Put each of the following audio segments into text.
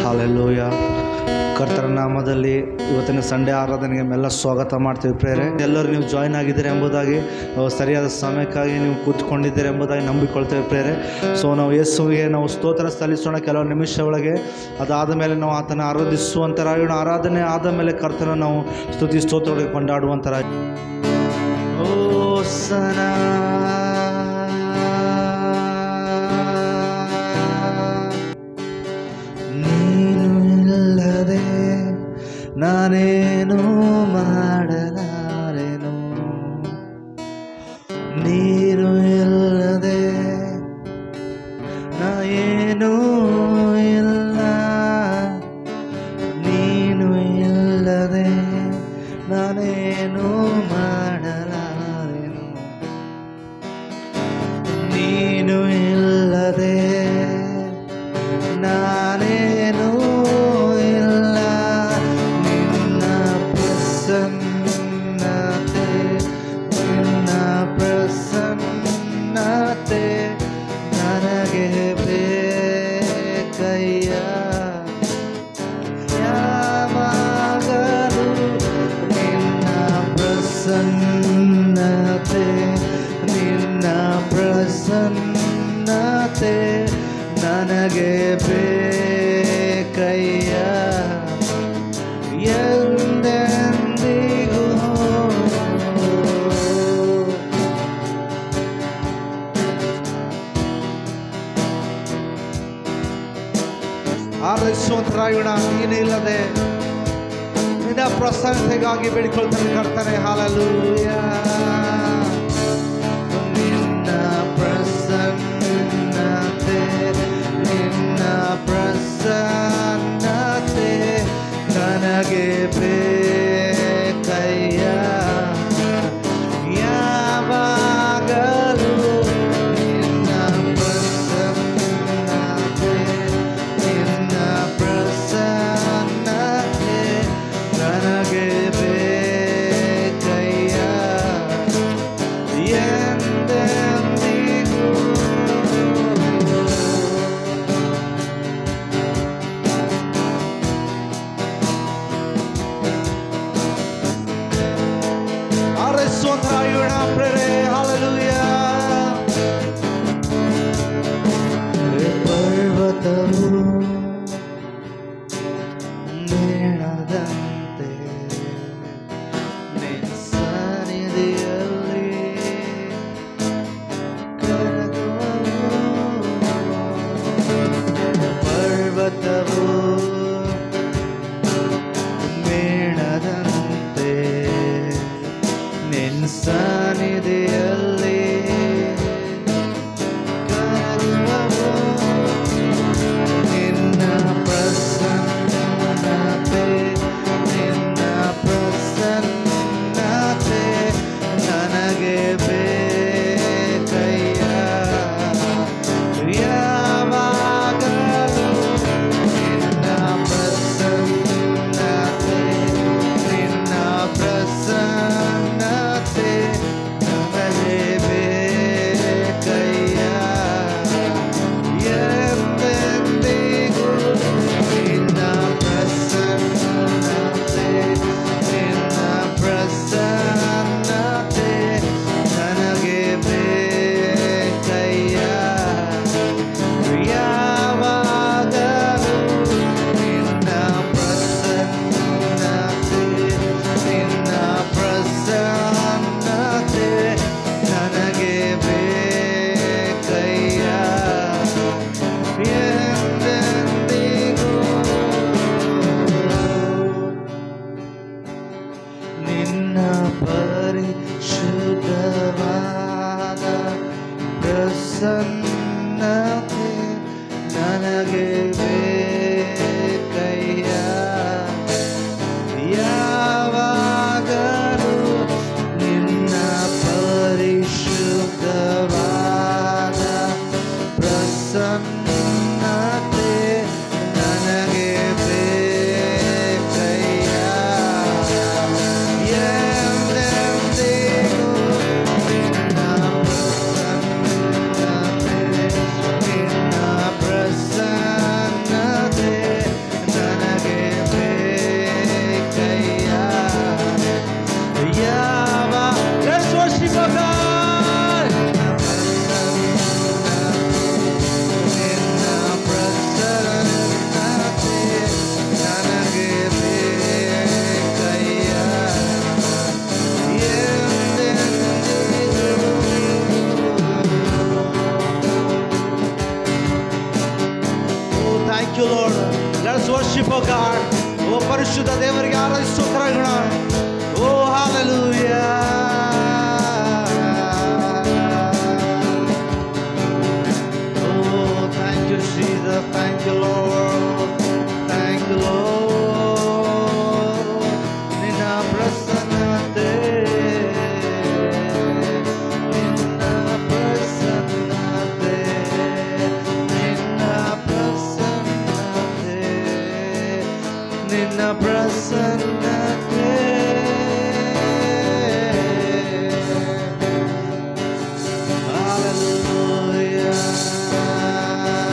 Hallelujah ಕರ್ತರ ನಾಮದಲ್ಲಿ ಇವತ್ತಿನ Sunday ಆರಾಧನೆಗೆ ನಮ್ಮೆಲ್ಲ ಸ್ವಾಗತ ಮಾಡ್ತೀವಿ ಪ್ರೇರೆ ಎಲ್ಲರೂ ನೀವು ಜಾಯ್ನ್ ಆಗಿದ್ದೀರಿ ಎಂಬುದಾಗಿ ಅಹ್, ಸರಿಯಾದ ಸಮಯಕ್ಕಾಗಿ ನೀವು ಕೂತ್ಕೊಂಡಿದ್ದೀರಿ ಎಂಬುದಾಗಿ ನಂಬಿಕೊಳ್ತೇವೆ ಪ್ರೇರೆ ಸೊ ನಾವು ಯೇಸುವಿಗೆ ನಾವು ಸ್ತೋತ್ರ ಸಲ್ಲಿಸೋಣ ಕೆಲವು ನಿಮಿಷ ಒಳಗೆ ಅದಾದ ಮೇಲೆ ನಾವು ಆತನ ಆರಾಧಿಸುವಂಥರಾಗೋಣ ಆರಾಧನೆ ಆದ ಮೇಲೆ ಕರ್ತನ ನಾವು ಸ್ತುತಿ ಸ್ತೋತ್ರಗಳಿಗೆ ಕೊಂಡಾಡುವಂಥರ ಓ ಸನಾ ನೀನು ಇಲ್ಲದೆ ನಾನೇನು ಮಾಡಲಾರೆನು ನೀನು ಇಲ್ಲದೆ ನಾ ಏನೂ ಇಲ್ಲ ನೀನು ಇಲ್ಲದೆ ನಾನೇನು ಮಾಡಲಾರೆನು ನೀನು ಇಲ್ಲದೆ ನಾನೇನೂ ಇಲ್ಲ ನಿನ್ನ ಪ್ರಸನ್ನತೆ ನಿನ್ನ ಪ್ರಸನ್ನತೆ ನನಗೆ ಬೇಕಯ್ಯ ಯಾವಾಗಲೂ ನಿನ್ನ ಪ್ರಸನ್ನತೆ ನಿನ್ನ ಪ್ರಸನ್ನತೆ ನನಗೆ ಬೇಕಯ್ಯ ಎಂದೆಂದಿಗೂ ಆರೈಸುವಂತರಾಗೋಣ ನೀನು ಇಲ್ಲದೆ ನಿನ್ನ ಪ್ರಸನ್ನತೆಗಾಗಿ ಬೇಡಿಕೊಳ್ತಾನೆ ಕರ್ತಾನೆ ಹಾಲಲ್ಲೂಯ ನಿನ್ನ ಪ್ರಸನ್ನತೆ ನಿನ್ನ ಪ್ರಸನ್ನತೆ ನನಗೆ ಬೇಕಯ್ಯ ಯಾವಾಗಲೂ ನಿನ್ನ ಪ್ರಸನ್ನತೆ ನಿನ್ನ ಪ್ರಸನ್ನತೆ ನನಗೆ ಬೇಕಯ್ಯ ಎಂದೆಂದಿಗೂ ಆರೈಸುವಂತರಾಗೋಣ ಪ್ರೇರೆ ಹಾಲೆಲೂಯ ಪರ್ವತವು ಮೇಣದಂತೆ ನಿನ್ನ ಸನ್ನಿಧಿಯಲ್ಲಿ ಕರಗುವವು. ಪರ್ವತವು ಮೇಣದಂತೆ ನಿನ್ನ ಸನ್ನಿಧಿಯಲ್ಲಿ ಕರಗುವವು. ನಿನ್ನ ಪ್ರಸನ್ನತೆ ವರ್ಷಿಪ್ ಓ ಗಾಡ್ ಓ ಪರಿಶುದ್ಧ ದೇವರಿಗೆ ಆರಾಧಿಸು ಕರಗೋಣ ಓ hallelujah Oh, thank you, Jesus. Thank you, Lord. Thank you, Lord. ನಿನ್ನ ಪ್ರಸನ್ನತೆ ನಿನ್ನ ಪ್ರಸನ್ನತೆ ನಿನ್ನ ಪ್ರಸನ್ನತೆ ನಿನ್ನ ಪ್ರಸನ್ನತೆ Hallelujah.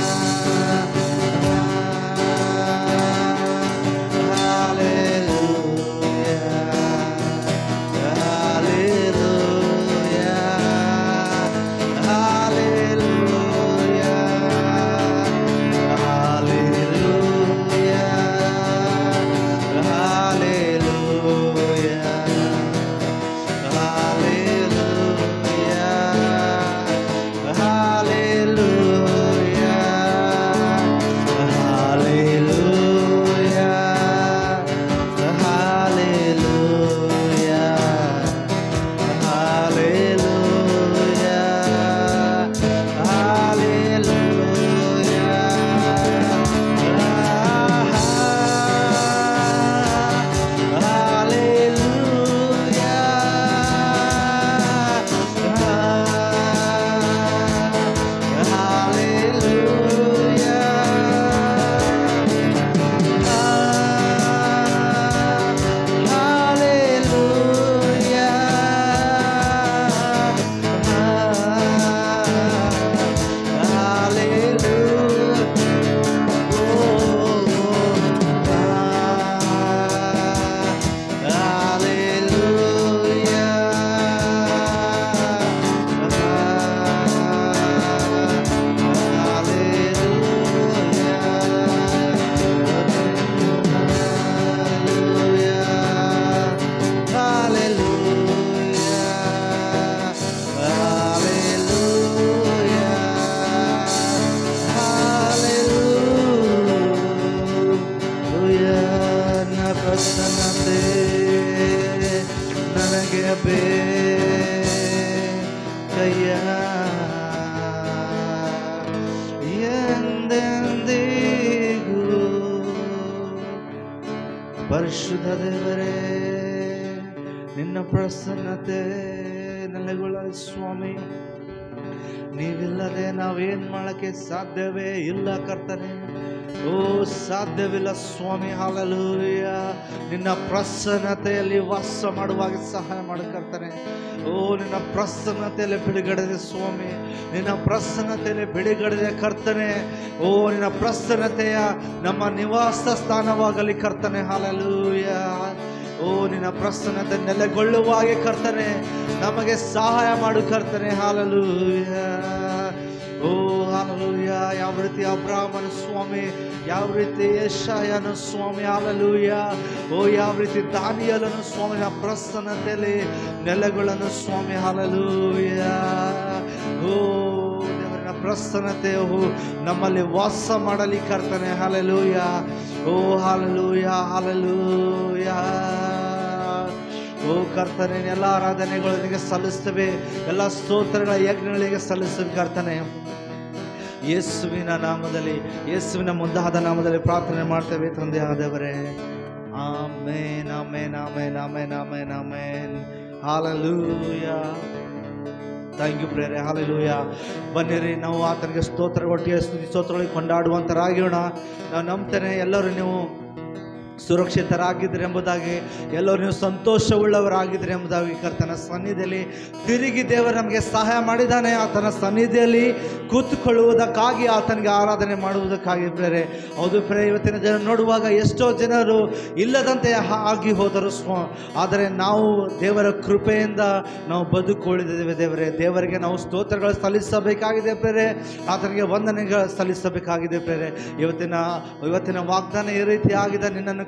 ಪ್ರಸನ್ನತೆ ನನಗೆ ಬೇಕಯ್ಯ ಎಂದೆಂದಿಗೂ ಪರಿಶುದ್ಧ ದೇವರೇ ನಿನ್ನ ಪ್ರಸನ್ನತೆ ನೆಲೆಗೊಳ್ಳ ಸ್ವಾಮಿ ನೀವಿಲ್ಲದೆ ನಾವೇನ್ ಮಾಡಕ್ಕೆ ಸಾಧ್ಯವೇ ಇಲ್ಲ ಕರ್ತನೆ ಓ ಸಾಧ್ಯವಿಲ್ಲ ಸ್ವಾಮಿ ಹಾಲಲೂಯ ನಿನ್ನ ಪ್ರಸನ್ನತೆಯಲ್ಲಿ ವಾಸ ಮಾಡುವಾಗ ಸಹಾಯ ಮಾಡು ಕರ್ತನೆ ಓ ನಿನ್ನ ಪ್ರಸನ್ನತೆಯಲ್ಲಿ ಬಿಡುಗಡೆ ಸ್ವಾಮಿ ನಿನ್ನ ಪ್ರಸನ್ನತೆಯಲ್ಲಿ ಬಿಡುಗಡೆ ಕರ್ತನೆ ಓ ನಿನ್ನ ಪ್ರಸನ್ನತೆಯ ನಮ್ಮ ನಿವಾಸ ಸ್ಥಾನವಾಗಲಿ ಕರ್ತನೆ ಹಾಲಲೂಯ ಓ ನಿನ್ನ ಪ್ರಸನ್ನತೆ ನೆಲೆಗೊಳ್ಳುವ ಹಾಗೆ ಕರ್ತನೆ ನಮಗೆ ಸಹಾಯ ಮಾಡು ಕರ್ತನೆ ಹಾಲಲೂಯ ಓ ಹಾಲಲೂಯ ಯಾವ ರೀತಿ ಅಬ್ರಾಹ್ಮನ ಸ್ವಾಮಿ ಯಾವ ರೀತಿ ಯಶಾಯನ ಸ್ವಾಮಿ ಹಾಲಲೂಯ ಓ ಯಾವ ರೀತಿ ದಾನಿಯಲನು ಸ್ವಾಮಿನ ಪ್ರಸನ್ನತೆಯಲ್ಲಿ ನೆಲೆಗಳನ್ನು ಸ್ವಾಮಿ ಹಾಲಲೂಯ ಓ ದೇವರಿನ ಪ್ರಸನ್ನತೆಯು ನಮ್ಮಲ್ಲಿ ವಾಸ ಮಾಡಲಿ ಕರ್ತನೆ ಹಾಲಲೂಯ ಓ ಹಾಲಲೂಯ ಹಾಲಲೂಯ ಓ ಕರ್ತನೆ ಎಲ್ಲ ಆರಾಧನೆಗಳು ನಿನಗೆ ಸಲ್ಲಿಸ್ತೇವೆ ಎಲ್ಲ ಸ್ತೋತ್ರಗಳ ಯಜ್ಞಗಳಿಗೆ ಸಲ್ಲಿಸ್ತೇವೆ ಕರ್ತನೆ ಯೇಸುವಿನ ನಾಮದಲ್ಲಿ ಯೇಸುವಿನ ಮುದ್ದಾದ ನಾಮದಲ್ಲಿ ಪ್ರಾರ್ಥನೆ ಮಾಡ್ತೇವೆ ತಂದೆ ಆದವರೇ amen amen amen amen amen amen hallelujah thank you ಪ್ರೇರೆ ಹಾಲೆಲೂಯ ಬನ್ನಿರಿ ನಾವು ಆತನಿಗೆ ಸ್ತೋತ್ರ ಒಟ್ಟಿಗೆ ಸ್ತುತಿ ಸ್ತೋತ್ರಗಳಿಗೆ ಕೊಂಡಾಡುವಂಥರಾಗಿರೋಣ ನಾವು ನಂಬ್ತೇನೆ ಎಲ್ಲರೂ ನೀವು ಸುರಕ್ಷಿತರಾಗಿದ್ದೀರಿ ಎಂಬುದಾಗಿ ಎಲ್ಲರೂ ನೀವು ಸಂತೋಷವುಳ್ಳವರಾಗಿದ್ದೀರಿ ಎಂಬುದಾಗಿ ಕರ್ತನ ಸನ್ನಿಧಿಯಲ್ಲಿ ತಿರುಗಿ ದೇವರು ನಮಗೆ ಸಹಾಯ ಮಾಡಿದ್ದಾನೆ ಆತನ ಸನ್ನಿಧಿಯಲ್ಲಿ ಕೂತ್ಕೊಳ್ಳುವುದಕ್ಕಾಗಿ ಆತನಿಗೆ ಆರಾಧನೆ ಮಾಡುವುದಕ್ಕಾಗಿ ಪ್ರೇರೆ ಹೌದು ಪ್ರೇ ಇವತ್ತಿನ ಜನ ನೋಡುವಾಗ ಎಷ್ಟೋ ಜನರು ಇಲ್ಲದಂತೆ ಹಾ- ಆಗಿ ಹೋದರು ಸ್ವ ಆದರೆ ನಾವು ದೇವರ ಕೃಪೆಯಿಂದ ನಾವು ಬದುಕೊಳ್ಳಿದ್ದೇವೆ ದೇವರೇ ದೇವರಿಗೆ ನಾವು ಸ್ತೋತ್ರಗಳು ಸಲ್ಲಿಸಬೇಕಾಗಿದೆ ಪ್ರೇರೆ ಆತನಿಗೆ ವಂದನೆಗಳು ಸಲ್ಲಿಸಬೇಕಾಗಿದೆ ಪ್ರೇರೆ ಇವತ್ತಿನ ಇವತ್ತಿನ ವಾಗ್ದಾನ ಈ ರೀತಿ ಆಗಿದೆ ನಿನ್ನನ್ನು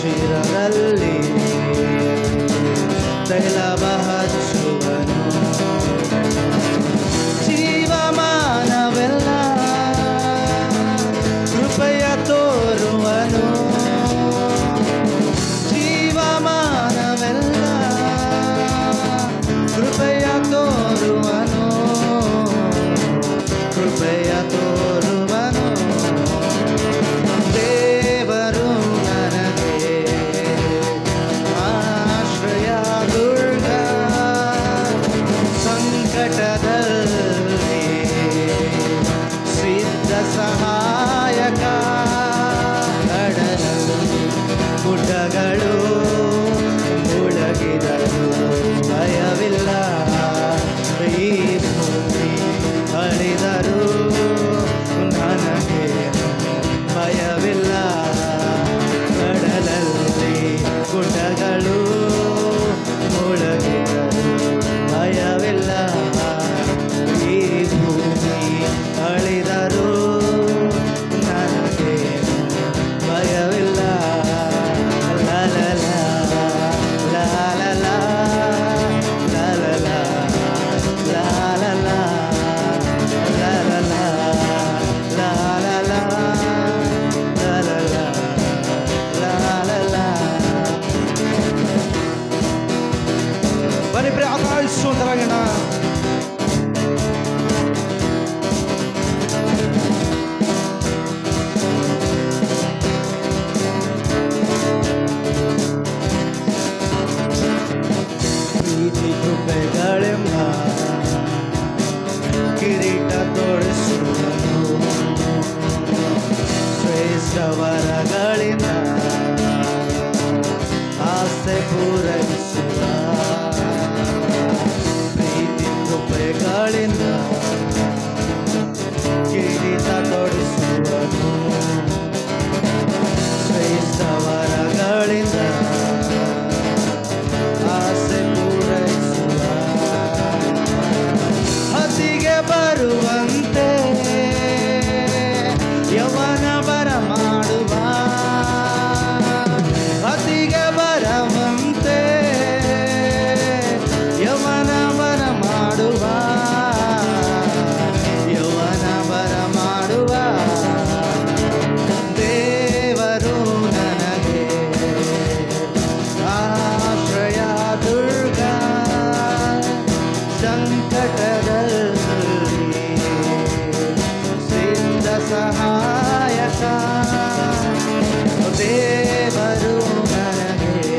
ಶಿರದಲ್ಲಿ ತೈಲವ ಹಚ್ಚುವನು ಜೀವಮಾನವೆಲ್ಲ ಕೃಪೆಯ ತೋರುವನು ಜೀವಮಾನವೆಲ್ಲ ಕೃಪೆಯ ತೋರುವನು ಕೃಪೆಯ ತೋರುವನು ದೇವರು ನನಗೆ ಆಶ್ರಯ ದುರ್ಗ ಸಂಕಟದಲ್ಲಿ ಸಿದ್ಧ ಸಹಾಯಕ ಕಡಲಲ್ಲಿ ಗುಡ್ಡಗಳು ಮುಳಗಿದರು ಭಯವಿಲ್ಲ ಈ ಭೂಮಿ ಅಳಿದರು ನನಗೆ ಭಯವಿಲ್ಲ ಕಡಲಲ್ಲಿ ಗುಡ್ಡಗಳು ಮುಳಗಿದರು ಭಯವಿಲ್ಲ ಈ ಭೂಮಿ ಅಳಿದರು ನನಗೆ ಭಯವಿಲ್ಲ ಲಾ ಲಾ ಲಾ, ಲಾ ಲಾ ಲಾ, ಲಾ ಲಾ ಲಾ, ಲಾ ಲಾ ಲಾ, ಲಾ ಲಾ ಲಾ, ಲಾ ಲಾ ಲಾ, ಲಾ ಲಾ ಲಾ, ಲಾ ಲಾ ಲಾ. ಬನ್ನಿ ಪ್ರಿಯ ಆಕಾಶವಂತರಾಗೋಣ ಪ್ರೀತಿ ಕೃಪೆಗಳೆಂಬ ಕಿರೀಟ ತೋರಿಸುವನು ಶ್ರೇಷ್ಠ ವರಗಳಿಂದ ಆಸೆ ಪೂರೈಸುವ ಪ್ರೀತಿ ಕೃಪೆಗಳಿಂದ ಕಿರೀಟ ತೊಡಿಸುವನು ಶ್ರೇಷ್ಠ ವರಗಳಿಂದ ಆಸೆ ಪೂರೈಸುವ ಹಸಿಗೆ ಬರುವಂತೆ ಯವನ ಬರ ಮಾಡುವ ಹಸಿಗೆ ಬರುವಂತೆ ಯವನ ಬರ ಮಾಡುವ ಯವನ ಬರ ಮಾಡುವ ದೇವರು ನನಗೆ ಆಶ್ರಯ ದುರ್ಗ ಸಂಕಟದಲ್ಲಿ ಸಿದ್ಧ ಸಹಾಯಕ ದೇವರು ನನಗೆ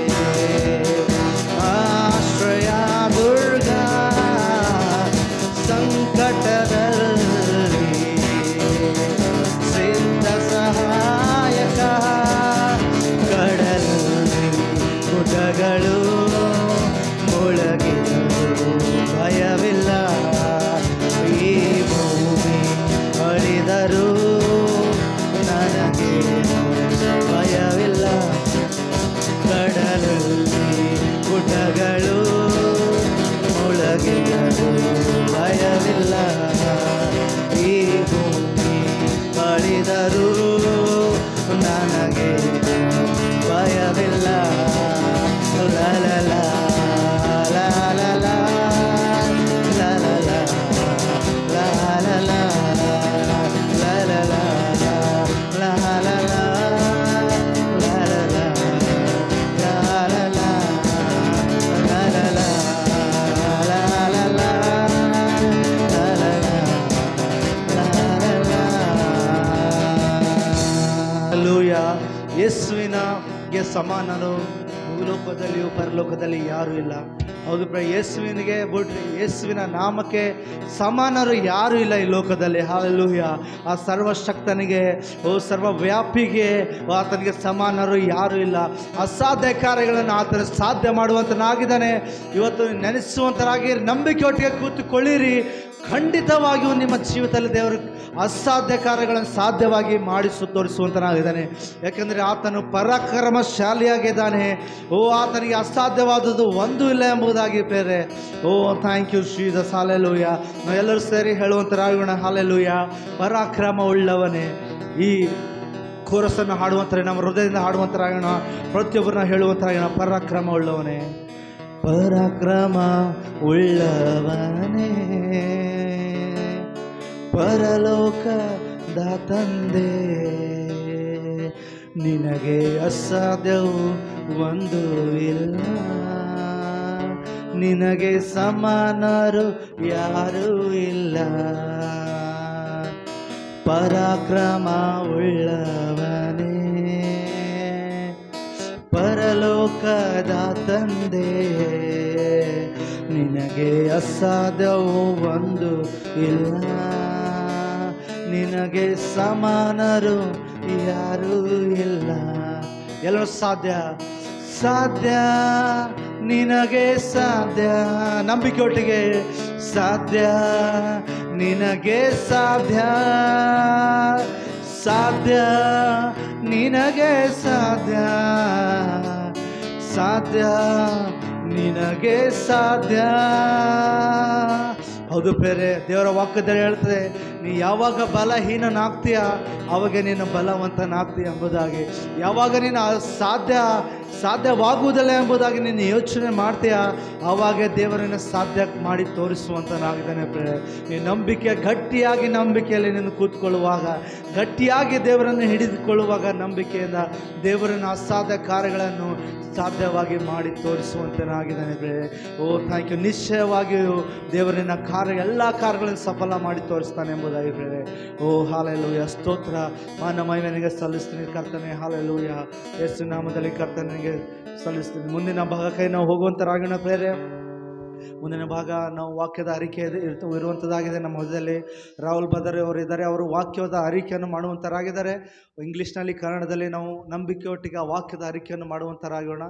ಆಶ್ರಯ ದುರ್ಗ ಸಂಕಟದಲ್ಲಿ ಸಿದ್ಧ ಸಹಾಯಕ ಕಡಲಲ್ಲಿ ಗುಡ್ಡಗಳು ಮುಳಗಿದರು ಭಯವಿಲ್ಲ ಈ ಭೂಮಿ ಅಳಿದರು ನನಗೆ ಭಯವಿಲ್ಲ ಕಡಲಲ್ಲಿ ಗುಡ್ಡಗಳು ಮುಳಗಿದರು ಭಯವಿಲ್ಲ ಈ ಭೂಮಿ ಅಳಿದರು ನನಗೆ ಭಯವಿಲ್ಲ ಲಾ ಲಾ ಲಾ, ಲಾ ಲಾ ಲಾ, ಲಾ ಲಾ ಲಾ, ಲಾ ಲಾ ಲಾ, ಲಾ ಲಾ ಲಾ, ಲಾ ಲಾ ಲಾ, ಲಾ ಲಾ ಲಾ, ಲಾ ಲಾ ಲಾ, ಲಾ ಲಾ ಲಾ, ಲಾ ಲಾ ಲಾ, ಲಾ ಲಾ ಲಾ. ಹಲ್ಲೂಯ ಯೇಸುವಿನಗೆ ಸಮಾನರು ಭೂಲೋಕದಲ್ಲಿಯೂ ಪರಲೋಕದಲ್ಲಿ ಯಾರೂ ಇಲ್ಲ ಹೌದು ಪ್ರ ಯೇಸುವಿನಿಗೆ ಬಿಟ್ರೆ ಯೇಸುವಿನ ನಾಮಕ್ಕೆ ಸಮಾನರು ಯಾರೂ ಇಲ್ಲ ಈ ಲೋಕದಲ್ಲಿ ಹಾಲೂಯ ಆ ಸರ್ವಶಕ್ತನಿಗೆ ಓ ಸರ್ವವ್ಯಾಪಿಗೆ ಓ ಆತನಿಗೆ ಸಮಾನರು ಯಾರೂ ಇಲ್ಲ ಅಸಾಧ್ಯ ಕಾರ್ಯಗಳನ್ನು ಆತನ ಸಾಧ್ಯ ಮಾಡುವಂತನಾಗಿದ್ದಾನೆ ಇವತ್ತು ನೆನೆಸುವಂತರಾಗಿ ನಂಬಿಕೆ ಒಟ್ಟಿಗೆ ಕೂತುಕೊಳ್ಳಿರಿ ಖಂಡಿತವಾಗಿಯೂ ನಿಮ್ಮ ಜೀವಿತದಲ್ಲಿ ದೇವರು ಅಸಾಧ್ಯ ಕಾರ್ಯಗಳನ್ನು ಸಾಧ್ಯವಾಗಿ ಮಾಡಿಸು ತೋರಿಸುವಂತನಾಗಿದ್ದಾನೆ ಯಾಕೆಂದರೆ ಆತನು ಪರಾಕ್ರಮಶಾಲಿಯಾಗಿದ್ದಾನೆ ಓ ಆತನಿಗೆ ಅಸಾಧ್ಯವಾದದ್ದು ಒಂದೂ ಇಲ್ಲ ಎಂಬುದಾಗಿ ಬೇರೆ ಓ ಥ್ಯಾಂಕ್ ಯು ಶ್ರೀದ ಹಾಲೆಲೂಯ ನಾವೆಲ್ಲರೂ ಸೇರಿ ಹೇಳುವಂತರಾಗೋಣ ಹಾಲೆಲೂಯ ಪರಾಕ್ರಮ ಉಳ್ಳವನೇ ಈ ಕೋರಸನ್ನು ಹಾಡುವಂತಾರೆ ನಮ್ಮ ಹೃದಯದಿಂದ ಹಾಡುವಂತರಾಗೋಣ ಪ್ರತಿಯೊಬ್ಬರನ್ನ ಹೇಳುವಂತರಾಗೋಣ ಪರಾಕ್ರಮ ಉಳ್ಳವನೇ ಪರಾಕ್ರಮ ಉಳ್ಳವನೇ ಪರಲೋಕದ ತಂದೆ ನಿನಗೆ ಅಸಾಧ್ಯವು ಒಂದು ಇಲ್ಲ ನಿನಗೆ ಸಮಾನರು ಯಾರೂ ಇಲ್ಲ ಪರಾಕ್ರಮ ಉಳ್ಳವನೇ ಪರಲೋಕದ ತಂದೆ ನಿನಗೆ ಅಸಾಧ್ಯವು ಒಂದು ಇಲ್ಲ ನಿನಗೆ ಸಮಾನರು ಯಾರೂ ಇಲ್ಲ ಎಲ್ಲರೂ ಸಾಧ್ಯ ಸಾಧ್ಯ ನಿನಗೆ ಸಾಧ್ಯ ನಂಬಿಕೆ ಒಟ್ಟಿಗೆ ಸಾಧ್ಯ ನಿನಗೆ ಸಾಧ್ಯ ಸಾಧ್ಯ ನಿನಗೆ ಸಾಧ್ಯ ಸಾಧ್ಯ ನಿನಗೆ ಸಾಧ್ಯ ಹೌದು ಬೇರೆ ದೇವರ ವಾಕ್ಯದಲ್ಲಿ ಹೇಳ್ತದೆ ನೀ ಯಾವಾಗ ಬಲಹೀನನಾಗ್ತೀಯ ಆವಾಗ ನೀನು ಬಲವಂತನಾಗ್ತೀಯ ಎಂಬುದಾಗಿ ಯಾವಾಗ ನೀನು ಸಾಧ್ಯ ಸಾಧ್ಯವಾಗುವುದಿಲ್ಲ ಎಂಬುದಾಗಿ ನೀನು ಯೋಚನೆ ಮಾಡ್ತೀಯ ಆವಾಗ ದೇವರನ್ನು ಸಾಧ್ಯ ಮಾಡಿ ತೋರಿಸುವಂತನಾಗಿದ್ದಾನೆ ಪ್ರೇರೆ ಈ ನಂಬಿಕೆ ಗಟ್ಟಿಯಾಗಿ ನಂಬಿಕೆಯಲ್ಲಿ ನೀನು ಕೂತ್ಕೊಳ್ಳುವಾಗ ಗಟ್ಟಿಯಾಗಿ ದೇವರನ್ನು ಹಿಡಿದುಕೊಳ್ಳುವಾಗ ನಂಬಿಕೆಯಿಂದ ದೇವರನ್ನ ಅಸಾಧ್ಯ ಕಾರ್ಯಗಳನ್ನು ಸಾಧ್ಯವಾಗಿ ಮಾಡಿ ತೋರಿಸುವಂತನಾಗಿದ್ದಾನೆ ಪ್ರೇರೆ ಓ ಥ್ಯಾಂಕ್ ಯು ನಿಶ್ಚಯವಾಗಿಯೂ ದೇವರಿನ ಕಾರ್ಯ ಎಲ್ಲ ಕಾರ್ಯಗಳನ್ನು ಸಫಲ ಮಾಡಿ ತೋರಿಸ್ತಾನೆ ಎಂಬುದಾಗಿ ಪ್ರೇರೆ ಓ ಹಾಲೆಲೂಯ ಸ್ತೋತ್ರ ಮಾನ ಮಹಿಮೆನಿಗೆ ಸಲ್ಲಿಸ್ತೀನಿ ಕರ್ತನೆ ಹಾಲೆಲೂಯ ಯೇಸು ನಾಮದಲ್ಲಿ ಕರ್ತನಿಗೆ ಸಲ್ಲಿಸ್ತೀನಿ ಮುಂದಿನ ಭಾಗಕ್ಕೆ ನಾವು ಹೋಗುವಂತರಾಗೋಣ ಪ್ರೇರೆ ಮುಂದಿನ ಭಾಗ ನಾವು ವಾಕ್ಯದ ಅರಿಕೆ ಇದೆ ಇರ್ತ ಇರುವಂಥದ್ದಾಗಿದೆ ನಮ್ಮ ಮಧ್ಯದಲ್ಲಿ ರಾಹುಲ್ ಬದರ್ ಅವರು ಇದ್ದಾರೆ ಅವರು ವಾಕ್ಯದ ಅರಿಕೆಯನ್ನು ಮಾಡುವಂಥರಾಗಿದ್ದಾರೆ ಇಂಗ್ಲೀಷ್ನಲ್ಲಿ ಕನ್ನಡದಲ್ಲಿ ನಾವು ನಂಬಿಕೆಯೊಟ್ಟಿಗೆ ಆ ವಾಕ್ಯದ ಅರಿಕೆಯನ್ನು ಮಾಡುವಂಥರಾಗೋಣ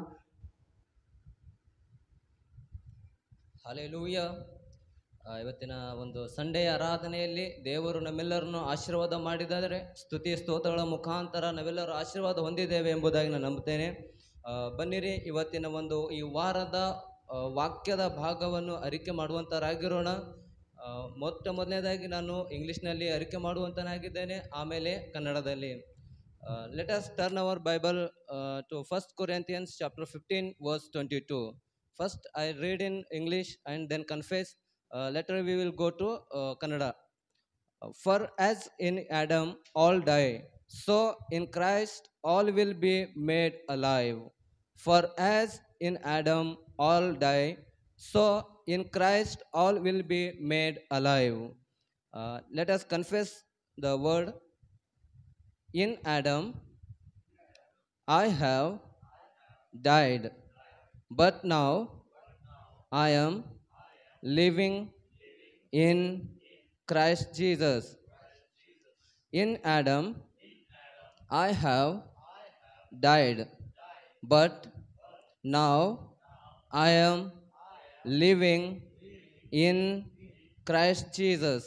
ಹಾಲೆಲೂಯ ಆ, ಇವತ್ತಿನ ಒಂದು ಸಂಡೆಯ ಆರಾಧನೆಯಲ್ಲಿ ದೇವರು ನಮ್ಮೆಲ್ಲರನ್ನು ಆಶೀರ್ವಾದ ಮಾಡಿದ್ದಾರೆ ಸ್ತುತಿ ಸ್ತೋತ್ರಗಳ ಮುಖಾಂತರ ನಾವೆಲ್ಲರೂ ಆಶೀರ್ವಾದ ಹೊಂದಿದ್ದೇವೆ ಎಂಬುದಾಗಿ ನಾನು ನಂಬುತ್ತೇನೆ ಆ, ಬನ್ನಿರಿ ಇವತ್ತಿನ ಒಂದು ಈ ವಾರದ ಆ, ವಾಕ್ಯದ ಭಾಗವನ್ನು ಅರಿಕೆ ಮಾಡುವಂತರಾಗಿರೋಣ ಆ, ಮೊಟ್ಟ ಮೊದಲನೇದಾಗಿ ನಾನು ಇಂಗ್ಲೀಷ್ನಲ್ಲಿ ಅರಿಕೆ ಮಾಡುವಂತನಾಗಿದ್ದೇನೆ ಆಮೇಲೆ ಕನ್ನಡದಲ್ಲಿ let us turn our Bible to first Corinthians chapter fifteen verse twenty two first I read in English and then confess later we will go to Kannada for as in Adam all die so in Christ all will be made alive for as in Adam all die so in Christ all will be made alive let us confess the word in Adam I have died, but now I am living in Christ Jesus. In Adam, I have died, but now I am living in Christ Jesus.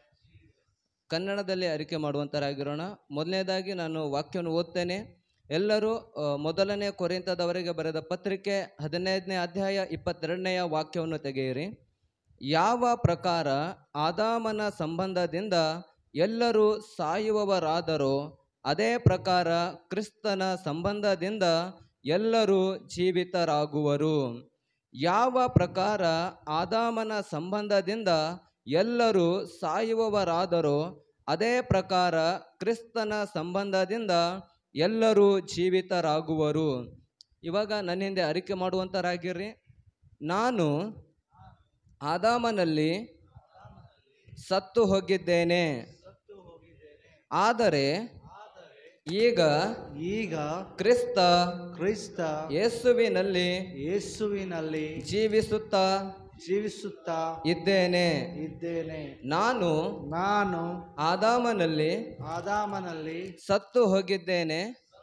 ಕನ್ನಡದಲ್ಲಿ ಅರಿಕೆ ಮಾಡುವಂತರಾಗಿರೋಣ ಮೊದಲನೇದಾಗಿ ನಾನು ವಾಕ್ಯವನ್ನು ಓದ್ತೇನೆ ಎಲ್ಲರೂ ಆ, ಮೊದಲನೇ ಕೊರಿಂತದವರೆಗೆ ಬರೆದ ಪತ್ರಿಕೆ ಹದಿನೈದನೇ ಅಧ್ಯಾಯ ಇಪ್ಪತ್ತೆರಡನೆಯ ವಾಕ್ಯವನ್ನು ತೆಗೆಯಿರಿ ಯಾವ ಪ್ರಕಾರ ಆದಾಮನ ಸಂಬಂಧದಿಂದ ಎಲ್ಲರೂ ಸಾಯುವವರಾದರೋ ಅದೇ ಪ್ರಕಾರ ಕ್ರಿಸ್ತನ ಸಂಬಂಧದಿಂದ ಎಲ್ಲರೂ ಜೀವಿತರಾಗುವರು ಯಾವ ಪ್ರಕಾರ ಆದಾಮನ ಸಂಬಂಧದಿಂದ ಎಲ್ಲರೂ ಸಾಯುವವರಾದರೋ ಅದೇ ಪ್ರಕಾರ ಕ್ರಿಸ್ತನ ಸಂಬಂಧದಿಂದ ಎಲ್ಲರೂ ಜೀವಿತರಾಗುವರು ಇವಾಗ ನನ್ನ ಹಿಂದೆ ಅರಿಕೆ ಮಾಡುವಂತರಾಗಿರ್ರಿ ನಾನು ಆದಾಮನಲ್ಲಿ ಸತ್ತು ಹೋಗಿದ್ದೇನೆ ಆದರೆ ಈಗ ಈಗ ಕ್ರಿಸ್ತ ಕ್ರೈಸ್ತ ಯೇಸುವಿನಲ್ಲಿ ಯೇಸುವಿನಲ್ಲಿ ಜೀವಿಸುತ್ತಾ ಜೀವಿಸುತ್ತಾ ಇದ್ದೇನೆ ಇದ್ದೇನೆ ನಾನು ನಾನು ಆದಾಮನಲ್ಲಿ ಆದಾಮನಲ್ಲಿ ಸತ್ತು ಹೋಗಿದ್ದೇನೆ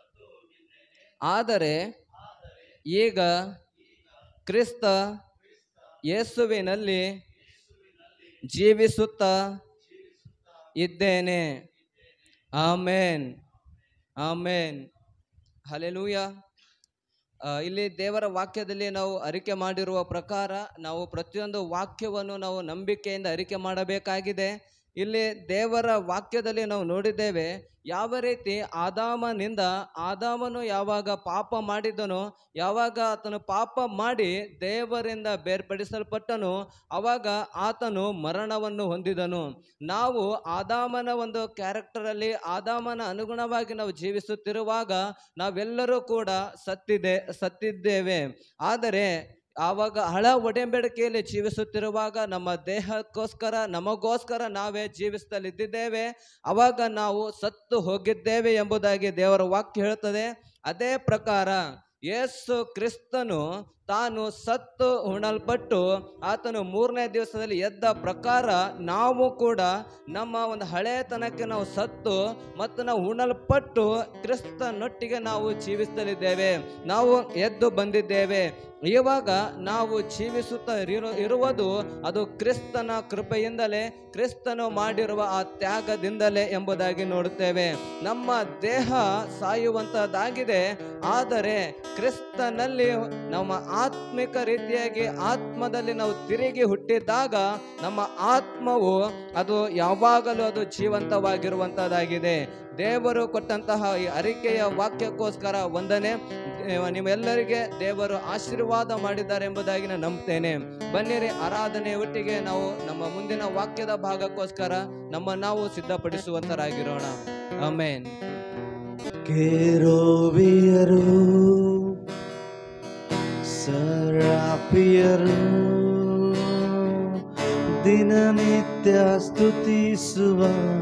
ಆದರೆ ಈಗ ಕ್ರಿಸ್ತ ಯೇಸುವಿನಲ್ಲಿ ಜೀವಿಸುತ್ತಾ ಇದ್ದೇನೆ ಆಮೇನ್ ಆಮೇನ್ ಹಲೆಲೂಯ ಆ, ಇಲ್ಲಿ ದೇವರ ವಾಕ್ಯದಲ್ಲಿ ನಾವು ಅರಿಕೆ ಮಾಡಿರುವ ಪ್ರಕಾರ ನಾವು ಪ್ರತಿಯೊಂದು ವಾಕ್ಯವನ್ನು ನಾವು ನಂಬಿಕೆಯಿಂದ ಅರಿಕೆ ಮಾಡಬೇಕಾಗಿದೆ ಇಲ್ಲಿ ದೇವರ ವಾಕ್ಯದಲ್ಲಿ ನಾವು ನೋಡಿದ್ದೇವೆ ಯಾವ ರೀತಿ ಆದಾಮನಿಂದ ಆದಾಮನು ಯಾವಾಗ ಪಾಪ ಮಾಡಿದನೋ ಯಾವಾಗ ಆತನು ಪಾಪ ಮಾಡಿ ದೇವರಿಂದ ಬೇರ್ಪಡಿಸಲ್ಪಟ್ಟನು ಅವಾಗ ಆತನು ಮರಣವನ್ನು ಹೊಂದಿದನು ನಾವು ಆದಾಮನ ಒಂದು ಕ್ಯಾರೆಕ್ಟರಲ್ಲಿ ಆದಾಮನ ಅನುಗುಣವಾಗಿ ನಾವು ಜೀವಿಸುತ್ತಿರುವಾಗ ನಾವೆಲ್ಲರೂ ಕೂಡ ಸತ್ತಿದೆ ಸತ್ತಿದ್ದೇವೆ ಆದರೆ ಆವಾಗ ಹಳ ಒಡೆಂಬಡಿಕೆಯಲ್ಲಿ ಜೀವಿಸುತ್ತಿರುವಾಗ ನಮ್ಮ ದೇಹಕ್ಕೋಸ್ಕರ ನಮಗೋಸ್ಕರ ನಾವೇ ಜೀವಿಸ್ತಲಿದ್ದೇವೆ ಅವಾಗ ನಾವು ಸತ್ತು ಹೋಗಿದ್ದೇವೆ ಎಂಬುದಾಗಿ ದೇವರ ವಾಕ್ಯ ಹೇಳುತ್ತದೆ ಅದೇ ಪ್ರಕಾರ ಯೇಸು ಕ್ರಿಸ್ತನು ತಾನು ಸತ್ತು ಉಣಲ್ಪಟ್ಟು ಆತನು ಮೂರನೇ ದಿವಸದಲ್ಲಿ ಎದ್ದ ಪ್ರಕಾರ ನಾವು ಕೂಡ ನಮ್ಮ ಒಂದು ಹಳೆತನಕ್ಕೆ ನಾವು ಸತ್ತು ಮತ್ತು ನಾವು ಉಣಲ್ಪಟ್ಟು ಕ್ರಿಸ್ತನೊಟ್ಟಿಗೆ ನಾವು ಜೀವಿಸಲಿದ್ದೇವೆ ನಾವು ಎದ್ದು ಬಂದಿದ್ದೇವೆ ಇವಾಗ ನಾವು ಜೀವಿಸುತ್ತಾ ಇರು ಇರುವುದು ಅದು ಕ್ರಿಸ್ತನ ಕೃಪೆಯಿಂದಲೇ ಕ್ರಿಸ್ತನು ಮಾಡಿರುವ ಆ ತ್ಯಾಗದಿಂದಲೇ ಎಂಬುದಾಗಿ ನೋಡುತ್ತೇವೆ ನಮ್ಮ ದೇಹ ಸಾಯುವಂತಹದ್ದಾಗಿದೆ ಆದರೆ ಕ್ರಿಸ್ತನಲ್ಲಿ ನಮ್ಮ ಆತ್ಮಿಕ ರೀತಿಯಾಗಿ ಆತ್ಮದಲ್ಲಿ ನಾವು ತಿರುಗಿ ಹುಟ್ಟಿದಾಗ ನಮ್ಮ ಆತ್ಮವು ಅದು ಯಾವಾಗಲೂ ಅದು ಜೀವಂತವಾಗಿರುವಂತಹದ್ದಾಗಿದೆ ದೇವರು ಕೊಟ್ಟಂತಹ ಈ ಅರಿಕೆಯ ವಾಕ್ಯಕ್ಕೋಸ್ಕರ ವಂದನೆ ದೇವ- ನಿಮ್ಮೆಲ್ಲರಿಗೆ ದೇವರು ಆಶೀರ್ವಾದ ಮಾಡಿದ್ದಾರೆ ಎಂಬುದಾಗಿ ನಾನು ನಂಬ್ತೇನೆ ಬನ್ನಿರಿ ಆರಾಧನೆ ಒಟ್ಟಿಗೆ ನಾವು ನಮ್ಮ ಮುಂದಿನ ವಾಕ್ಯದ ಭಾಗಕ್ಕೋಸ್ಕರ ನಮ್ಮ ನಾವು ಸಿದ್ಧಪಡಿಸುವಂತರಾಗಿರೋಣ ಆಮೇನ್ ಕೇರೋವಿಯರು ಸರಾಪಿಯರು ದಿನನಿತ್ಯ ಸ್ತುತಿಸುವ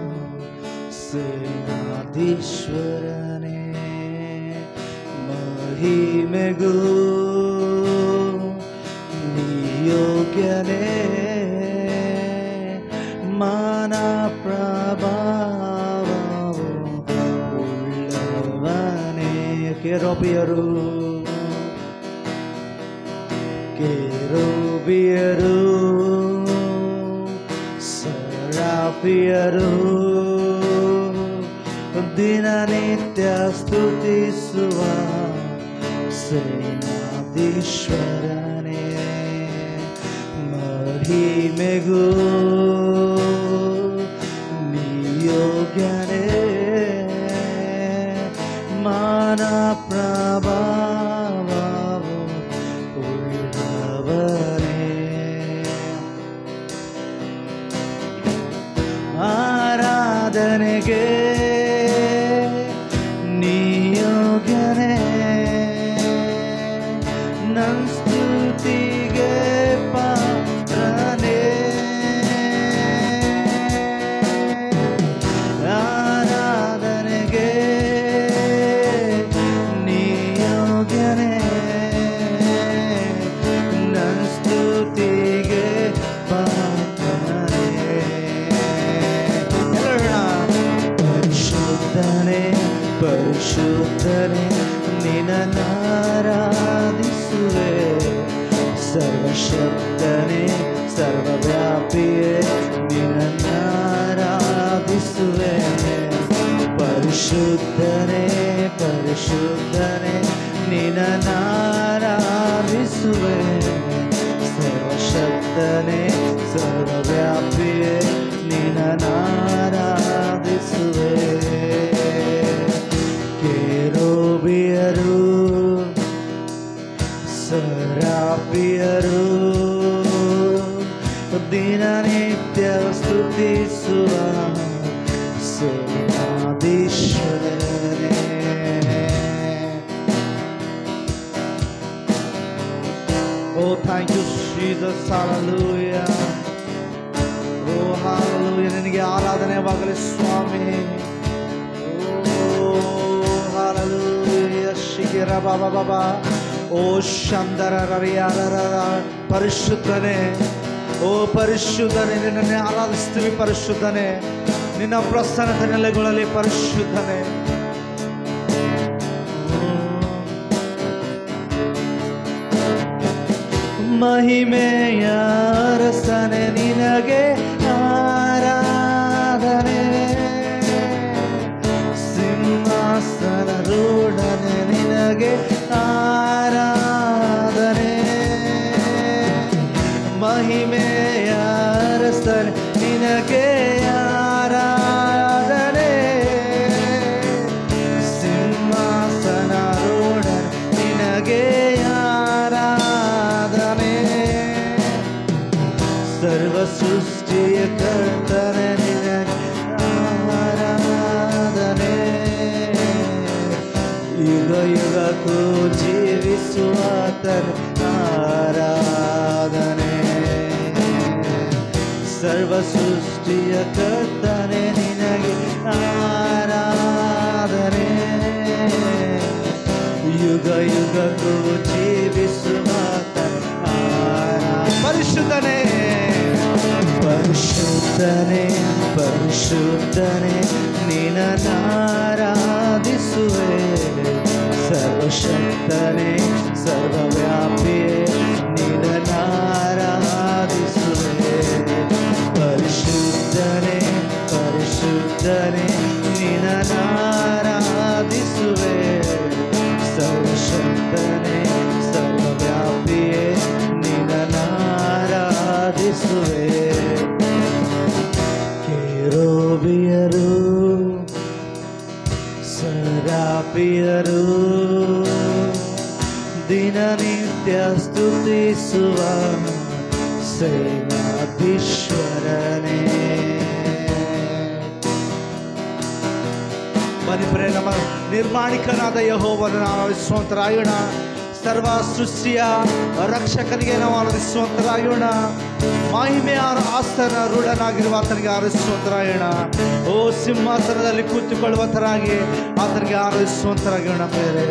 ಸೇನಾಧೀಶ್ವರನೇ ಮಹಿಮೆಗೂ ನಿಯೋಗ್ಯನೇ ಮಾನ ಪ್ರಭಾವವು ಉಳ್ಳವನೇ ಕೆರೋಬಿಯರು ಕೆರೋಬಿಯರು ಸರಾಪಿಯರು ದಿನನಿತ್ಯ ಸ್ತುತಿಸುವ ಸೇನಾಧೀಶ್ವರನೇ ಮಹಿಮೆಗೂ ನಿಯೋಗ್ಯನೇ ಮಾನ ಪ್ರಭಾವವು ಉಳ್ಳವನೇ ಆರಾಧನೆಗೆ ನಿಯೋಗ್ಯನೇ ನನ್ ಸ್ತುತಿಗೆ ಪಾತ್ರನೇ ಆರಾಧನೆಗೆ ನಿಯೋಗ್ಯನೇ ನನ್ ಸ್ತುತಿಗೆ ಪಾತ್ರನೇ ಎಲ್ಲರೂ ಪರಿಶುದ್ಧನೇ ಪರಿಶುದ್ಧನೇ ನಿನ್ನಾರಾಧಿಸುವೆ ಸರ್ವಶಕ್ತನೇ ಸರ್ವವ್ಯಾಪಿಯೇ ನಿನ್ನಾರಾಧಿಸುವೆ ಪರಿಶುದ್ಧನೇ ಪರಿಶುದ್ಧನೇ ನಿನ್ನಾರಾಧಿಸುವೆ ಸರ್ವಶಕ್ತನೇ ಸರ್ವವ್ಯಾಪಿಯೇ ನಿನ್ನಾರಾಧಿಸುವೆ ಕೇರೋಬಿಯರು ಸರಾಪಿಯರು ದಿನನಿತ್ಯ ಸ್ತುತಿಸುವ ಸೇನಾಧೀಶ್ವರನೇ Oh, thank you, Jesus. Hallelujah. Oh, hallelujah. ನಿನಗೆ ಆರಾಧನೆವಾಗಲಿ ಸ್ವಾಮಿ Oh, hallelujah. ಶಿಖಿರ ಬಾಬಾ ಬಾಬಾ ಓ ಶಂದರ ರವಿಯಾರ ಪರಿಶುದ್ಧನೇ ಓ ಪರಿಶುದ್ಧನೇ ನಿನ್ನನ್ನೇ ಆರಾಧಿಸ್ತೀವಿ ಪರಿಶುದ್ಧನೇ ನಿನ್ನ ಪ್ರಸನ್ನತೆ ನೆಲೆಗಳಲ್ಲಿ ಪರಿಶುದ್ಧನೇ ಮಹಿಮೆಯ ಅರಸನೆ ನಿನಗೆ ಆರಾಧನೆ ಸಿಂಹಾಸನ ರೂಢನೆ ನಿನಗೆ ಆರಾಧನೆ ಮಹಿಮೆಯ ಅರಸನೆ ನಿನಗೆ ಸೃಷ್ಟಿಯ ಕರ್ತನೆ ನಿನಗೆ ಆರಾಧನೆ ಯುಗ ಯುಗಕ್ಕೂ ಜೀವಿಸುವಾತನ ಆರಾಧನೆ ಸರ್ವ ಸೃಷ್ಟಿಯ ಕರ್ತನೆ ನಿನಗೆ ಆರಾಧನೆ ಯುಗ ಯುಗಕ್ಕೂ ಜೀವಿಸುವಾತನ ಆರಾಧನೆ ಪರಿಶುದ್ಧನೇ ಪರಿಶುದ್ಧನೇ ಪರಿಶುದ್ಧನೇ ನಿನಾರಾಧಿಸುವೆ ಸರ್ವಶಕ್ತನೇ ಸರ್ವವ್ಯಾಪಿಯೇ ನಿನಾರಾಧಿಸುವೆ ಪರಿಶುದ್ಧನೇ ಪರಿಶುದ್ಧನೇ ನಿನಾರಾಧಿಸುವೆ ಸರ್ವಶಕ್ತನೇ ಸರ್ವವ್ಯಾಪಿಯೇ ನಿನಾರಾಧಿಸುವೆ ಕೇರೋಬಿಯರು ಸರಾಪಿಯರು ದಿನನಿತ್ಯ ಸ್ತುತಿಸುವ ಸೇನಾಧೀಶ್ವರನೇ ಬನ್ನಿ ಪ್ರೇ ನಮ್ಮ ನಿರ್ಮಾಣಿಕನಾದ ಯಹೋವನ್ನು ನಾವು ಆರಾಧಿಸುವಂತರಾಯೋಣ ಸರ್ವ ಸೃಷ್ಟಿಯ ರಕ್ಷಕನಿಗೆ ನಾವು ಆರಾಧಿಸುವಂತರಾಯೋಣ ಮಹಿಮೆಯ ಆಸ್ತನ ರೂಢನಾಗಿರುವ ಆತನಿಗೆ ಆರಾಧಿಸುವಂತರಾಯೋಣ ಓ ಸಿಂಹಾಸನದಲ್ಲಿ ಕೂತುಕೊಳ್ಳುವಂತರಾಗಿ ಆತನಿಗೆ ಆರಾಧಿಸುವಂತರಾಗೋಣ ಬೇರೆ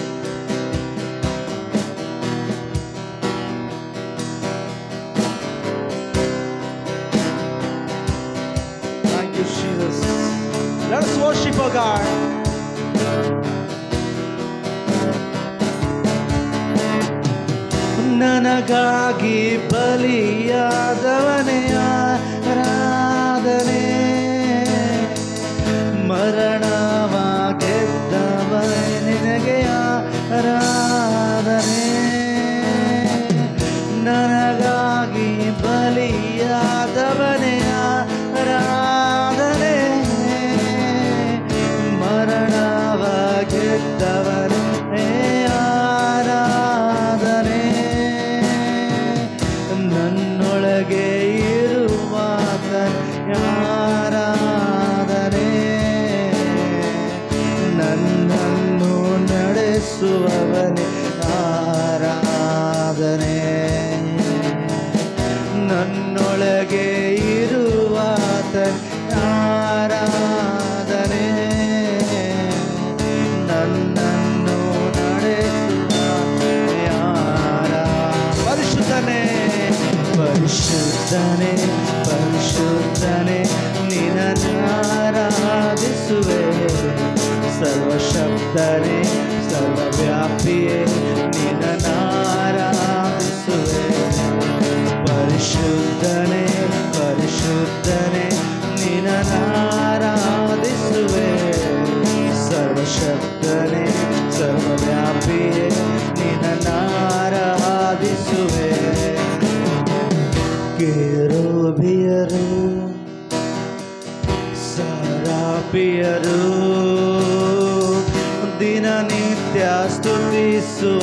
Thank you, Jesus. Let us worship our God. ನನಗಾಗಿ ಬಲಿಯಾದವನೇ ಆರಾಧನೆ ಮರಣವ ಗೆದ್ದವನೇ ನಿನಗೆ ಆರಾಧನೆ ನನಗಾಗಿ ಬಲಿಯಾದವನೇ ಆರಾಧನೆ ಮರಣವ ಗೆದ್ದವನೇ ಆರಾಧನೆ ನನ್ನೊಳಗೆ ಇರುವಾತ ಆರಾಧನೆ ನನ್ನನ್ನು ನಡೆಸುವವನೇ ಆರಾಧನೆ ನನ್ನೊಳಗೆ ಇರುವಾತ ಆರಾಧನೆ ನನ್ನನ್ನು ನಡೆಸುವ ಯಾರ ಪರಿಶುದ್ಧನೇ ಪರಿಶುದ್ಧನೇ ಪರಿಶುದ್ಧನೇ ನಿನಾರಾಧಿಸುವೆ ಸರ್ವಶಕ್ತನೇ ಸರ್ವವ್ಯಾಪಿಯೇ ನಿನಾರಾಧಿಸುವೆ ಪರಿಶುದ್ಧನೇ ಪರಿಶುದ್ಧನೇ ನಿನಾರಾಧಿಸುವೆ ಸರ್ವಶಕ್ತನೇ ಸರ್ವವ್ಯಾಪಿಯೇ ನಿನಾರಾಧಿಸುವೆ ಕೇರೋಬಿಯರು ಸರಾಪಿಯರು ದಿನನಿತ್ಯ ಸ್ತುತಿಸುವ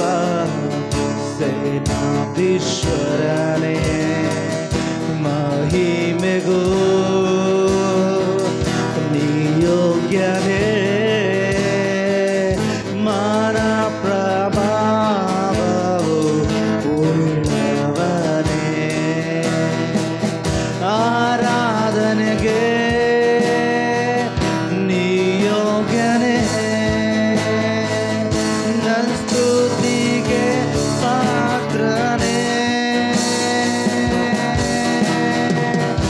ಸೇನಾಧೀಶ್ವರನೇ ಮಹಿಮೆಗೂ ನಿಯೋಗ್ಯನೇ ಮಾನ ಪ್ರಭಾವವು ಉಳ್ಳವನೇ ಆರಾಧನೆಗೆ ನಿಯೋಗ್ಯನೇ ನನ್ನ ಸ್ತುತಿಗೆ ಪಾತ್ರನೇ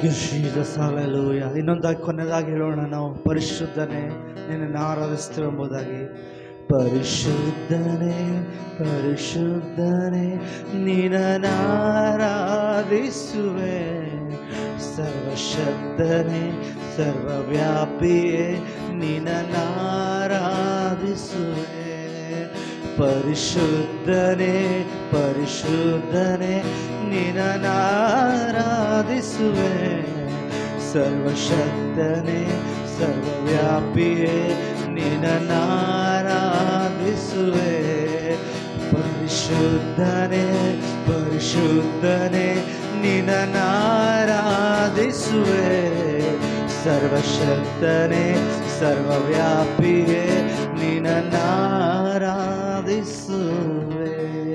ಯು ಜೀಸಸ್ ಹಾಲೆಲೂಯ ಇನ್ನೊಂದಾಗಿ ಕೊನೆಯದಾಗಿ ಹೇಳೋಣ ನಾವು ಪರಿಶುದ್ಧನೇ ನಿನ್ನನ್ನು ಆರಾಧಿಸ್ತೇವೆ ಎಂಬುದಾಗಿ ಪರಿಶುದ್ಧನೇ ಪರಿಶುದ್ಧನೇ ನಿನ್ನನ್ನು ಆರಾಧಿಸುವೆ ಸರ್ವಶಕ್ತನೇ ಸರ್ವವ್ಯಾಪಿಯೇ ನಿನ್ನನ್ನು ಆರಾಧಿಸುವೆ ಪರಿಶುದ್ಧನೇ ಪರಿಶುದ್ಧನೇ ನಿನ್ನನ್ನು ಆರಾಧಿಸುವೆ ಸರ್ವಶಕ್ತನೇ ಸರ್ವವ್ಯಾಪಿಯೇ ನಿನ್ನನ್ನು ಆರಾಧಿಸುವೆ ಪರಿಶುದ್ಧನೇ ಪರಿಶುದ್ಧನೇ ನಿನ್ನನ್ನು ಆರಾಧಿಸುವೆ ಸರ್ವಶಕ್ತನೇ ಸರ್ವವ್ಯಾಪಿಯೇ ನಿನ್ನನ್ನು ಆರಾಧಿಸುವೆ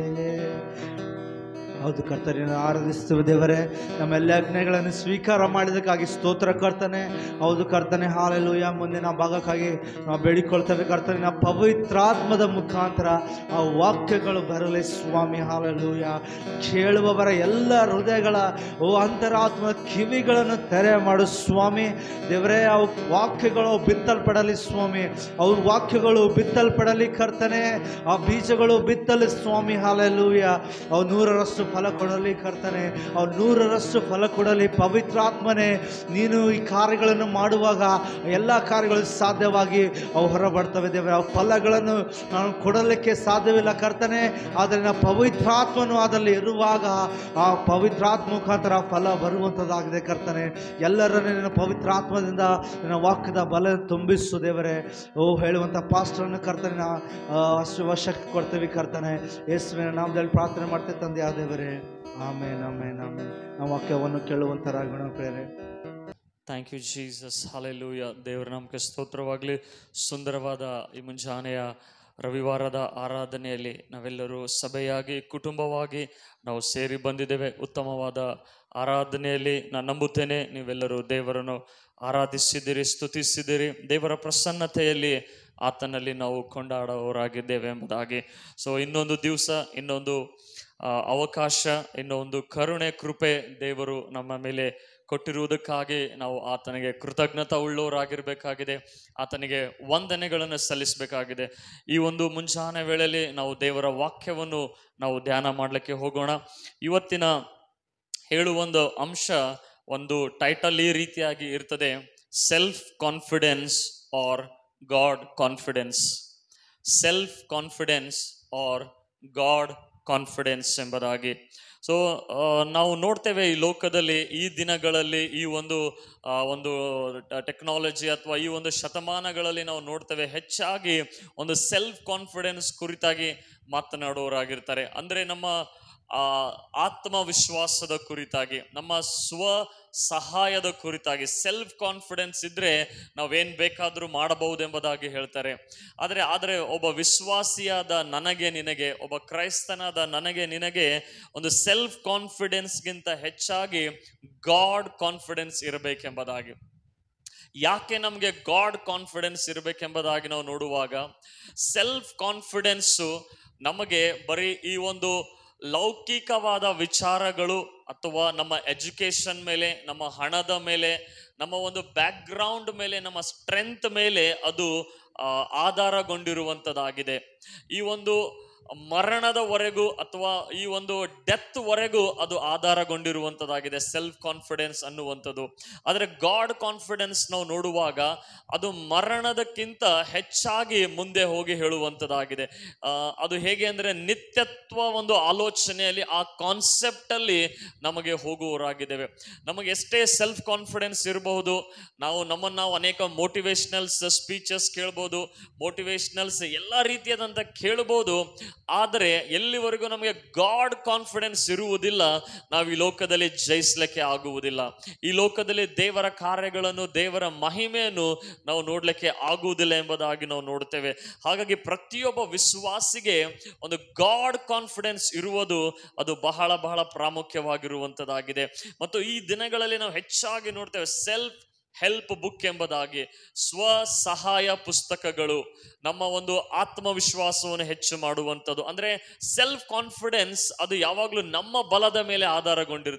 ಹೌದು ಕರ್ತನ ಆರಾಧಿಸ್ತೇವೆ ದೇವರೇ ನಮ್ಮೆಲ್ಲ ಯಜ್ಞಗಳನ್ನು ಸ್ವೀಕಾರ ಮಾಡಿದಕ್ಕಾಗಿ ಸ್ತೋತ್ರ ಕರ್ತನೆ ಹೌದು ಕರ್ತನೆ ಹಾಲೆಲೂಯ ಮುಂದಿನ ಭಾಗಕ್ಕಾಗಿ ನಾವು ಬೇಡಿಕೊಳ್ತೇವೆ ಕರ್ತನೆ ನಾವು ಪವಿತ್ರಾತ್ಮದ ಮುಖಾಂತರ ಆ ವಾಕ್ಯಗಳು ಬರಲಿ ಸ್ವಾಮಿ ಹಾಲೆಲೂಯ ಕೇಳುವವರ ಎಲ್ಲ ಹೃದಯಗಳ ಓ ಅಂತರಾತ್ಮ ಕಿವಿಗಳನ್ನು ತೆರೆ ಮಾಡು ಸ್ವಾಮಿ ದೇವರೇ ಅವು ವಾಕ್ಯಗಳು ಬಿತ್ತಲ್ಪಡಲಿ ಸ್ವಾಮಿ ಅವ್ರ ವಾಕ್ಯಗಳು ಬಿತ್ತಲ್ಪಡಲಿ ಕರ್ತನೆ ಆ ಬೀಜಗಳು ಬಿತ್ತಲಿ ಸ್ವಾಮಿ ಹಾಲೆಲೂಯ ಅವು ನೂರರಷ್ಟು ಫಲ ಕೊಡಲಿ ಕರ್ತನೆ ಅವು ನೂರರಷ್ಟು ಫಲ ಕೊಡಲಿ ಪವಿತ್ರಾತ್ಮನೇ ನೀನು ಈ ಕಾರ್ಯಗಳನ್ನು ಮಾಡುವಾಗ ಎಲ್ಲ ಕಾರ್ಯಗಳು ಸಾಧ್ಯವಾಗಿ ಅವು ಹೊರಬರ್ತವೆ ದೇವರೇ ಆ ಫಲಗಳನ್ನು ನಾನು ಕೊಡಲಿಕ್ಕೆ ಸಾಧ್ಯವಿಲ್ಲ ಕರ್ತನೆ ಆದರೆ ನಾವು ಪವಿತ್ರಾತ್ಮನು ಅದರಲ್ಲಿ ಇರುವಾಗ ಆ ಪವಿತ್ರಾತ್ಮ ಮುಖಾಂತರ ಆ ಫಲ ಬರುವಂಥದ್ದಾಗಿದೆ ಕರ್ತನೆ ಎಲ್ಲರನ್ನು ನಿನ್ನ ಪವಿತ್ರಾತ್ಮದಿಂದ ನಿನ್ನ ವಾಕ್ಯದ ಬಲ ತುಂಬಿಸು ದೇವರೇ ಓ ಹೇಳುವಂಥ ಪಾಸ್ಟರನ್ನು ಕರ್ತನೆ ನಾ ಆ, ಅಷ್ಟು ವಶಕ್ಕೆ ಕೊಡ್ತೇವೆ ಕರ್ತನೆ ಯೇಸುವಿನ ನಾಮದಲ್ಲಿ ಪ್ರಾರ್ಥನೆ ಮಾಡ್ತೇವೆ ತಂದೆ ಆ ದೇವರೇ ಆಮೇನ್ ಆಮೇನ್ ಆಮೇನ್ ನಾವು ವಾಕ್ಯವನ್ನು ಕೇಳುವಂತರಾಗೋಣ ಪ್ರೇರೆ ಥ್ಯಾಂಕ್ ಯು ಜೀಸಸ್ ಹಾಲೆಲೂಯ ದೇವರ ನಮಗೆ ಸ್ತೋತ್ರವಾಗಲಿ ಸುಂದರವಾದ ಈ ಮುಂಜಾನೆಯ ರವಿವಾರದ ಆರಾಧನೆಯಲ್ಲಿ ನಾವೆಲ್ಲರೂ ಸಭೆಯಾಗಿ ಕುಟುಂಬವಾಗಿ ನಾವು ಸೇರಿ ಬಂದಿದ್ದೇವೆ ಉತ್ತಮವಾದ ಆರಾಧನೆಯಲ್ಲಿ ನಾನು ನಂಬುತ್ತೇನೆ ನೀವೆಲ್ಲರೂ ದೇವರನ್ನು ಆರಾಧಿಸಿದ್ದೀರಿ ಸ್ತುತಿಸಿದ್ದೀರಿ ದೇವರ ಪ್ರಸನ್ನತೆಯಲ್ಲಿ ಆತನಲ್ಲಿ ನಾವು ಕೊಂಡಾಡೋರಾಗಿದ್ದೇವೆ ಎಂಬುದಾಗಿ ಸೊ ಇನ್ನೊಂದು ದಿವಸ ಇನ್ನೊಂದು ಆ, ಅವಕಾಶ ಇನ್ನೊಂದು ಕರುಣೆ ಕೃಪೆ ದೇವರು ನಮ್ಮ ಮೇಲೆ ಕೊಟ್ಟಿರುವುದಕ್ಕಾಗಿ ನಾವು ಆತನಿಗೆ ಕೃತಜ್ಞತಾ ಉಳ್ಳವರಾಗಿರ್ಬೇಕಾಗಿದೆ ಆತನಿಗೆ ವಂದನೆಗಳನ್ನು ಸಲ್ಲಿಸಬೇಕಾಗಿದೆ ಈ ಒಂದು ಮುಂಜಾನೆ ವೇಳೆಯಲ್ಲಿ ನಾವು ದೇವರ ವಾಕ್ಯವನ್ನು ನಾವು ಧ್ಯಾನ ಮಾಡಲಿಕ್ಕೆ ಹೋಗೋಣ ಇವತ್ತಿನ ಹೇಳುವೊಂದು ಅಂಶ ಒಂದು ಟೈಟಲ್ ಈ ರೀತಿಯಾಗಿ ಇರ್ತದೆ self confidence or God confidence self confidence or God confidence ಎಂಬುದಾಗಿ ಸೊ ನಾವು ನೋಡ್ತೇವೆ ಈ ಲೋಕದಲ್ಲಿ ಈ ದಿನಗಳಲ್ಲಿ ಈ ಒಂದು ಆ, ಒಂದು ಟೆಕ್ನಾಲಜಿ ಅಥವಾ ಈ ಒಂದು ಶತಮಾನಗಳಲ್ಲಿ ನಾವು ನೋಡ್ತೇವೆ ಹೆಚ್ಚಾಗಿ ಒಂದು ಸೆಲ್ಫ್ ಕಾನ್ಫಿಡೆನ್ಸ್ ಕುರಿತಾಗಿ ಮಾತನಾಡುವವರಾಗಿರ್ತಾರೆ ಅಂದರೆ ನಮ್ಮ ಆ, ಆತ್ಮವಿಶ್ವಾಸದ ಕುರಿತಾಗಿ ನಮ್ಮ ಸ್ವ ಸಹಾಯದ ಕುರಿತಾಗಿ ಸೆಲ್ಫ್ ಕಾನ್ಫಿಡೆನ್ಸ್ ಇದ್ರೆ ನಾವೇನ್ ಬೇಕಾದರೂ ಮಾಡಬಹುದೆಂಬುದಾಗಿ ಹೇಳ್ತಾರೆ ಆದರೆ ಆದರೆ ಒಬ್ಬ ವಿಶ್ವಾಸಿಯಾದ ನನಗೆ ನಿನಗೆ ಒಬ್ಬ ಕ್ರೈಸ್ತನಾದ ನನಗೆ ನಿನಗೆ ಒಂದು ಸೆಲ್ಫ್ ಕಾನ್ಫಿಡೆನ್ಸ್ಗಿಂತ ಹೆಚ್ಚಾಗಿ ಗಾಡ್ ಕಾನ್ಫಿಡೆನ್ಸ್ ಇರಬೇಕೆಂಬುದಾಗಿ ಯಾಕೆ ನಮಗೆ ಗಾಡ್ ಕಾನ್ಫಿಡೆನ್ಸ್ ಇರಬೇಕೆಂಬುದಾಗಿ ನಾವು ನೋಡುವಾಗ ಸೆಲ್ಫ್ ಕಾನ್ಫಿಡೆನ್ಸು ನಮಗೆ ಬರೀ ಈ ಒಂದು ಲೌಕಿಕವಾದ ವಿಚಾರಗಳು ಅಥವಾ ನಮ್ಮ ಎಜುಕೇಶನ್ ಮೇಲೆ ನಮ್ಮ ಹಣದ ಮೇಲೆ ನಮ್ಮ ಒಂದು ಬ್ಯಾಕ್ಗ್ರೌಂಡ್ ಮೇಲೆ ನಮ್ಮ ಸ್ಟ್ರೆಂತ್ ಮೇಲೆ ಅದು ಆ, ಆಧಾರಗೊಂಡಿರುವಂಥದ್ದಾಗಿದೆ ಈ ಒಂದು ಮರಣದವರೆಗೂ ಅಥವಾ ಈ ಒಂದು ಡೆತ್ ವರೆಗೂ ಅದು ಆಧಾರಗೊಂಡಿರುವಂಥದ್ದಾಗಿದೆ ಸೆಲ್ಫ್ ಕಾನ್ಫಿಡೆನ್ಸ್ ಅನ್ನುವಂಥದ್ದು ಆದರೆ ಗಾಡ್ ಕಾನ್ಫಿಡೆನ್ಸ್ ನಾವು ನೋಡುವಾಗ ಅದು ಮರಣದಕ್ಕಿಂತ ಹೆಚ್ಚಾಗಿ ಮುಂದೆ ಹೋಗಿ ಹೇಳುವಂಥದ್ದಾಗಿದೆ ಆ, ಅದು ಹೇಗೆ ಅಂದರೆ ನಿತ್ಯತ್ವ ಒಂದು ಆಲೋಚನೆಯಲ್ಲಿ ಆ ಕಾನ್ಸೆಪ್ಟ್ ಅಲ್ಲಿ ನಮಗೆ ಹೋಗುವವರಾಗಿದ್ದೇವೆ ನಮಗೆ ಎಷ್ಟೇ ಸೆಲ್ಫ್ ಕಾನ್ಫಿಡೆನ್ಸ್ ಇರಬಹುದು ನಾವು ನಮ್ಮನ್ನು ನಾವು ಅನೇಕ ಮೋಟಿವೇಶ್ನಲ್ಸ್ ಸ್ಪೀಚಸ್ ಕೇಳ್ಬೋದು ಮೋಟಿವೇಶ್ನಲ್ಸ್ ಎಲ್ಲ ರೀತಿಯಾದಂಥ ಕೇಳ್ಬೋದು ಆದರೆ ಎಲ್ಲಿವರೆಗೂ ನಮಗೆ ಗಾಡ್ ಕಾನ್ಫಿಡೆನ್ಸ್ ಇರುವುದಿಲ್ಲ ನಾವು ಈ ಲೋಕದಲ್ಲಿ ಜಯಿಸ್ಲಿಕ್ಕೆ ಆಗುವುದಿಲ್ಲ ಈ ಲೋಕದಲ್ಲಿ ದೇವರ ಕಾರ್ಯಗಳನ್ನು ದೇವರ ಮಹಿಮೆಯನ್ನು ನಾವು ನೋಡ್ಲಿಕ್ಕೆ ಆಗುವುದಿಲ್ಲ ಎಂಬುದಾಗಿ ನಾವು ನೋಡ್ತೇವೆ ಹಾಗಾಗಿ ಪ್ರತಿಯೊಬ್ಬ ವಿಶ್ವಾಸಿಗೆ ಒಂದು ಗಾಡ್ ಕಾನ್ಫಿಡೆನ್ಸ್ ಇರುವುದು ಅದು ಬಹಳ ಬಹಳ ಪ್ರಾಮುಖ್ಯವಾಗಿರುವಂಥದ್ದಾಗಿದೆ ಮತ್ತು ಈ ದಿನಗಳಲ್ಲಿ ನಾವು ಹೆಚ್ಚಾಗಿ ನೋಡ್ತೇವೆ ಸೆಲ್ಫ್ ಹೆಲ್ಪ್ ಬುಕ್ ಎಂಬುದಾಗಿ ಸ್ವ ಸಹಾಯ ಪುಸ್ತಕಗಳು ನಮ್ಮ ಒಂದು ಆತ್ಮವಿಶ್ವಾಸವನ್ನು ಹೆಚ್ಚು ಮಾಡುವಂಥದ್ದು ಅಂದ್ರೆ ಸೆಲ್ಫ್ ಕಾನ್ಫಿಡೆನ್ಸ್ ಅದು ಯಾವಾಗಲೂ ನಮ್ಮ ಬಲದ ಮೇಲೆ ಆಧಾರಗೊಂಡಿರ್ತದೆ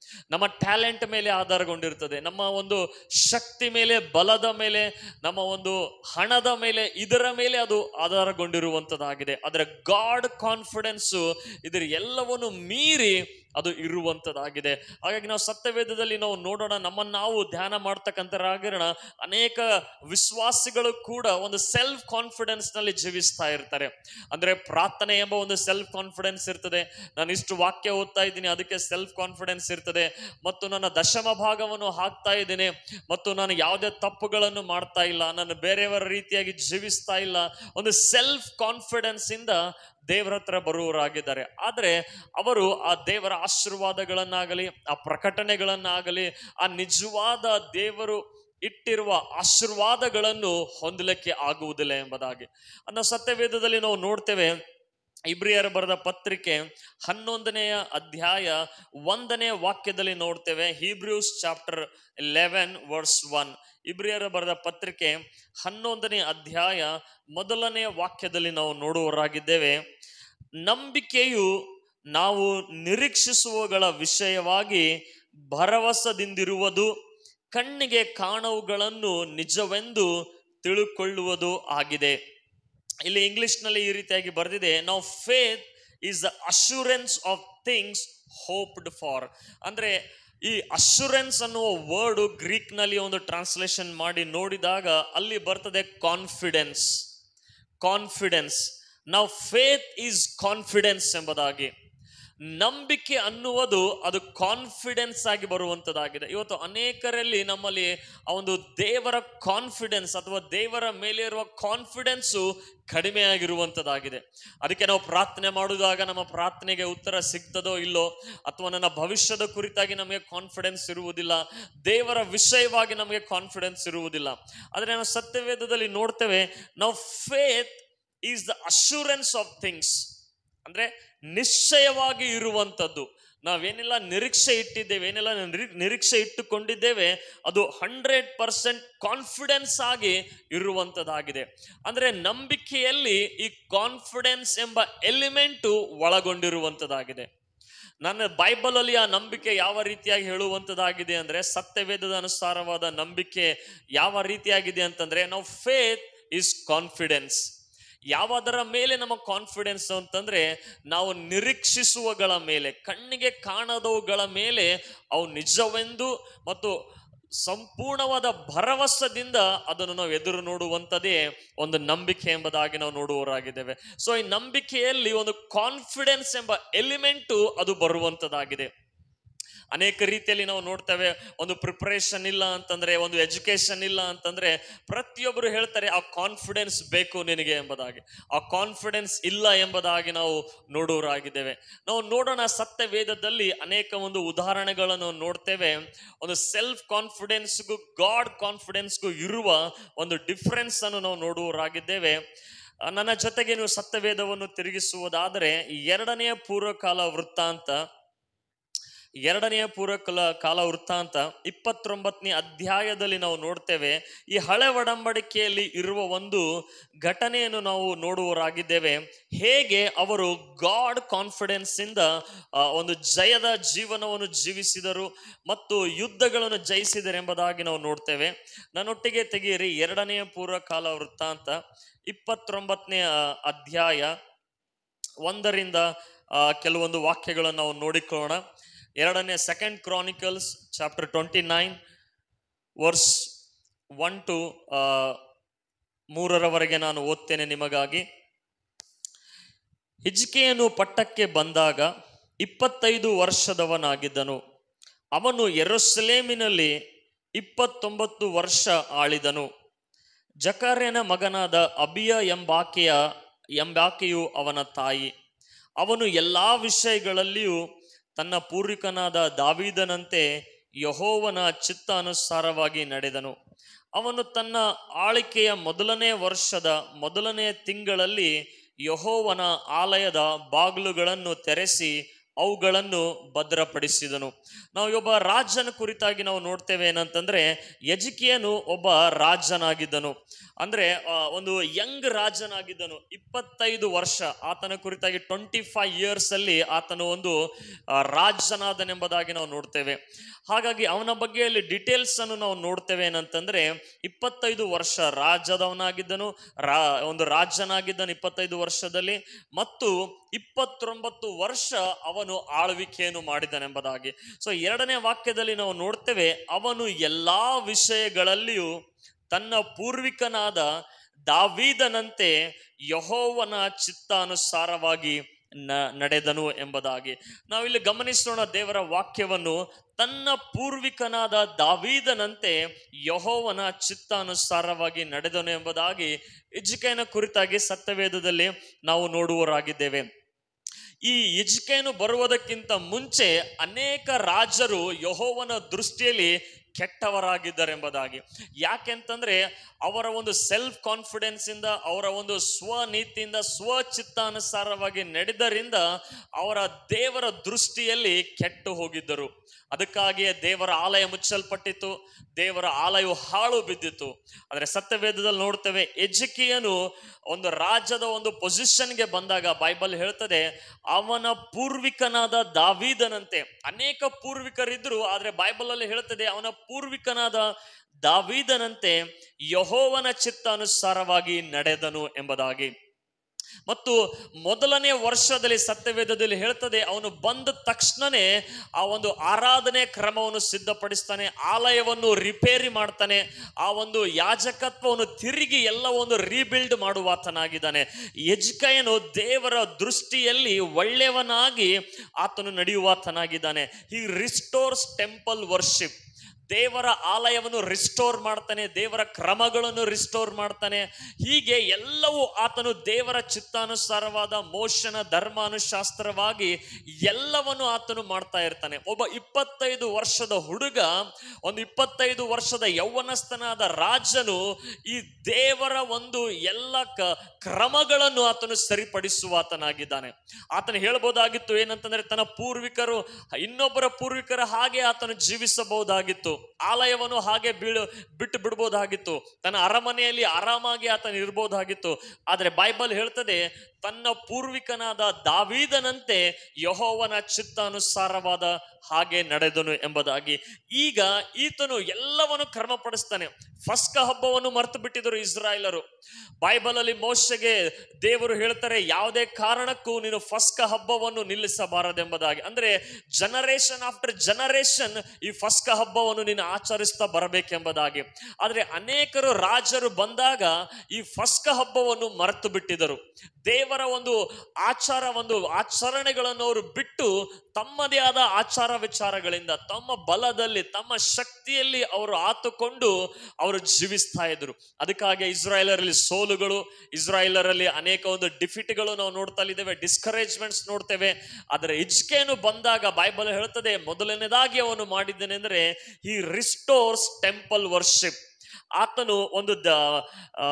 ನಮ್ಮ ಟ್ಯಾಲೆಂಟ್ ಮೇಲೆ ಆಧಾರಗೊಂಡಿರ್ತದೆ ನಮ್ಮ ಒಂದು ಶಕ್ತಿ ಮೇಲೆ ಬಲದ ಮೇಲೆ ನಮ್ಮ ಒಂದು ಹಣದ ಮೇಲೆ ಇದರ ಮೇಲೆ ಅದು ಆಧಾರಗೊಂಡಿರುವಂಥದ್ದಾಗಿದೆ ಆದರೆ ಗಾಡ್ ಕಾನ್ಫಿಡೆನ್ಸು ಇದರ ಎಲ್ಲವನ್ನು ಮೀರಿ ಅದು ಇರುವಂಥದ್ದಾಗಿದೆ ಹಾಗಾಗಿ ನಾವು ಸತ್ಯವೇದದಲ್ಲಿ ನಾವು ನೋಡೋಣ ನಮ್ಮನ್ನು ನಾವು ಧ್ಯಾನ ಮಾಡ್ತಕ್ಕಂಥರಾಗಿರೋಣ ಅನೇಕ ವಿಶ್ವಾಸಿಗಳು ಕೂಡ ಒಂದು ಸೆಲ್ಫ್ ಕಾನ್ಫಿಡೆನ್ಸ್ ನಲ್ಲಿ ಜೀವಿಸ್ತಾ ಇರ್ತಾರೆ ಅಂದ್ರೆ ಪ್ರಾರ್ಥನೆ ಎಂಬ ಒಂದು ಸೆಲ್ಫ್ ಕಾನ್ಫಿಡೆನ್ಸ್ ಇರ್ತದೆ ನಾನು ಇಷ್ಟು ವಾಕ್ಯ ಓದ್ತಾ ಇದ್ದೀನಿ ಅದಕ್ಕೆ ಸೆಲ್ಫ್ ಕಾನ್ಫಿಡೆನ್ಸ್ ಇರ್ತದೆ ಮತ್ತು ನನ್ನ ದಶಮ ಭಾಗವನ್ನು ಹಾಕ್ತಾ ಇದ್ದೀನಿ ಮತ್ತು ನಾನು ಯಾವುದೇ ತಪ್ಪುಗಳನ್ನು ಮಾಡ್ತಾ ಇಲ್ಲ ನಾನು ಬೇರೆಯವರ ರೀತಿಯಾಗಿ ಜೀವಿಸ್ತಾ ಇಲ್ಲ ಒಂದು ಸೆಲ್ಫ್ ಕಾನ್ಫಿಡೆನ್ಸ್ ಇಂದ ದೇವರ ಹತ್ರ ಬರುವವರಾಗಿದ್ದಾರೆ ಆದರೆ ಅವರು ಆ ದೇವರ ಆಶೀರ್ವಾದಗಳನ್ನಾಗಲಿ ಆ ಪ್ರಕಟಣೆಗಳನ್ನಾಗಲಿ ಆ ನಿಜವಾದ ದೇವರು ಇಟ್ಟಿರುವ ಆಶೀರ್ವಾದಗಳನ್ನು ಹೊಂದಲಿಕ್ಕೆ ಆಗುವುದಿಲ್ಲ ಎಂಬುದಾಗಿ ಅನ್ನೋ ಸತ್ಯವೇದದಲ್ಲಿ ನಾವು ನೋಡ್ತೇವೆ ಇಬ್ರಿಯರ ಬರೆದ ಪತ್ರಿಕೆ ಹನ್ನೊಂದನೆಯ ಅಧ್ಯಾಯ ಒಂದನೇ ವಾಕ್ಯದಲ್ಲಿ ನೋಡ್ತೇವೆ Hebrews chapter eleven verse one ಇಬ್ರಿಯರ ಬರೆದ ಪತ್ರಿಕೆ ಹನ್ನೊಂದನೇ ಅಧ್ಯಾಯ ಮೊದಲನೆಯ ವಾಕ್ಯದಲ್ಲಿ ನಾವು ನೋಡುವವರಾಗಿದ್ದೇವೆ ನಂಬಿಕೆಯು ನಾವು ನಿರೀಕ್ಷಿಸುವಗಳ ವಿಷಯವಾಗಿ ಭರವಸದಿಂದಿರುವುದು ಕಣ್ಣಿಗೆ ಕಾಣುವುಗಳನ್ನು ನಿಜವೆಂದು ತಿಳುಕೊಳ್ಳುವುದು ಆಗಿದೆ ಇಲ್ಲಿ ಇಂಗ್ಲಿಷ್ನಲ್ಲಿ ಈ ರೀತಿಯಾಗಿ ಬರೆದಿದೆ ನಾವು faith is the assurance of things hoped for ಅಂದ್ರೆ ಈ ಅಶೂರೆನ್ಸ್ ಅನ್ನುವ ವರ್ಡ್ ಗ್ರೀಕ್ನಲ್ಲಿ ಒಂದು ಟ್ರಾನ್ಸ್ಲೇಷನ್ ಮಾಡಿ ನೋಡಿದಾಗ ಅಲ್ಲಿ ಬರ್ತದೆ ಕಾನ್ಫಿಡೆನ್ಸ್ ಕಾನ್ಫಿಡೆನ್ಸ್ ನಾವು ಫೇತ್ ಈಸ್ ಕಾನ್ಫಿಡೆನ್ಸ್ ಎಂಬುದಾಗಿ ನಂಬಿಕೆ ಅನ್ನುವುದು ಅದು ಕಾನ್ಫಿಡೆನ್ಸ್ ಆಗಿ ಬರುವಂಥದ್ದಾಗಿದೆ ಇವತ್ತು ಅನೇಕರಲ್ಲಿ ನಮ್ಮಲ್ಲಿ ಆ ಒಂದು ದೇವರ ಕಾನ್ಫಿಡೆನ್ಸ್ ಅಥವಾ ದೇವರ ಮೇಲೆ ಇರುವ ಕಾನ್ಫಿಡೆನ್ಸು ಕಡಿಮೆ ಆಗಿರುವಂಥದ್ದಾಗಿದೆ ಅದಕ್ಕೆ ನಾವು ಪ್ರಾರ್ಥನೆ ಮಾಡುವಾಗ ನಮ್ಮ ಪ್ರಾರ್ಥನೆಗೆ ಉತ್ತರ ಸಿಗ್ತದೋ ಇಲ್ಲೋ ಅಥವಾ ನನ್ನ ಭವಿಷ್ಯದ ಕುರಿತಾಗಿ ನಮಗೆ ಕಾನ್ಫಿಡೆನ್ಸ್ ಇರುವುದಿಲ್ಲ ದೇವರ ವಿಷಯವಾಗಿ ನಮಗೆ ಕಾನ್ಫಿಡೆನ್ಸ್ ಇರುವುದಿಲ್ಲ ಆದರೆ ನಾವು ಸತ್ಯವೇದದಲ್ಲಿ ನೋಡ್ತೇವೆ ನಾವು faith is the assurance of things ಅಂದ್ರೆ ನಿಶ್ಚಯವಾಗಿ ಇರುವಂಥದ್ದು ನಾವೇನೆಲ್ಲ ನಿರೀಕ್ಷೆ ಇಟ್ಟಿದ್ದೇವೆ ಏನೆಲ್ಲ ನಿರಿ- ನಿರೀಕ್ಷೆ ಇಟ್ಟುಕೊಂಡಿದ್ದೇವೆ ಅದು ಹಂಡ್ರೆಡ್ ಪರ್ಸೆಂಟ್ ಕಾನ್ಫಿಡೆನ್ಸ್ ಆಗಿ ಇರುವಂಥದ್ದಾಗಿದೆ ಅಂದ್ರೆ ನಂಬಿಕೆಯಲ್ಲಿ ಈ ಕಾನ್ಫಿಡೆನ್ಸ್ ಎಂಬ ಎಲಿಮೆಂಟು ಒಳಗೊಂಡಿರುವಂಥದ್ದಾಗಿದೆ ನನ್ನ ಬೈಬಲಲ್ಲಿ ಆ ನಂಬಿಕೆ ಯಾವ ರೀತಿಯಾಗಿ ಹೇಳುವಂಥದ್ದಾಗಿದೆ ಅಂದ್ರೆ ಸತ್ಯವೇದದ ಅನುಸಾರವಾದ ನಂಬಿಕೆ ಯಾವ ರೀತಿಯಾಗಿದೆ ಅಂತಂದ್ರೆ ನಾವು ಫೇತ್ ಇಸ್ ಕಾನ್ಫಿಡೆನ್ಸ್ ಯಾವುದರ ಮೇಲೆ ನಮ್ಮ ಕಾನ್ಫಿಡೆನ್ಸ್ ಅಂತಂದ್ರೆ ನಾವು ನಿರೀಕ್ಷಿಸುವಗಳ ಮೇಲೆ ಕಣ್ಣಿಗೆ ಕಾಣದವುಗಳ ಮೇಲೆ ಅವು ನಿಜವೆಂದು ಮತ್ತು ಸಂಪೂರ್ಣವಾದ ಭರವಸದಿಂದ ಅದನ್ನು ನಾವು ಎದುರು ನೋಡುವಂಥದ್ದೇ ಒಂದು ನಂಬಿಕೆ ಎಂಬುದಾಗಿ ನಾವು ನೋಡುವವರಾಗಿದ್ದೇವೆ ಸೊ ಈ ನಂಬಿಕೆಯಲ್ಲಿ ಒಂದು ಕಾನ್ಫಿಡೆನ್ಸ್ ಎಂಬ ಎಲಿಮೆಂಟು ಅದು ಬರುವಂಥದ್ದಾಗಿದೆ ಅನೇಕ ರೀತಿಯಲ್ಲಿ ನಾವು ನೋಡ್ತೇವೆ ಒಂದು ಪ್ರಿಪರೇಷನ್ ಇಲ್ಲ ಅಂತಂದ್ರೆ ಒಂದು ಎಜುಕೇಶನ್ ಇಲ್ಲ ಅಂತಂದ್ರೆ ಪ್ರತಿಯೊಬ್ಬರು ಹೇಳ್ತಾರೆ ಆ ಕಾನ್ಫಿಡೆನ್ಸ್ ಬೇಕು ನಿನಗೆ ಎಂಬುದಾಗಿ ಆ ಕಾನ್ಫಿಡೆನ್ಸ್ ಇಲ್ಲ ಎಂಬುದಾಗಿ ನಾವು ನೋಡುವರಾಗಿದ್ದೇವೆ ನಾವು ನೋಡೋಣ ಸತ್ಯ ವೇದದಲ್ಲಿ ಅನೇಕ ಒಂದು ಉದಾಹರಣೆಗಳನ್ನು ನೋಡ್ತೇವೆ ಒಂದು ಸೆಲ್ಫ್ ಕಾನ್ಫಿಡೆನ್ಸ್ಗೂ ಗಾಡ್ ಕಾನ್ಫಿಡೆನ್ಸ್ಗೂ ಇರುವ ಒಂದು ಡಿಫರೆನ್ಸ್ ಅನ್ನು ನಾವು ನೋಡುವರಾಗಿದ್ದೇವೆ ಆ, ನನ್ನ ಜೊತೆಗೆ ನೀವು ಸತ್ಯವೇದವನ್ನು ತಿರುಗಿಸುವುದಾದರೆ ಎರಡನೆಯ ಪೂರ್ವಕಾಲ ವೃತ್ತಾಂತ ಎರಡನೆಯ ಪೂರ್ವಕಾಲ ಕಾಲ ವೃತ್ತಾಂತ ಇಪ್ಪತ್ತೊಂಬತ್ತನೇ ಅಧ್ಯಾಯದಲ್ಲಿ ನಾವು ನೋಡ್ತೇವೆ ಈ ಹಳೆ ಒಡಂಬಡಿಕೆಯಲ್ಲಿ ಇರುವ ಒಂದು ಘಟನೆಯನ್ನು ನಾವು ನೋಡುವರಾಗಿದ್ದೇವೆ ಹೇಗೆ ಅವರು ಗಾಡ್ ಕಾನ್ಫಿಡೆನ್ಸ್ ಇಂದ ಆ, ಒಂದು ಜಯದ ಜೀವನವನ್ನು ಜೀವಿಸಿದರು ಮತ್ತು ಯುದ್ಧಗಳನ್ನು ಜಯಿಸಿದರು ಎಂಬುದಾಗಿ ನಾವು ನೋಡ್ತೇವೆ ನನ್ನೊಟ್ಟಿಗೆ ತೆಗೆಯಿರಿ ಎರಡನೆಯ ಪೂರ್ವಕಾಲ ವೃತ್ತಾಂತ ಇಪ್ಪತ್ತೊಂಬತ್ತನೇ ಅಧ್ಯಾಯ ಒಂದರಿಂದ ಆ, ಕೆಲವೊಂದು ವಾಕ್ಯಗಳನ್ನು ನಾವು ನೋಡಿಕೊಳ್ಳೋಣ ಎರಡನೇ second Chronicles chapter twenty nine verse one two ಮೂರರವರೆಗೆ ನಾನು ಓದ್ತೇನೆ ನಿಮಗಾಗಿ ಹಿಜ್ಕಿಯನು ಪಟ್ಟಕ್ಕೆ ಬಂದಾಗ ಇಪ್ಪತ್ತೈದು ವರ್ಷದವನಾಗಿದ್ದನು ಅವನು ಯೆರೂಸಲೇಮಿನಲ್ಲಿ ಇಪ್ಪತ್ತೊಂಬತ್ತು ವರ್ಷ ಆಳಿದನು ಜಕರ್ಯನ ಮಗನಾದ ಅಬಿಯ ಎಂಬಾಕೆಯ ಎಂಬಾಕೆಯು ಅವನ ತಾಯಿ ಅವನು ಎಲ್ಲಾ ವಿಷಯಗಳಲ್ಲಿಯೂ ತನ್ನ ಪೂರ್ವಿಕನಾದ ದಾವೀದನಂತೆ ಯಹೋವನ ಚಿತ್ತ ಅನುಸಾರವಾಗಿ ನಡೆದನು ಅವನು ತನ್ನ ಆಳಿಕೆಯ ಮೊದಲನೇ ವರ್ಷದ ಮೊದಲನೇ ತಿಂಗಳಲ್ಲಿ ಯಹೋವನ ಆಲಯದ ಬಾಗಿಲುಗಳನ್ನು ತೆರೆಸಿ ಅವುಗಳನ್ನು ಭದ್ರಪಡಿಸಿದನು ನಾವು ಒಬ್ಬ ರಾಜನ ಕುರಿತಾಗಿ ನಾವು ನೋಡ್ತೇವೆ ಏನಂತಂದ್ರೆ ಯಜಿಕಿಯನು ಒಬ್ಬ ರಾಜನಾಗಿದ್ದನು ಅಂದ್ರೆ ಆ, ಒಂದು ಯಂಗ್ ರಾಜನಾಗಿದ್ದನು ಇಪ್ಪತ್ತೈದು ವರ್ಷ ಆತನ ಕುರಿತಾಗಿ ಟ್ವೆಂಟಿ ಫೈವ್ ಇಯರ್ಸ್ ಅಲ್ಲಿ ಆತನು ಒಂದು ಆ, ರಾಜನಾದನೆಂಬುದಾಗಿ ನಾವು ನೋಡ್ತೇವೆ ಹಾಗಾಗಿ ಅವನ ಬಗ್ಗೆ ಅಲ್ಲಿ ಡೀಟೇಲ್ಸ್ ಅನ್ನು ನಾವು ನೋಡ್ತೇವೆ ಏನಂತಂದ್ರೆ ಇಪ್ಪತ್ತೈದು ವರ್ಷ ರಾಜದವನಾಗಿದ್ದನು ರಾ ಒಂದು ರಾಜನಾಗಿದ್ದನು ಇಪ್ಪತ್ತೈದು ವರ್ಷದಲ್ಲಿ ಮತ್ತು ಇಪ್ಪತ್ತೊಂಬತ್ತು ವರ್ಷ ಅವನು ಆಳ್ವಿಕೆಯನ್ನು ಮಾಡಿದನೆಂಬುದಾಗಿ ಸೊ ಎರಡನೇ ವಾಕ್ಯದಲ್ಲಿ ನಾವು ನೋಡ್ತೇವೆ ಅವನು ಎಲ್ಲಾ ವಿಷಯಗಳಲ್ಲಿಯೂ ತನ್ನ ಪೂರ್ವಿಕನಾದ ದಾವೀದನಂತೆ ಯಹೋವನ ಚಿತ್ತಾನುಸಾರವಾಗಿ ನ ನಡೆದನು ಎಂಬುದಾಗಿ ನಾವಿಲ್ಲಿ ಗಮನಿಸೋಣ ದೇವರ ವಾಕ್ಯವನ್ನು ತನ್ನ ಪೂರ್ವಿಕನಾದ ದಾವೀದನಂತೆ ಯಹೋವನ ಚಿತ್ತಾನುಸಾರವಾಗಿ ನಡೆದನು ಎಂಬುದಾಗಿ ಇಜ್ಜಿಕೇನ ಕುರಿತಾಗಿ ಸತ್ಯವೇದದಲ್ಲಿ ನಾವು ನೋಡುವರಾಗಿದ್ದೇವೆ ಈ ಇಜ್ಕೇನು ಬರುವುದಕ್ಕಿಂತ ಮುಂಚೆ ಅನೇಕ ರಾಜರು ಯಹೋವನ ದೃಷ್ಟಿಯಲ್ಲಿ ಕೆಟ್ಟವರಾಗಿದ್ದಾರೆಂಬುದಾಗಿ ಯಾಕೆಂತಂದ್ರೆ ಅವರ ಒಂದು ಸೆಲ್ಫ್ ಕಾನ್ಫಿಡೆನ್ಸ್ ಇಂದ ಅವರ ಒಂದು ಸ್ವನೀತಿಯಿಂದ ಸ್ವಚಿತ್ತಾನುಸಾರವಾಗಿ ನಡೆದರಿಂದ ಅವರ ದೇವರ ದೃಷ್ಟಿಯಲ್ಲಿ ಕೆಟ್ಟು ಹೋಗಿದ್ದರು ಅದಕ್ಕಾಗಿಯೇ ದೇವರ ಆಲಯ ಮುಚ್ಚಲ್ಪಟ್ಟಿತು ದೇವರ ಆಲಯವು ಹಾಳು ಬಿದ್ದಿತು ಆದರೆ ಸತ್ಯವೇದದಲ್ಲಿ ನೋಡ್ತೇವೆ ಎಜಕಿಯನು ಒಂದು ರಾಜ್ಯದ ಒಂದು ಪೊಸಿಷನ್ಗೆ ಬಂದಾಗ ಬೈಬಲ್ ಹೇಳ್ತದೆ ಅವನ ಪೂರ್ವಿಕನಾದ ದಾವೀದನಂತೆ ಅನೇಕ ಪೂರ್ವಿಕರಿದ್ರು ಆದರೆ ಬೈಬಲ್ ಅಲ್ಲಿ ಹೇಳ್ತದೆ ಅವನ ಪೂರ್ವಿಕನಾದ ದಾವೀದನಂತೆ ಯಹೋವನ ಚಿತ್ತಾನುಸಾರವಾಗಿ ನಡೆದನು ಎಂಬುದಾಗಿ ಮತ್ತು ಮೊದಲನೇ ವರ್ಷದಲ್ಲಿ ಸತ್ಯವೇದದಲ್ಲಿ ಹೇಳ್ತದೆ ಅವನು ಬಂದ ತಕ್ಷಣನೇ ಆ ಒಂದು ಆರಾಧನೆ ಕ್ರಮವನ್ನು ಸಿದ್ಧಪಡಿಸ್ತಾನೆ ಆಲಯವನ್ನು ರಿಪೇರಿ ಮಾಡ್ತಾನೆ ಆ ಒಂದು ಯಾಜಕತ್ವವನ್ನು ತಿರುಗಿ ಎಲ್ಲ ಒಂದು ರೀಬಿಲ್ಡ್ ಮಾಡುವಾತನಾಗಿದ್ದಾನೆ ಯಜ್ಕಯನು ದೇವರ ದೃಷ್ಟಿಯಲ್ಲಿ ಒಳ್ಳೆಯವನಾಗಿ ಆತನು ನಡೆಯುವಾತನಾಗಿದ್ದಾನೆ ಹಿ ರಿಸ್ಟೋರ್ಸ್ ಟೆಂಪಲ್ ವರ್ಷಿಪ್ ದೇವರ ಆಲಯವನ್ನು ರಿಸ್ಟೋರ್ ಮಾಡ್ತಾನೆ ದೇವರ ಕ್ರಮಗಳನ್ನು ರಿಸ್ಟೋರ್ ಮಾಡ್ತಾನೆ ಹೀಗೆ ಎಲ್ಲವೂ ಆತನು ದೇವರ ಚಿತ್ತಾನುಸಾರವಾದ ಮೋಶನ ಧರ್ಮಾನುಶಾಸ್ತ್ರವಾಗಿ ಎಲ್ಲವನ್ನು ಆತನು ಮಾಡ್ತಾ ಇರ್ತಾನೆ ಒಬ್ಬ ಇಪ್ಪತ್ತೈದು ವರ್ಷದ ಹುಡುಗ ಒಂದು ಇಪ್ಪತ್ತೈದು ವರ್ಷದ ಯೌವನಸ್ಥನಾದ ರಾಜನು ಈ ದೇವರ ಒಂದು ಎಲ್ಲ ಕ ಕ್ರಮಗಳನ್ನು ಆತನು ಸರಿಪಡಿಸುವಾತನಾಗಿದ್ದಾನೆ ಆತನು ಹೇಳ್ಬೋದಾಗಿತ್ತು ಏನಂತಂದ್ರೆ ತನ್ನ ಪೂರ್ವಿಕರು ಇನ್ನೊಬ್ಬರ ಪೂರ್ವಿಕರ ಹಾಗೆ ಆತನು ಜೀವಿಸಬಹುದಾಗಿತ್ತು ಆಲಯವನ್ನು ಹಾಗೆ ಬೀಳು ಬಿಟ್ಟು ಬಿಡ್ಬೋದಾಗಿತ್ತು ತನ್ನ ಅರಮನೆಯಲ್ಲಿ ಆರಾಮಾಗಿ ಆತನು ಇರ್ಬೋದಾಗಿತ್ತು ಆದರೆ ಬೈಬಲ್ ಹೇಳ್ತದೆ ತನ್ನ ಪೂರ್ವಿಕನಾದ ದಾವೀದನಂತೆ ಯಹೋವನ ಚಿತ್ತಾನುಸಾರವಾದ ಹಾಗೆ ನಡೆದನು ಎಂಬುದಾಗಿ ಈಗ ಈತನು ಎಲ್ಲವನ್ನು ಕ್ರಮಪಡಿಸ್ತಾನೆ ಫಸ್ಕ ಹಬ್ಬವನ್ನು ಮರೆತು ಬಿಟ್ಟಿದ್ದರು ಇಸ್ರಾಯೇಲರು ಬೈಬಲ್ ಅಲ್ಲಿ ಮೋಶೆಗೆ ದೇವರು ಹೇಳ್ತಾರೆ ಯಾವುದೇ ಕಾರಣಕ್ಕೂ ನೀನು ಫಸ್ಕ ಹಬ್ಬವನ್ನು ನಿಲ್ಲಿಸಬಾರದೆಂಬುದಾಗಿ ಅಂದ್ರೆ ಜನರೇಷನ್ ಆಫ್ಟರ್ ಜನರೇಷನ್ ಈ ಫಸ್ಕ ಹಬ್ಬವನ್ನು ನೀನು ಆಚರಿಸ್ತಾ ಬರಬೇಕೆಂಬುದಾಗಿ ಆದರೆ ಅನೇಕರು ರಾಜರು ಬಂದಾಗ ಈ ಫಸ್ಕ ಹಬ್ಬವನ್ನು ಮರೆತು ಬಿಟ್ಟಿದ್ದರು ದೇವರ ಒಂದು ಆಚಾರ ಒಂದು ಆಚರಣೆಗಳನ್ನು ಅವರು ಬಿಟ್ಟು ತಮ್ಮದೇ ಆದ ಆಚಾರ ವಿಚಾರಗಳಿಂದ ತಮ್ಮ ಬಲದಲ್ಲಿ ತಮ್ಮ ಶಕ್ತಿಯಲ್ಲಿ ಅವರು ಆತುಕೊಂಡು ಅವರು ಜೀವಿಸ್ತಾ ಇದ್ರು ಅದಕ್ಕಾಗಿ ಇಸ್ರಾಯೇಲರಲ್ಲಿ ಸೋಲುಗಳು ಇಸ್ರಾಯೇಲರಲ್ಲಿ ಅನೇಕ ಒಂದು ಡಿಫಿಟ್ಗಳು ನಾವು ನೋಡ್ತಾ ಇದ್ದೇವೆ ಡಿಸ್ಕರೇಜ್ಮೆಂಟ್ಸ್ ನೋಡ್ತೇವೆ ಆದರೆ ಇಜ್ಕೇನು ಬಂದಾಗ ಬೈಬಲ್ ಹೇಳ್ತದೆ ಮೊದಲನೇದಾಗಿ ಅವನು ಮಾಡಿದ್ದೇನೆಂದ್ರೆ ಈ ರಿಸ್ಟೋರ್ಸ್ ಟೆಂಪಲ್ ವರ್ಷಿಪ್ ಆತನು ಒಂದು ದ ಆ,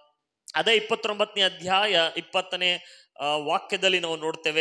ಅದೇ ಇಪ್ಪತ್ತೊಂಬತ್ತನೇ ಅಧ್ಯಾಯ ಇಪ್ಪತ್ತನೇ ಆ, ವಾಕ್ಯದಲ್ಲಿ ನಾವು ನೋಡ್ತೇವೆ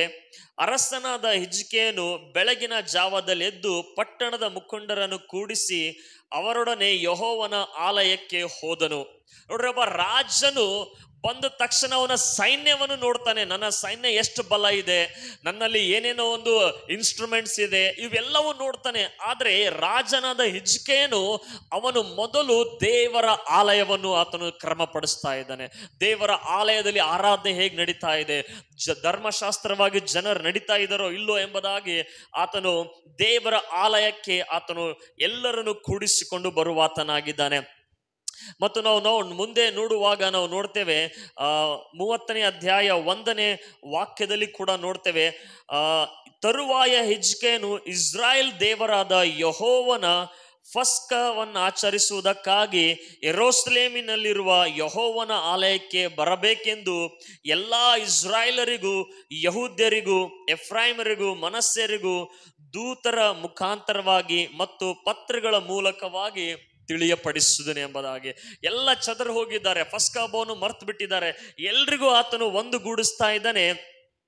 ಅರಸನಾದ ಹಿಜ್ಕಿಯನು ಬೆಳಗಿನ ಜಾವದಲ್ಲಿ ಎದ್ದು ಪಟ್ಟಣದ ಮುಖಂಡರನ್ನು ಕೂಡಿಸಿ ಅವರೊಡನೆ ಯಹೋವನ ಆಲಯಕ್ಕೆ ಹೋದನು ನೋಡ್ರಿ ಒಬ್ಬ ರಾಜನು ಬಂದ ತಕ್ಷಣ ಅವನ ಸೈನ್ಯವನ್ನು ನೋಡ್ತಾನೆ ನನ್ನ ಸೈನ್ಯ ಎಷ್ಟು ಬಲ ಇದೆ ನನ್ನಲ್ಲಿ ಏನೇನೋ ಒಂದು ಇನ್ಸ್ಟ್ರೂಮೆಂಟ್ಸ್ ಇದೆ ಇವೆಲ್ಲವೂ ನೋಡ್ತಾನೆ ಆದರೆ ರಾಜನಾದ ಹಿಜ್ಕೇನು ಅವನು ಮೊದಲು ದೇವರ ಆಲಯವನ್ನು ಆತನು ಕ್ರಮಪಡಿಸ್ತಾ ಇದ್ದಾನೆ ದೇವರ ಆಲಯದಲ್ಲಿ ಆರಾಧನೆ ಹೇಗೆ ನಡೀತಾ ಇದೆ ಜ ಧರ್ಮಶಾಸ್ತ್ರವಾಗಿ ಜನರು ನಡೀತಾ ಇದ್ದಾರೋ ಇಲ್ಲೋ ಎಂಬುದಾಗಿ ಆತನು ದೇವರ ಆಲಯಕ್ಕೆ ಆತನು ಎಲ್ಲರನ್ನು ಕೂಡಿಸಿಕೊಂಡು ಬರುವಾತನಾಗಿದ್ದಾನೆ ಮತ್ತು ನಾವು ನಾವು ಮುಂದೆ ನೋಡುವಾಗ ನಾವು ನೋಡ್ತೇವೆ ಆ ಮೂವತ್ತನೇ ಅಧ್ಯಾಯ ಒಂದನೇ ವಾಕ್ಯದಲ್ಲಿ ಕೂಡ ನೋಡ್ತೇವೆ ಆ ತರುವಾಯ ಹಿಜ್ಕೇನು ಇಸ್ರಾಯೇಲ್ ದೇವರಾದ ಯಹೋವನ ಫಸ್ಕವನ್ನು ಆಚರಿಸುವುದಕ್ಕಾಗಿ ಎರೋಸ್ಲೇಮಿನಲ್ಲಿರುವ ಯಹೋವನ ಆಲಯಕ್ಕೆ ಬರಬೇಕೆಂದು ಎಲ್ಲ ಇಸ್ರಾಯೇಲರಿಗೂ ಯಹೂದ್ಯರಿಗೂ ಎಫ್ರಾಯಿಮರಿಗೂ ಮನಸ್ಸರಿಗೂ ದೂತರ ಮುಖಾಂತರವಾಗಿ ಮತ್ತು ಪತ್ರಗಳ ಮೂಲಕವಾಗಿ ತಿಳಿಯಪಡಿಸುವುದನೆ ಎಂಬುದಾಗಿ ಎಲ್ಲ ಚದರ ಹೋಗಿದ್ದಾರೆ ಫಸ್ಕ ಹಬ್ಬವನ್ನು ಮರ್ತು ಬಿಟ್ಟಿದ್ದಾರೆ ಎಲ್ರಿಗೂ ಆತನು ಒಂದು ಗೂಡಿಸ್ತಾ ಇದ್ದಾನೆ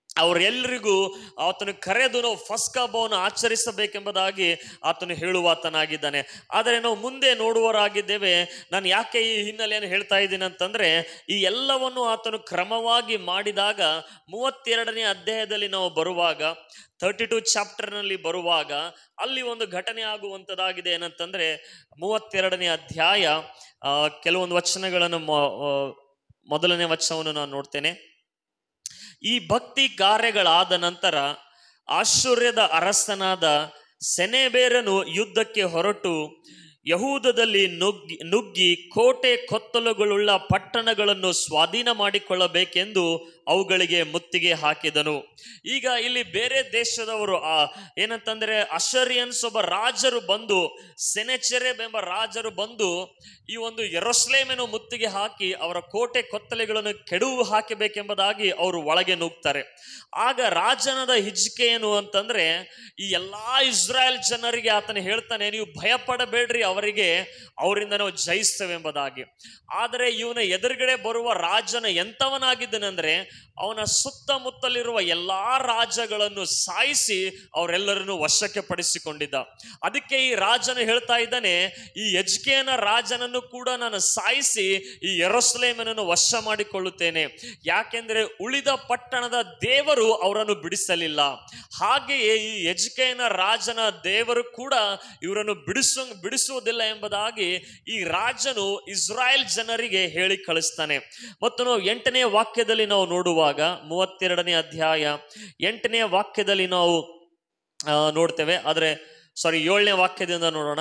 ಅವರೆಲ್ಲರಿಗೂ ಆತನು ಕರೆದು ನಾವು ಫಸ್ಕ್ ಹಬ್ಬವನ್ನು ಆಚರಿಸಬೇಕೆಂಬುದಾಗಿ ಆತನು ಹೇಳುವಾತನಾಗಿದ್ದಾನೆ ಆದರೆ ನಾವು ಮುಂದೆ ನೋಡುವರಾಗಿದ್ದೇವೆ ನಾನು ಯಾಕೆ ಈ ಹಿನ್ನೆಲೆಯನ್ನು ಹೇಳ್ತಾ ಇದ್ದೀನಿ ಅಂತಂದ್ರೆ ಈ ಎಲ್ಲವನ್ನು ಆತನು ಕ್ರಮವಾಗಿ ಮಾಡಿದಾಗ ಮೂವತ್ತೆರಡನೇ ಅಧ್ಯಾಯದಲ್ಲಿ ನಾವು ಬರುವಾಗ ತರ್ಟಿ ಟು ಚಾಪ್ಟರ್ನಲ್ಲಿ ಬರುವಾಗ ಅಲ್ಲಿ ಒಂದು ಘಟನೆ ಆಗುವಂಥದ್ದಾಗಿದೆ ಏನಂತಂದ್ರೆ ಮೂವತ್ತೆರಡನೇ ಅಧ್ಯಾಯ ಆ, ಕೆಲವೊಂದು ವಚನಗಳನ್ನು ಮೊ- ಆ, ಮೊದಲನೇ ವಚನವನ್ನು ನಾನು ನೋಡ್ತೇನೆ ಈ ಭಕ್ತಿ ಕಾರ್ಯಗಳಾದ ನಂತರ ಆಶ್ಚರ್ಯದ ಅರಸನಾದ ಸೆನೆಬೇರನು ಯುದ್ಧಕ್ಕೆ ಹೊರಟು ಯಹೂದದಲ್ಲಿ ನುಗ್ಗಿ ನುಗ್ಗಿ ಕೋಟೆ ಕೊತ್ತಲುಗಳುಳ್ಳ ಪಟ್ಟಣಗಳನ್ನು ಸ್ವಾಧೀನ ಮಾಡಿಕೊಳ್ಳಬೇಕೆಂದು ಅವುಗಳಿಗೆ ಮುತ್ತಿಗೆ ಹಾಕಿದನು ಈಗ ಇಲ್ಲಿ ಬೇರೆ ದೇಶದವರು ಆ ಏನಂತಂದ್ರೆ ಅಶರಿಯನ್ಸ್ ಒಬ್ಬ ರಾಜರು ಬಂದು ಸೆನೆಚೆರೆಬ್ ಎಂಬ ರಾಜರು ಬಂದು ಈ ಒಂದು ಎರಸ್ಲೇಮೆನು ಮುತ್ತಿಗೆ ಹಾಕಿ ಅವರ ಕೋಟೆ ಕೊತ್ತಲೆಗಳನ್ನು ಕೆಡುವು ಹಾಕಬೇಕೆಂಬುದಾಗಿ ಅವರು ಒಳಗೆ ನುಗ್ತಾರೆ ಆಗ ರಾಜನದ ಹಿಜ್ಕೆ ಏನು ಅಂತಂದ್ರೆ ಈ ಎಲ್ಲಾ ಇಸ್ರಾಯೇಲ್ ಜನರಿಗೆ ಆತನ ಹೇಳ್ತಾನೆ ನೀವು ಭಯ ಪಡಬೇಡ್ರಿ ಅವರಿಗೆ ಅವರಿಂದ ನಾವು ಜಯಿಸ್ತೇವೆ ಎಂಬುದಾಗಿ ಆದರೆ ಇವನ ಎದುರುಗಡೆ ಬರುವ ರಾಜನ ಎಂತವನಾಗಿದ್ದನಂದ್ರೆ ಅವನ ಸುತ್ತಮುತ್ತಲಿರುವ ಎಲ್ಲಾ ರಾಜಗಳನ್ನು ಸಾಯಿಸಿ ಅವರೆಲ್ಲರನ್ನು ವಶಕ್ಕೆ ಪಡಿಸಿಕೊಂಡಿದ್ದ ಅದಕ್ಕೆ ಈ ರಾಜನು ಹೇಳ್ತಾ ಇದ್ದಾನೆ ಈ ಯಜ್ಕೇನ ರಾಜನನ್ನು ಕೂಡ ನಾನು ಸಾಯಿಸಿ ಈ ಎರಸ್ಲೇಮನನ್ನು ವಶ ಮಾಡಿಕೊಳ್ಳುತ್ತೇನೆ ಯಾಕೆಂದ್ರೆ ಉಳಿದ ಪಟ್ಟಣದ ದೇವರು ಅವರನ್ನು ಬಿಡಿಸಲಿಲ್ಲ ಹಾಗೆಯೇ ಈ ಯಜ್ಕೇನ ರಾಜನ ದೇವರು ಕೂಡ ಇವರನ್ನು ಬಿಡಿಸು ಬಿಡಿಸುವುದಿಲ್ಲ ಎಂಬುದಾಗಿ ಈ ರಾಜನು ಇಸ್ರಾಯೇಲ್ ಜನರಿಗೆ ಹೇಳಿ ಕಳಿಸ್ತಾನೆ ಮತ್ತು ನಾವು ಎಂಟನೇ ವಾಕ್ಯದಲ್ಲಿ ನಾವು ನೋಡುವಾಗ ಮೂವತ್ತೆರಡನೇ ಅಧ್ಯಾಯ ಎಂಟನೇ ವಾಕ್ಯದಲ್ಲಿ ನಾವು ಆ, ನೋಡ್ತೇವೆ ಆದರೆ ಸಾರಿ ಏಳನೇ ವಾಕ್ಯದಿಂದ ನೋಡೋಣ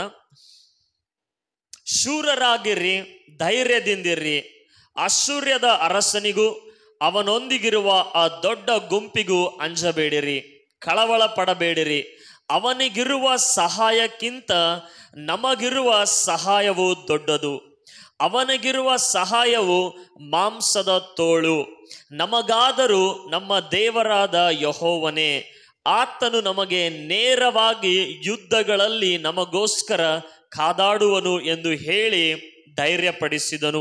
ಶೂರರಾಗಿರ್ರಿ ಧೈರ್ಯದಿಂದಿರ್ರಿ ಅಶೂರ್ಯದ ಅರಸನಿಗೂ ಅವನೊಂದಿಗಿರುವ ಆ ದೊಡ್ಡ ಗುಂಪಿಗೂ ಅಂಜಬೇಡಿರಿ ಕಳವಳ ಪಡಬೇಡಿರಿ ಅವನಿಗಿರುವ ಸಹಾಯಕ್ಕಿಂತ ನಮಗಿರುವ ಸಹಾಯವು ದೊಡ್ಡದು ಅವನಿಗಿರುವ ಸಹಾಯವು ಮಾಂಸದ ತೋಳು ನಮಗಾದರೂ ನಮ್ಮ ದೇವರಾದ ಯಹೋವನೇ ಆತನು ನಮಗೆ ನೇರವಾಗಿ ಯುದ್ಧಗಳಲ್ಲಿ ನಮಗೋಸ್ಕರ ಕಾದಾಡುವನು ಎಂದು ಹೇಳಿ ಧೈರ್ಯಪಡಿಸಿದನು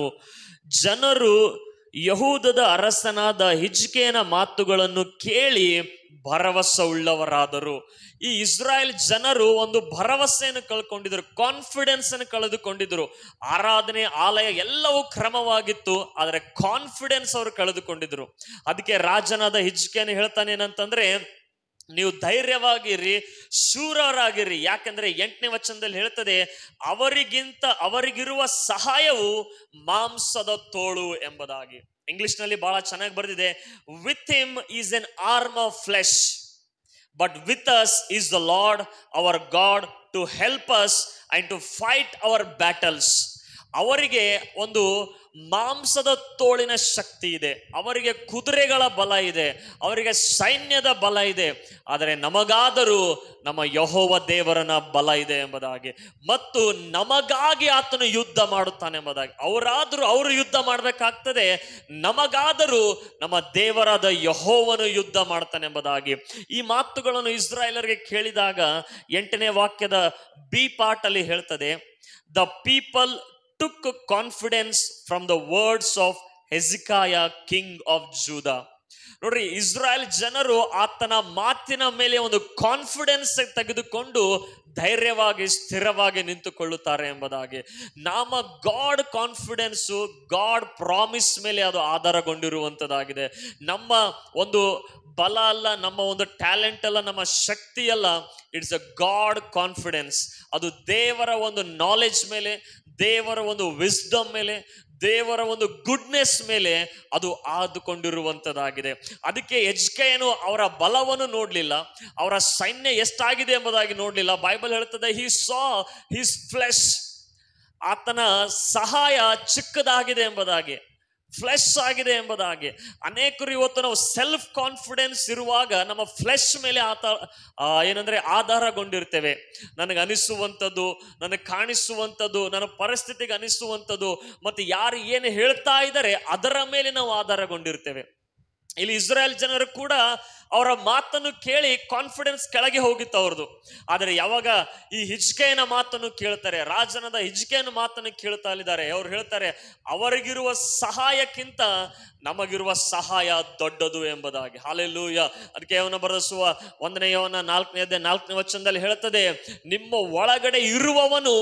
ಜನರು ಯಹೂದದ ಅರಸನಾದ ಹಿಜ್ಕೇನ ಮಾತುಗಳನ್ನು ಕೇಳಿ ಭರವಸೆ ಉಳ್ಳವರಾದರು ಈ ಇಸ್ರಾಯೇಲ್ ಜನರು ಒಂದು ಭರವಸೆಯನ್ನು ಕಳ್ಕೊಂಡಿದ್ರು ಕಾನ್ಫಿಡೆನ್ಸ್ ಅನ್ನು ಕಳೆದುಕೊಂಡಿದ್ರು ಆರಾಧನೆ ಆಲಯ ಎಲ್ಲವೂ ಕ್ರಮವಾಗಿತ್ತು ಆದರೆ ಕಾನ್ಫಿಡೆನ್ಸ್ ಅವರು ಕಳೆದುಕೊಂಡಿದ್ರು ಅದಕ್ಕೆ ರಾಜನಾದ ಹಿಜ್ಕೇನ ಹೇಳ್ತಾನೆ ಏನಂತಂದ್ರೆ ನೀವು ಧೈರ್ಯವಾಗಿರಿ ಶೂರರಾಗಿರಿ ಯಾಕಂದ್ರೆ ಎಂಟನೇ ವಚನದಲ್ಲಿ ಹೇಳ್ತದೆ ಅವರಿಗಿಂತ ಅವರಿಗಿರುವ ಸಹಾಯವು ಮಾಂಸದ ತೋಳು ಎಂಬುದಾಗಿ ಇಂಗ್ಲಿಷ್ನಲ್ಲಿ ಬಹಳ ಚೆನ್ನಾಗಿ ಬರೆದಿದೆ with him is an arm of flesh but with us is the Lord our God to help us and to fight our battles ಅವರಿಗೆ ಒಂದು ಮಾಂಸದ ತೋಳಿನ ಶಕ್ತಿ ಇದೆ ಅವರಿಗೆ ಕುದುರೆಗಳ ಬಲ ಇದೆ ಅವರಿಗೆ ಸೈನ್ಯದ ಬಲ ಇದೆ ಆದರೆ ನಮಗಾದರೂ ನಮ್ಮ ಯಹೋವ ದೇವರನ ಬಲ ಇದೆ ಎಂಬುದಾಗಿ ಮತ್ತು ನಮಗಾಗಿ ಆತನು ಯುದ್ಧ ಮಾಡುತ್ತಾನೆ ಎಂಬುದಾಗಿ ಅವರಾದರೂ ಅವರು ಯುದ್ಧ ಮಾಡಬೇಕಾಗ್ತದೆ ನಮಗಾದರೂ ನಮ್ಮ ದೇವರಾದ ಯಹೋವನು ಯುದ್ಧ ಮಾಡ್ತಾನೆ ಎಂಬುದಾಗಿ ಈ ಮಾತುಗಳನ್ನು ಇಸ್ರಾಯೇಲರಿಗೆ ಕೇಳಿದಾಗ ಎಂಟನೇ ವಾಕ್ಯದ ಬಿ ಪಾರ್ಟ್ ಅಲ್ಲಿ ಹೇಳ್ತದೆ the people took confidence from the words of Hezekiah king of Judah ನೋಡ್ರಿ ಇಸ್ರಾಯೇಲ್ ಜನರು ಆತನ ಮಾತಿನ ಮೇಲೆ ಒಂದು ಕಾನ್ಫಿಡೆನ್ಸ್ ತೆಗೆದುಕೊಂಡು ಧೈರ್ಯವಾಗಿ ಸ್ಥಿರವಾಗಿ ನಿಂತುಕೊಳ್ಳುತ್ತಾರೆ ಎಂಬುದಾಗಿ ನಾಮ ಗಾಡ್ ಕಾನ್ಫಿಡೆನ್ಸು ಗಾಡ್ ಪ್ರಾಮಿಸ್ ಮೇಲೆ ಅದು ಆಧಾರಗೊಂಡಿರುವಂಥದ್ದಾಗಿದೆ ನಮ್ಮ ಒಂದು ಬಲ ಅಲ್ಲ ನಮ್ಮ ಒಂದು ಟ್ಯಾಲೆಂಟ್ ಅಲ್ಲ ನಮ್ಮ ಶಕ್ತಿ ಅಲ್ಲ ಇಟ್ಸ್ ಅ ಗಾಡ್ ಕಾನ್ಫಿಡೆನ್ಸ್ ಅದು ದೇವರ ಒಂದು ನಾಲೆಜ್ ಮೇಲೆ ದೇವರ ಒಂದು ವಿಸ್ಡಮ್ ಮೇಲೆ ದೇವರ ಒಂದು ಗುಡ್ನೆಸ್ ಮೇಲೆ ಅದು ಆದುಕೊಂಡಿರುವಂಥದ್ದಾಗಿದೆ ಅದಕ್ಕೆ ಎಜ್ಕೆಯನು ಅವರ ಬಲವನ್ನು ನೋಡಲಿಲ್ಲ ಅವರ ಸೈನ್ಯ ಎಷ್ಟಾಗಿದೆ ಎಂಬುದಾಗಿ ನೋಡಲಿಲ್ಲ ಬೈಬಲ್ ಹೇಳ್ತದೆ ಹಿ ಸಾ ಹಿಸ್ ಫ್ಲೆಶ್ ಆತನ ಸಹಾಯ ಚಿಕ್ಕದಾಗಿದೆ ಎಂಬುದಾಗಿ ಫ್ಲೆಶ್ ಆಗಿದೆ ಎಂಬುದಾಗಿ ಅನೇಕರು ಇವತ್ತು ನಾವು ಸೆಲ್ಫ್ ಕಾನ್ಫಿಡೆನ್ಸ್ ಇರುವಾಗ ನಮ್ಮ ಫ್ಲೆಶ್ ಮೇಲೆ ಆತ ಆ, ಏನಂದ್ರೆ ಆಧಾರಗೊಂಡಿರ್ತೇವೆ ನನಗೆ ಅನಿಸುವಂಥದ್ದು ನನಗೆ ಕಾಣಿಸುವಂಥದ್ದು ನನ್ನ ಪರಿಸ್ಥಿತಿಗೆ ಅನಿಸುವಂಥದ್ದು ಮತ್ತು ಯಾರು ಏನು ಹೇಳ್ತಾ ಇದ್ದಾರೆ ಅದರ ಮೇಲೆ ನಾವು ಆಧಾರಗೊಂಡಿರ್ತೇವೆ ಇಲ್ಲಿ ಇಸ್ರಾಯೇಲ್ ಜನರು ಕೂಡ ಅವರ ಮಾತನ್ನು ಕೇಳಿ ಕಾನ್ಫಿಡೆನ್ಸ್ ಕೆಳಗೆ ಹೋಗಿತ್ತು ಅವ್ರದ್ದು ಆದರೆ ಯಾವಾಗ ಈ ಹಿಜ್ಕೆಯನ ಮಾತನ್ನು ಕೇಳ್ತಾರೆ ರಾಜನದ ಹಿಜ್ಕೆಯನ ಮಾತನ್ನು ಕೇಳ್ತಾ ಇದ್ದಾರೆ ಅವ್ರು ಹೇಳ್ತಾರೆ ಅವರಿಗಿರುವ ಸಹಾಯಕ್ಕಿಂತ ನಮಗಿರುವ ಸಹಾಯ ದೊಡ್ಡದು ಎಂಬುದಾಗಿ ಹಾಲೆಲ್ಲೂಯ ಅದಕ್ಕೆ ಅವನ ಬರೆಸುವ ಒಂದನೇ ಯವನ ನಾಲ್ಕನೇ ನಾಲ್ಕನೇ ವಚನದಲ್ಲಿ ಹೇಳ್ತದೆ ನಿಮ್ಮ ಒಳಗಡೆ ಇರುವವನು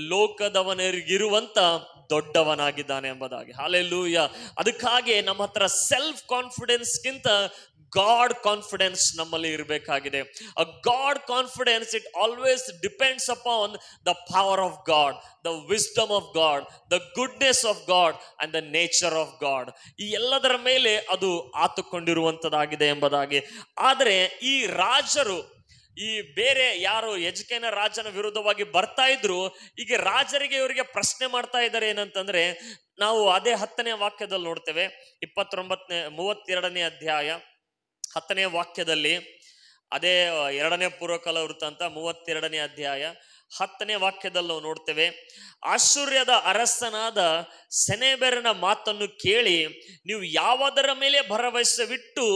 ಲೋಕದವನಿಗಿರುವಂತ ದೊಡ್ಡವನಾಗಿದ್ದಾನೆ ಎಂಬುದಾಗಿ ಹಾಲೆಲ್ಲೂಯ ಅದಕ್ಕಾಗಿ ನಮ್ಮ ಹತ್ರ ಸೆಲ್ಫ್ ಕಾನ್ಫಿಡೆನ್ಸ್ಗಿಂತ ಗಾಡ್ ಕಾನ್ಫಿಡೆನ್ಸ್ ನಮ್ಮಲ್ಲಿ ಇರಬೇಕಾಗಿದೆ a God confidence it always depends upon the power of God the wisdom of God the goodness of God and the nature of God ಈ ಎಲ್ಲದರ ಮೇಲೆ ಅದು ಆತುಕೊಂಡಿರುವಂಥದ್ದಾಗಿದೆ ಎಂಬುದಾಗಿ ಆದರೆ ಈ ರಾಜರು ಈ ಬೇರೆ ಯಾರು ಯಜಕೇನ ರಾಜನ ವಿರುದ್ಧವಾಗಿ ಬರ್ತಾ ಇದ್ರು ಈಗ ರಾಜರಿಗೆ ಇವರಿಗೆ ಪ್ರಶ್ನೆ ಮಾಡ್ತಾ ಇದ್ದಾರೆ ಏನಂತಂದ್ರೆ ನಾವು ಅದೇ ಹತ್ತನೇ ವಾಕ್ಯದಲ್ಲಿ ನೋಡ್ತೇವೆ ಇಪ್ಪತ್ತೊಂಬತ್ತನೇ ಮೂವತ್ತೆರಡನೇ ಅಧ್ಯಾಯ ಹತ್ತನೇ ವಾಕ್ಯದಲ್ಲಿ ಅದೇ ಎರಡನೇ ಪೂರ್ವಕಾಲ ವೃತ್ತಾಂತ ಮೂವತ್ತೆರಡನೇ ಅಧ್ಯಾಯ ಹತ್ತನೇ ವಾಕ್ಯದಲ್ಲಿ ನಾವು ನೋಡ್ತೇವೆ ಆಶ್ಚರ್ಯದ ಅರಸನಾದ ಸೆನೆಬೆರನ ಮಾತನ್ನು ಕೇಳಿ ನೀವು ಯಾವುದರ ಮೇಲೆ ಭರವಸೆವಿಟ್ಟು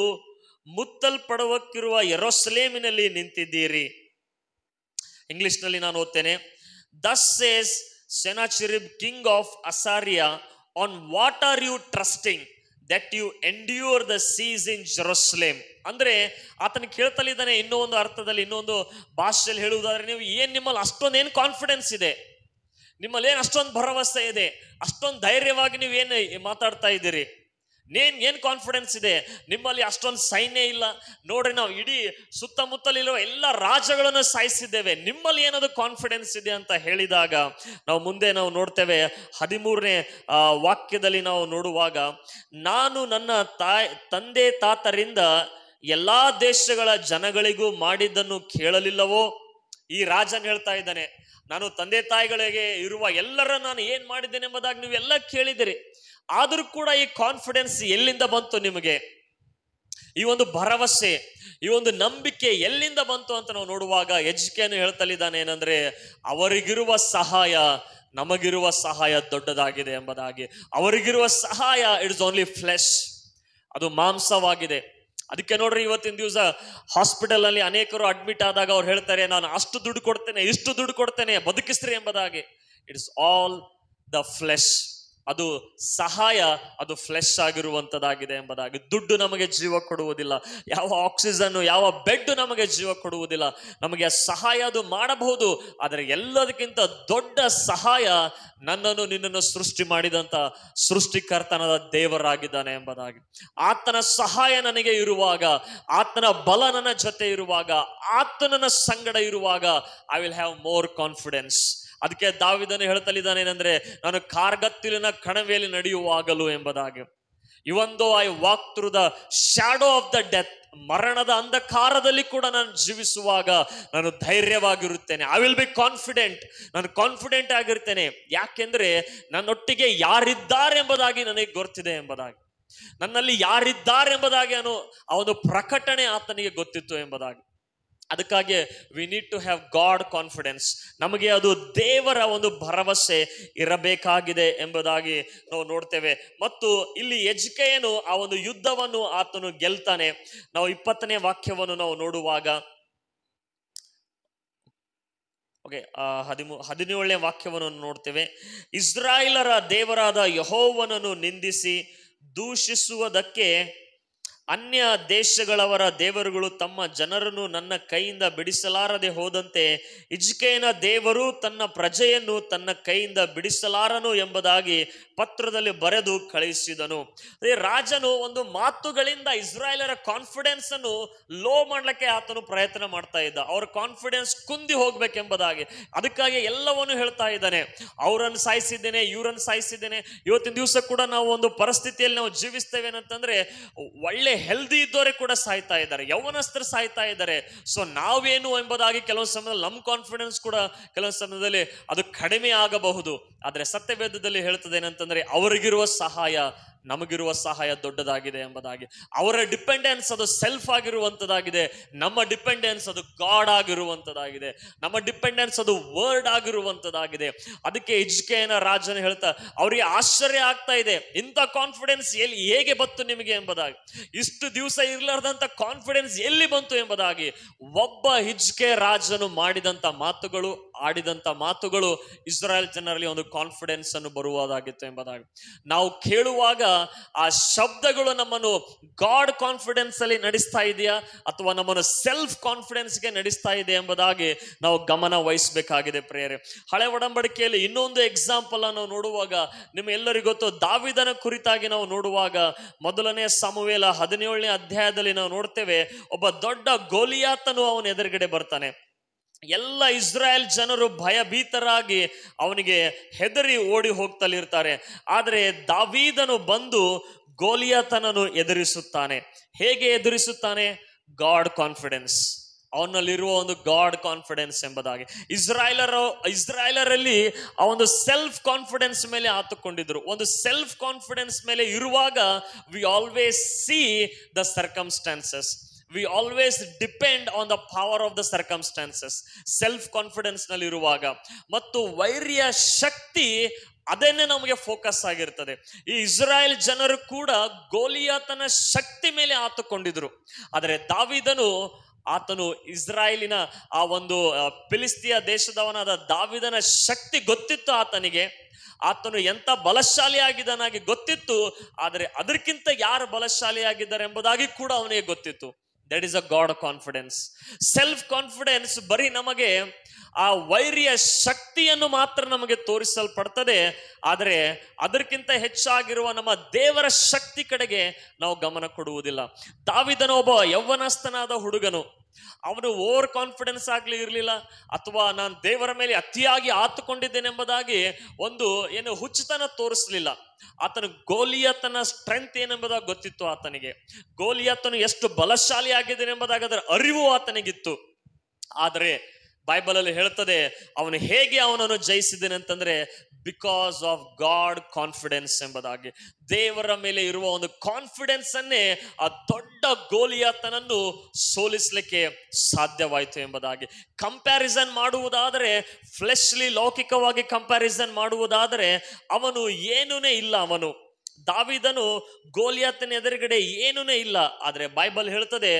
ಮುತ್ತಲ್ಪಡುವಕ್ಕಿರುವ ಯೆರೂಸಲೇಮಿನಲ್ಲಿ ನಿಂತಿದ್ದೀರಿ ಇಂಗ್ಲಿಷ್ನಲ್ಲಿ ನಾನು ಓದ್ತೇನೆ thus says Sennacherib king of Assyria on what are you trusting that you endure the siege in Jerusalem ಅಂದ್ರೆ ಆತನ ಕೇಳ್ತಲಿದ್ದಾನೆ ಇನ್ನೂ ಒಂದು ಅರ್ಥದಲ್ಲಿ ಇನ್ನೊಂದು ಭಾಷೆಯಲ್ಲಿ ಹೇಳುವುದಾದ್ರೆ ನೀವು ಏನ್ ನಿಮ್ಮಲ್ಲಿ ಅಷ್ಟೊಂದು ಏನು ಕಾನ್ಫಿಡೆನ್ಸ್ ಇದೆ ನಿಮ್ಮಲ್ಲಿ ಏನು ಅಷ್ಟೊಂದು ಭರವಸೆ ಇದೆ ಅಷ್ಟೊಂದು ಧೈರ್ಯವಾಗಿ ನೀವು ಏನು ಮಾತಾಡ್ತಾ ಇದ್ದೀರಿ ನೇನ್ ಏನ್ ಕಾನ್ಫಿಡೆನ್ಸ್ ಇದೆ ನಿಮ್ಮಲ್ಲಿ ಅಷ್ಟೊಂದು ಸೈನ್ಯ ಇಲ್ಲ ನೋಡ್ರಿ ನಾವು ಇಡೀ ಸುತ್ತಮುತ್ತಲಿರುವ ಎಲ್ಲ ರಾಜ್ಯಗಳನ್ನು ಸಾಯಿಸಿದ್ದೇವೆ ನಿಮ್ಮಲ್ಲಿ ಏನದು ಕಾನ್ಫಿಡೆನ್ಸ್ ಇದೆ ಅಂತ ಹೇಳಿದಾಗ ನಾವು ಮುಂದೆ ನಾವು ನೋಡ್ತೇವೆ ಹದಿಮೂರನೇ ವಾಕ್ಯದಲ್ಲಿ ನಾವು ನೋಡುವಾಗ ನಾನು ನನ್ನ ತಾಯ್ ತಂದೆ ತಾತರಿಂದ ಎಲ್ಲಾ ದೇಶಗಳ ಜನಗಳಿಗೂ ಮಾಡಿದ್ದನ್ನು ಕೇಳಲಿಲ್ಲವೋ ಈ ರಾಜನ್ ಹೇಳ್ತಾ ಇದ್ದಾನೆ ನಾನು ತಂದೆ ತಾಯಿಗಳಿಗೆ ಇರುವ ಎಲ್ಲರ ನಾನು ಏನ್ ಮಾಡಿದ್ದೇನೆ ಎಂಬುದಾಗಿ ನೀವು ಎಲ್ಲ ಕೇಳಿದಿರಿ ಆದರೂ ಕೂಡ ಈ ಕಾನ್ಫಿಡೆನ್ಸ್ ಎಲ್ಲಿಂದ ಬಂತು ನಿಮಗೆ ಈ ಒಂದು ಭರವಸೆ ಈ ಒಂದು ನಂಬಿಕೆ ಎಲ್ಲಿಂದ ಬಂತು ಅಂತ ನಾವು ನೋಡುವಾಗ ಎಜ್ಕೆಯನ್ನು ಹೇಳ್ತಲಿದ್ದಾನೆ ಏನಂದ್ರೆ ಅವರಿಗಿರುವ ಸಹಾಯ ನಮಗಿರುವ ಸಹಾಯ ದೊಡ್ಡದಾಗಿದೆ ಎಂಬುದಾಗಿ ಅವರಿಗಿರುವ ಸಹಾಯ ಇಟ್ಸ್ ಓನ್ಲಿ ಫ್ಲೆಶ್ ಅದು ಮಾಂಸವಾಗಿದೆ ಅದಕ್ಕೆ ನೋಡ್ರಿ ಇವತ್ತಿನ ದಿವಸ ಹಾಸ್ಪಿಟಲ್ ಅಲ್ಲಿ ಅನೇಕರು ಅಡ್ಮಿಟ್ ಆದಾಗ ಅವ್ರು ಹೇಳ್ತಾರೆ ನಾನು ಅಷ್ಟು ದುಡ್ಡು ಕೊಡ್ತೇನೆ ಇಷ್ಟು ದುಡ್ಡು ಕೊಡ್ತೇನೆ ಬದುಕಿಸ್ರಿ ಎಂಬುದಾಗಿ ಇಟ್ಸ್ ಆಲ್ ದ ಫ್ಲೆಶ್ ಅದು ಸಹಾಯ ಅದು ಫ್ಲೆಶ್ ಆಗಿರುವಂತದ್ದಾಗಿದೆ ಎಂಬುದಾಗಿ ದುಡ್ಡು ನಮಗೆ ಜೀವ ಕೊಡುವುದಿಲ್ಲ ಯಾವ ಆಕ್ಸಿಜನ್ ಯಾವ ಬೆಡ್ ನಮಗೆ ಜೀವ ಕೊಡುವುದಿಲ್ಲ ನಮಗೆ ಸಹಾಯ ಅದು ಮಾಡಬಹುದು ಆದರೆ ಎಲ್ಲದಕ್ಕಿಂತ ದೊಡ್ಡ ಸಹಾಯ ನನ್ನನ್ನು ನಿನ್ನನ್ನು ಸೃಷ್ಟಿ ಮಾಡಿದಂತ ಸೃಷ್ಟಿಕರ್ತನದ ದೇವರಾಗಿದ್ದಾನೆ ಎಂಬುದಾಗಿ ಆತನ ಸಹಾಯ ನನಗೆ ಇರುವಾಗ ಆತನ ಬಲ ನನ್ನ ಜೊತೆ ಇರುವಾಗ ಆತನ ಸಂಗಡ ಇರುವಾಗ I will have more confidence ಅದಕ್ಕೆ ದಾವಿದನು ಹೇಳ್ತಲಿದ್ದಾನೆ ಏನಂದ್ರೆ ನಾನು ಕಾರ್ಗತ್ತಿಲಿನ ಕಣವೆಯಲ್ಲಿ ನಡೆಯುವಾಗಲು ಎಂಬುದಾಗಿ ಇವೊಂದು I walk through the shadow of the death ಮರಣದ ಅಂಧಕಾರದಲ್ಲಿ ಕೂಡ ನಾನು ಜೀವಿಸುವಾಗ ನಾನು ಧೈರ್ಯವಾಗಿರುತ್ತೇನೆ ಐ ವಿಲ್ ಬಿ ಕಾನ್ಫಿಡೆಂಟ್ ನಾನು ಕಾನ್ಫಿಡೆಂಟ್ ಆಗಿರ್ತೇನೆ ಯಾಕೆಂದ್ರೆ ನನ್ನೊಟ್ಟಿಗೆ ಯಾರಿದ್ದಾರೆ ಎಂಬುದಾಗಿ ನನಗೆ ಗೊತ್ತಿದೆ ಎಂಬುದಾಗಿ ನನ್ನಲ್ಲಿ ಯಾರಿದ್ದಾರೆ ಎಂಬುದಾಗಿ ಅವನು ಆ ಒಂದು ಪ್ರಕಟಣೆ ಆತನಿಗೆ ಗೊತ್ತಿತ್ತು ಎಂಬುದಾಗಿ ಅದಕ್ಕಾಗಿ we need to have God confidence ನಮಗೆ ಅದು ದೇವರ ಒಂದು ಭರವಸೆ ಇರಬೇಕಾಗಿದೆ ಎಂಬುದಾಗಿ ನಾವು ನೋಡ್ತೇವೆ ಮತ್ತು ಇಲ್ಲಿ ಎಜ್ಕೆಯನು ಆ ಒಂದು ಯುದ್ಧವನ್ನು ಆತನು ಗೆಲ್ತಾನೆ ನಾವು ಇಪ್ಪತ್ತನೇ ವಾಕ್ಯವನ್ನು ನಾವು ನೋಡುವಾಗ ಓಕೆ ಹದಿಮೂ ಹದಿನೇಳನೇ ವಾಕ್ಯವನ್ನು ನೋಡ್ತೇವೆ ಇಸ್ರಾಯೇಲರ ದೇವರಾದ ಯಹೋವನನ್ನು ನಿಂದಿಸಿ ದೂಷಿಸುವುದಕ್ಕೆ ಅನ್ಯ ದೇಶಗಳವರ ದೇವರುಗಳು ತಮ್ಮ ಜನರನ್ನು ನನ್ನ ಕೈಯಿಂದ ಬಿಡಿಸಲಾರದೆ ಹೋದಂತೆ ಇಜ್ಕೇನ ದೇವರು ತನ್ನ ಪ್ರಜೆಯನ್ನು ತನ್ನ ಕೈಯಿಂದ ಬಿಡಿಸಲಾರನು ಎಂಬುದಾಗಿ ಪತ್ರದಲ್ಲಿ ಬರೆದು ಕಳುಹಿಸಿದನು ಅದೇ ರಾಜನು ಒಂದು ಮಾತುಗಳಿಂದ ಇಸ್ರಾಯೇಲರ ಕಾನ್ಫಿಡೆನ್ಸ್ ಅನ್ನು ಲೋ ಮಾಡ್ಲಿಕ್ಕೆ ಆತನು ಪ್ರಯತ್ನ ಮಾಡ್ತಾ ಇದ್ದ ಅವರ ಕಾನ್ಫಿಡೆನ್ಸ್ ಕುಂದಿ ಹೋಗ್ಬೇಕೆಂಬುದಾಗಿ ಅದಕ್ಕಾಗಿ ಎಲ್ಲವನ್ನು ಹೇಳ್ತಾ ಇದ್ದಾನೆ ಅವರನ್ನು ಸಾಯಿಸಿದ್ದೇನೆ ಇವರನ್ನು ಸಾಯಿಸಿದ್ದೇನೆ ಇವತ್ತಿನ ದಿವಸ ಕೂಡ ನಾವು ಒಂದು ಪರಿಸ್ಥಿತಿಯಲ್ಲಿ ನಾವು ಜೀವಿಸ್ತೇವೆ ಅಂತಂದ್ರೆ ಒಳ್ಳೆ ಹೆಲ್ದಿ ಇದ್ದವರೇ ಕೂಡ ಸಾಯ್ತಾ ಇದ್ದಾರೆ ಯೌವನಸ್ಥರು ಸಾಯ್ತಾ ಇದ್ದಾರೆ ಸೊ ನಾವೇನು ಎಂಬುದಾಗಿ ಕೆಲವೊಂದು ಸಮಯದಲ್ಲಿ ನಮ್ಮ ಕಾನ್ಫಿಡೆನ್ಸ್ ಕೂಡ ಕೆಲವೊಂದು ಸಮಯದಲ್ಲಿ ಅದು ಕಡಿಮೆ ಆಗಬಹುದು ಆದರೆ ಸತ್ಯವೇದದಲ್ಲಿ ಹೇಳ್ತದೆ ಏನಂತಂದ್ರೆ ಅವರಿಗಿರುವ ಸಹಾಯ ನಮಗಿರುವ ಸಹಾಯ ದೊಡ್ಡದಾಗಿದೆ ಎಂಬುದಾಗಿ ಅವರ ಡಿಪೆಂಡೆನ್ಸ್ ಅದು ಸೆಲ್ಫ್ ಆಗಿರುವಂತದಾಗಿದೆ ನಮ್ಮ ಡಿಪೆಂಡೆನ್ಸ್ ಅದು ಗಾಡ್ ಆಗಿರುವಂತದಾಗಿದೆ ನಮ್ಮ ಡಿಪೆಂಡೆನ್ಸ್ ಅದು ವರ್ಡ್ ಆಗಿರುವಂತದಾಗಿದೆ ಅದಕ್ಕೆ ಇಜ್ಕೇನ ರಾಜನ ಹೇಳ್ತಾ ಅವರಿಗೆ ಆಶ್ಚರ್ಯ ಆಗ್ತಾ ಇದೆ ಇಂಥ ಕಾನ್ಫಿಡೆನ್ಸ್ ಎಲ್ಲಿ ಹೇಗೆ ಬಂತು ನಿಮಗೆ ಎಂಬುದಾಗಿ ಇಷ್ಟು ದಿವಸ ಇರ್ಲಾರ್ದಂತ ಕಾನ್ಫಿಡೆನ್ಸ್ ಎಲ್ಲಿ ಬಂತು ಎಂಬುದಾಗಿ ಒಬ್ಬ ಹಿಜ್ಕೆ ರಾಜನು ಮಾಡಿದಂತ ಮಾತುಗಳು ಆಡಿದಂತ ಮಾತುಗಳು ಇಸ್ರಾಯೇಲ್ ಜನರಲ್ಲಿ ಒಂದು ಕಾನ್ಫಿಡೆನ್ಸ್ ಅನ್ನು ಬರುವುದಾಗಿತ್ತು ಎಂಬುದಾಗಿ ನಾವು ಕೇಳುವಾಗ ಆ ಶಬ್ದಗಳು ನಮ್ಮನ್ನು ಗಾಡ್ ಕಾನ್ಫಿಡೆನ್ಸ್ ಅಲ್ಲಿ ನಡೆಸ್ತಾ ಇದೆಯಾ ಅಥವಾ ನಮ್ಮನ್ನು ಸೆಲ್ಫ್ ಕಾನ್ಫಿಡೆನ್ಸ್ಗೆ ನಡೆಸ್ತಾ ಇದೆ ಎಂಬುದಾಗಿ ನಾವು ಗಮನ ವಹಿಸಬೇಕಾಗಿದೆ ಪ್ರೇಯರೆ ಹಳೆ ಒಡಂಬಡಿಕೆಯಲ್ಲಿ ಇನ್ನೊಂದು ಎಕ್ಸಾಂಪಲ್ ನಾವು ನೋಡುವಾಗ ನಿಮ್ಗೆಲ್ಲರಿಗೂ ಗೊತ್ತು ದಾವಿದನ ಕುರಿತಾಗಿ ನಾವು ನೋಡುವಾಗ ಮೊದಲನೇ ಸಮುವೇಲ ಹದಿನೇಳನೇ ಅಧ್ಯಾಯದಲ್ಲಿ ನಾವು ನೋಡ್ತೇವೆ ಒಬ್ಬ ದೊಡ್ಡ ಗೋಲಿಯಾತನು ಅವನ ಎದುರುಗಡೆ ಬರ್ತಾನೆ ಎಲ್ಲ ಇಸ್ರಾಯೇಲ್ ಜನರು ಭಯಭೀತರಾಗಿ ಅವನಿಗೆ ಹೆದರಿ ಓಡಿ ಹೋಗ್ತಲಿರ್ತಾರೆ ಆದರೆ ದಾವೀದನು ಬಂದು ಗೋಲಿಯಾತನನ್ನು ಎದುರಿಸುತ್ತಾನೆ ಹೇಗೆ ಎದುರಿಸುತ್ತಾನೆ ಗಾಡ್ ಕಾನ್ಫಿಡೆನ್ಸ್ ಅವನಲ್ಲಿರುವ ಒಂದು ಗಾಡ್ ಕಾನ್ಫಿಡೆನ್ಸ್ ಎಂಬುದಾಗಿ ಇಸ್ರಾಯೇಲರ ಇಸ್ರಾಯೇಲರಲ್ಲಿ ಆ ಒಂದು ಸೆಲ್ಫ್ ಕಾನ್ಫಿಡೆನ್ಸ್ ಮೇಲೆ ಆತುಕೊಂಡಿದ್ರು ಒಂದು ಸೆಲ್ಫ್ ಕಾನ್ಫಿಡೆನ್ಸ್ ಮೇಲೆ ಇರುವಾಗ we always see the circumstances we always depend on the power of the circumstances self confidence ನಲ್ಲಿ ಇರುವಾಗ ಮತ್ತು ವೈರ್ಯ ಶಕ್ತಿ ಅದನ್ನೇ ನಮಗೆ ಫೋಕಸ್ ಆಗಿರ್ತದೆ ಈ ಇಸ್ರಾಯೇಲ್ ಜನರು ಕೂಡ ಗೋಲಿಯಾತನ ಶಕ್ತಿ ಮೇಲೆ ಆತುಕೊಂಡಿದ್ರು ಆದರೆ ದಾವಿದನು ಆತನು ಇಸ್ರಾಯೇಲಿನ ಆ ಒಂದು ಆ, ಫಿಲಿಸ್ತಿಯ ದೇಶದವನಾದ ದಾವಿದನ ಶಕ್ತಿ ಗೊತ್ತಿತ್ತು ಆತನಿಗೆ ಆತನು ಎಂತ ಬಲಶಾಲಿ ಆಗಿದ್ದಾನಾಗಿ ಗೊತ್ತಿತ್ತು ಆದರೆ ಅದಕ್ಕಿಂತ ಯಾರು ಬಲಶಾಲಿ ಆಗಿದ್ದಾರೆ ಎಂಬುದಾಗಿ ಕೂಡ ಅವನಿಗೆ ಗೊತ್ತಿತ್ತು that is a God confidence self confidence ಬರೀ ನಮಗೆ ಆ ವೈರ್ಯ ಶಕ್ತಿಯನ್ನು ಮಾತ್ರ ನಮಗೆ ತೋರಿಸಲ್ಪಡ್ತದೆ ಆದರೆ ಅದಕ್ಕಿಂತ ಹೆಚ್ಚಾಗಿರುವ ನಮ್ಮ ದೇವರ ಶಕ್ತಿ ಕಡೆಗೆ ನಾವು ಗಮನ ಕೊಡುವುದಿಲ್ಲ ದಾವಿದನ ಒಬ್ಬ ಯೌವನಸ್ಥನಾದ ಹುಡುಗನು ಅವನು ಓವರ್ ಕಾನ್ಫಿಡೆನ್ಸ್ ಆಗ್ಲಿ ಇರಲಿಲ್ಲ ಅಥವಾ ನಾನು ದೇವರ ಮೇಲೆ ಅತಿಯಾಗಿ ಆತುಕೊಂಡಿದ್ದೇನೆಂಬುದಾಗಿ ಒಂದು ಏನು ಹುಚ್ಚುತನ ತೋರಿಸಲಿಲ್ಲ ಆತನ ಗೋಲಿಯತನ ಸ್ಟ್ರೆಂತ್ ಏನೆಂಬುದಾಗಿ ಗೊತ್ತಿತ್ತು ಆತನಿಗೆ ಗೋಲಿಯತನು ಎಷ್ಟು ಬಲಶಾಲಿ ಆಗಿದ್ದೇನೆ ಎಂಬುದಾಗಿ ಅದರ ಅರಿವು ಆತನಿಗಿತ್ತು ಆದರೆ ಬೈಬಲ್ ಅಲ್ಲಿ ಹೇಳ್ತದೆ ಅವನು ಹೇಗೆ ಅವನನ್ನು ಜಯಿಸಿದ್ದೇನೆ ಅಂತಂದ್ರೆ ಬಿಕಾಸ್ ಆಫ್ ಗಾಡ್ ಕಾನ್ಫಿಡೆನ್ಸ್ ಎಂಬುದಾಗಿ ದೇವರ ಮೇಲೆ ಇರುವ ಒಂದು ಕಾನ್ಫಿಡೆನ್ಸ್ ಅನ್ನೇ ಆ ದೊಡ್ಡ ಗೋಲಿಯಾತನನ್ನು ಸೋಲಿಸಲಿಕ್ಕೆ ಸಾಧ್ಯವಾಯಿತು ಎಂಬುದಾಗಿ ಕಂಪ್ಯಾರಿಸನ್ ಮಾಡುವುದಾದರೆ ಫ್ಲೆಶ್ಲಿ ಲೌಕಿಕವಾಗಿ ಕಂಪ್ಯಾರಿಸನ್ ಮಾಡುವುದಾದರೆ ಅವನು ಏನೂನೇ ಇಲ್ಲ ಅವನು ದಾವಿದನು ಗೋಲಿಯಾತನ ಎದುರುಗಡೆ ಏನೂನೇ ಇಲ್ಲ ಆದರೆ ಬೈಬಲ್ ಹೇಳ್ತದೆ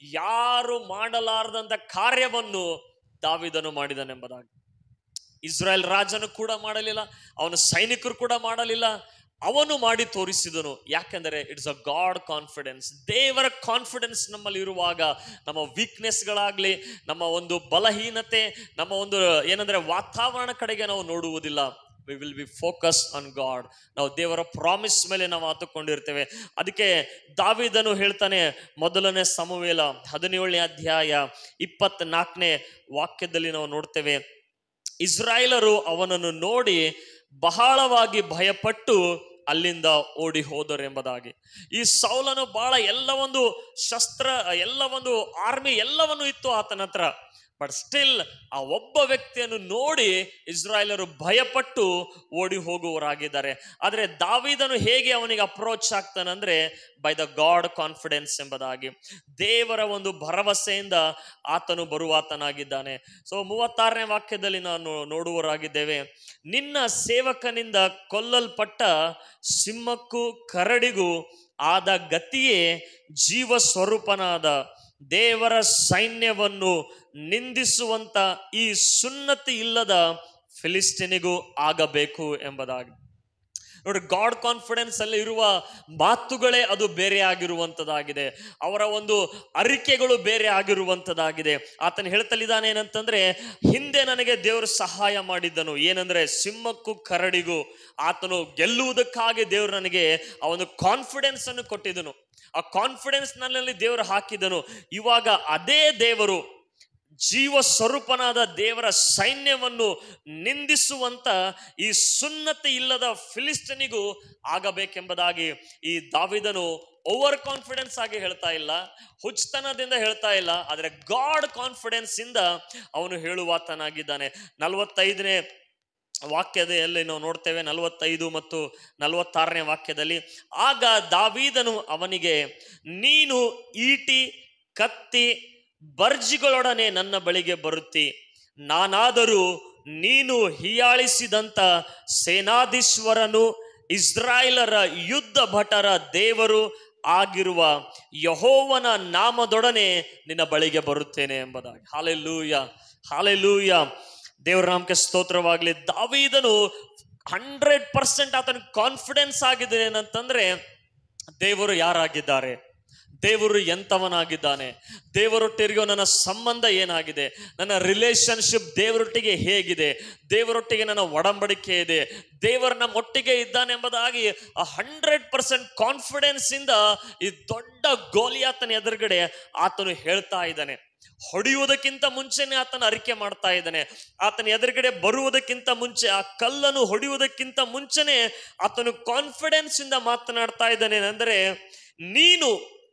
ಯಾರು ಮಾಡಲಾರದಂತ ಕಾರ್ಯವನ್ನು ದಾವಿದನು ಮಾಡಿದನೆಂಬುದಾಗಿ ಇಸ್ರಾಯೇಲ್ ರಾಜನು ಕೂಡ ಮಾಡಲಿಲ್ಲ ಅವನ ಸೈನಿಕರು ಕೂಡ ಮಾಡಲಿಲ್ಲ ಅವನು ಮಾಡಿ ತೋರಿಸಿದನು ಯಾಕೆಂದರೆ ಇಟ್ಸ್ ಅ ಗಾಡ್ ಕಾನ್ಫಿಡೆನ್ಸ್ ದೇವರ ಕಾನ್ಫಿಡೆನ್ಸ್ ನಮ್ಮಲ್ಲಿ ಇರುವಾಗ ನಮ್ಮ ವೀಕ್ನೆಸ್ಗಳಾಗಲಿ ನಮ್ಮ ಒಂದು ಬಲಹೀನತೆ ನಮ್ಮ ಒಂದು ಏನಂದ್ರೆ ವಾತಾವರಣ ಕಡೆಗೆ ನಾವು ನೋಡುವುದಿಲ್ಲ we will be focus on God ನಾವು ದೇವರ ಪ್ರಾಮಿಸ್ ಮೇಲೆ ನಾವು ಆತುಕೊಂಡಿರ್ತೇವೆ ಅದಕ್ಕೆ ದಾವಿದನು ಹೇಳ್ತಾನೆ ಮೊದಲನೇ ಸಮವೇಲ ಹದಿನೇಳನೇ ಅಧ್ಯಾಯ ಇಪ್ಪತ್ನಾಲ್ಕನೇ ವಾಕ್ಯದಲ್ಲಿ ನಾವು ನೋಡ್ತೇವೆ ಇಸ್ರಾಯೇಲರು ಅವನನ್ನು ನೋಡಿ ಬಹಳವಾಗಿ ಭಯಪಟ್ಟು ಅಲ್ಲಿಂದ ಓಡಿ ಹೋದರು ಎಂಬುದಾಗಿ ಈ ಸೌಲನು ಬಹಳ ಎಲ್ಲ ಒಂದು ಶಸ್ತ್ರ ಎಲ್ಲ ಒಂದು ಆರ್ಮಿ ಎಲ್ಲವನ್ನು ಇತ್ತು ಆತನ ಹತ್ರ ಬಟ್ ಸ್ಟಿಲ್ ಆ ಒಬ್ಬ ವ್ಯಕ್ತಿಯನ್ನು ನೋಡಿ ಇಸ್ರಾಯೇಲರು ಭಯಪಟ್ಟು ಓಡಿ ಹೋಗುವವರಾಗಿದ್ದಾರೆ ಆದರೆ ದಾವಿದನು ಹೇಗೆ ಅವನಿಗೆ ಅಪ್ರೋಚ್ ಆಗ್ತಾನಂದ್ರೆ ಬೈ ದ ಗಾಡ್ ಕಾನ್ಫಿಡೆನ್ಸ್ ಎಂಬುದಾಗಿ ದೇವರ ಒಂದು ಭರವಸೆಯಿಂದ ಆತನು ಬರುವಾತನಾಗಿದ್ದಾನೆ ಸೊ ಮೂವತ್ತಾರನೇ ವಾಕ್ಯದಲ್ಲಿ ನಾನು ನೋಡುವರಾಗಿದ್ದೇವೆ ನಿನ್ನ ಸೇವಕನಿಂದ ಕೊಲ್ಲಲ್ಪಟ್ಟ ಸಿಂಹಕ್ಕೂ ಕರಡಿಗೂ ಆದ ಗತಿಯೇ ಜೀವ ಸ್ವರೂಪನಾದ ದೇವರ ಸೈನ್ಯವನ್ನು ನಿಂದಿಸುವಂತ ಈ ಸುನ್ನತಿ ಇಲ್ಲದ ಫಿಲಿಸ್ಟಿನಿಗೂ ಆಗಬೇಕು ಎಂಬುದಾಗಿ ನೋಡಿ ಗಾಡ್ ಕಾನ್ಫಿಡೆನ್ಸ್ ಅಲ್ಲಿ ಇರುವ ಮಾತುಗಳೇ ಅದು ಬೇರೆ ಆಗಿರುವಂತದಾಗಿದೆ ಅವರ ಒಂದು ಅರಿಕೆಗಳು ಬೇರೆ ಆಗಿರುವಂತದಾಗಿದೆ ಆತನು ಹೇಳ್ತಲಿದ್ದಾನೆ ಏನಂತಂದ್ರೆ ಹಿಂದೆ ನನಗೆ ದೇವರು ಸಹಾಯ ಮಾಡಿದ್ದನು ಏನಂದ್ರೆ ಸಿಂಹಕ್ಕೂ ಕರಡಿಗೂ ಆತನು ಗೆಲ್ಲುವುದಕ್ಕಾಗಿ ದೇವರು ನನಗೆ ಆ ಒಂದು ಕಾನ್ಫಿಡೆನ್ಸ್ ಅನ್ನು ಕೊಟ್ಟಿದ್ದನು ಆ ಕಾನ್ಫಿಡೆನ್ಸ್ ನನ್ನಲ್ಲಿ ದೇವರು ಹಾಕಿದನು ಇವಾಗ ಅದೇ ದೇವರು ಜೀವ ಸ್ವರೂಪನಾದ ದೇವರ ಸೈನ್ಯವನ್ನು ನಿಂದಿಸುವಂತ ಈ ಸುನ್ನತಿ ಇಲ್ಲದ ಫಿಲಿಸ್ಟನಿಗೂ ಆಗಬೇಕೆಂಬುದಾಗಿ ಈ ದಾವಿದನು ಓವರ್ ಕಾನ್ಫಿಡೆನ್ಸ್ ಆಗಿ ಹೇಳ್ತಾ ಇಲ್ಲ ಹುಚ್ಚತನದಿಂದ ಹೇಳ್ತಾ ಇಲ್ಲ ಆದರೆ ಗಾಡ್ ಕಾನ್ಫಿಡೆನ್ಸ್ ಇಂದ ಅವನು ಹೇಳುವಾತನಾಗಿದ್ದಾನೆ ನಲವತ್ತೈದನೇ ವಾಕ್ಯದಲ್ಲಿ ನಾವು ನೋಡ್ತೇವೆ ನಲವತ್ತೈದು ಮತ್ತು ನಲವತ್ತಾರನೇ ವಾಕ್ಯದಲ್ಲಿ ಆಗ ದಾವೀದನು ಅವನಿಗೆ ನೀನು ಈಟಿ ಕತ್ತಿ ಬರ್ಜಿಗಳೊಡನೆ ನನ್ನ ಬಳಿಗೆ ಬರುತ್ತಿ ನಾನಾದರೂ ನೀನು ಹೀಯಾಳಿಸಿದಂಥ ಸೇನಾಧೀಶ್ವರನು ಇಸ್ರಾಯೇಲರ ಯುದ್ಧ ಭಟರ ದೇವರು ಆಗಿರುವ ಯಹೋವನ ನಾಮದೊಡನೆ ನಿನ್ನ ಬಳಿಗೆ ಬರುತ್ತೇನೆ ಎಂಬುದಾಗಿ ಹಾಲೆಲ್ಲೂಯ ಹಾಲೆಲ್ಲೂಯ ದೇವರ ನಾಮಕ್ಕೆ ಸ್ತೋತ್ರವಾಗಲಿ ದಾವೀದನು ಹಂಡ್ರೆಡ್ ಪರ್ಸೆಂಟ್ ಆತನ ಕಾನ್ಫಿಡೆನ್ಸ್ ಆಗಿದೆ ಏನಂತಂದ್ರೆ ದೇವರು ಯಾರಾಗಿದ್ದಾರೆ ದೇವರು ಎಂಥವನಾಗಿದ್ದಾನೆ ದೇವರೊಟ್ಟಿರಿಗೂ ನನ್ನ ಸಂಬಂಧ ಏನಾಗಿದೆ ನನ್ನ ರಿಲೇಶನ್ಶಿಪ್ ದೇವರೊಟ್ಟಿಗೆ ಹೇಗಿದೆ ದೇವರೊಟ್ಟಿಗೆ ನನ್ನ ಒಡಂಬಡಿಕೆ ಇದೆ ದೇವರು ನಮ್ಮ ಒಟ್ಟಿಗೆ ಇದ್ದಾನೆ ಎಂಬುದಾಗಿ ಆ ಹಂಡ್ರೆಡ್ ಪರ್ಸೆಂಟ್ ಕಾನ್ಫಿಡೆನ್ಸ್ ಇಂದ ಈ ದೊಡ್ಡ ಗೋಲಿಯಾತನ ಎದುರುಗಡೆ ಆತನು ಹೇಳ್ತಾ ಇದ್ದಾನೆ ಹೊಡೆಯುವುದಕ್ಕಿಂತ ಮುಂಚೆನೆ ಆತನ ಅರಿಕೆ ಮಾಡ್ತಾ ಇದ್ದಾನೆ ಆತನ ಎದುರುಗಡೆ ಬರುವುದಕ್ಕಿಂತ ಮುಂಚೆ ಆ ಕಲ್ಲನ್ನು ಹೊಡೆಯುವುದಕ್ಕಿಂತ ಮುಂಚೆನೆ ಆತನು ಕಾನ್ಫಿಡೆನ್ಸ್ ಇಂದ ಮಾತನಾಡ್ತಾ ಇದ್ದಾನೆ ಅಂದರೆ ನೀನು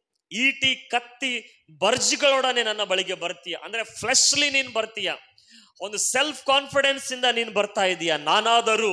ಈಟಿ ಕತ್ತಿ ಬರ್ಜಿಗಳೊಡನೆ ನನ್ನ ಬಳಿಗೆ ಬರ್ತೀಯ ಅಂದ್ರೆ ಫ್ಲೆಶ್ಲಿ ನೀನ್ ಬರ್ತೀಯ ಒಂದು ಸೆಲ್ಫ್ ಕಾನ್ಫಿಡೆನ್ಸ್ ಇಂದ ನೀನು ಬರ್ತಾ ಇದೀಯ ನಾನಾದರೂ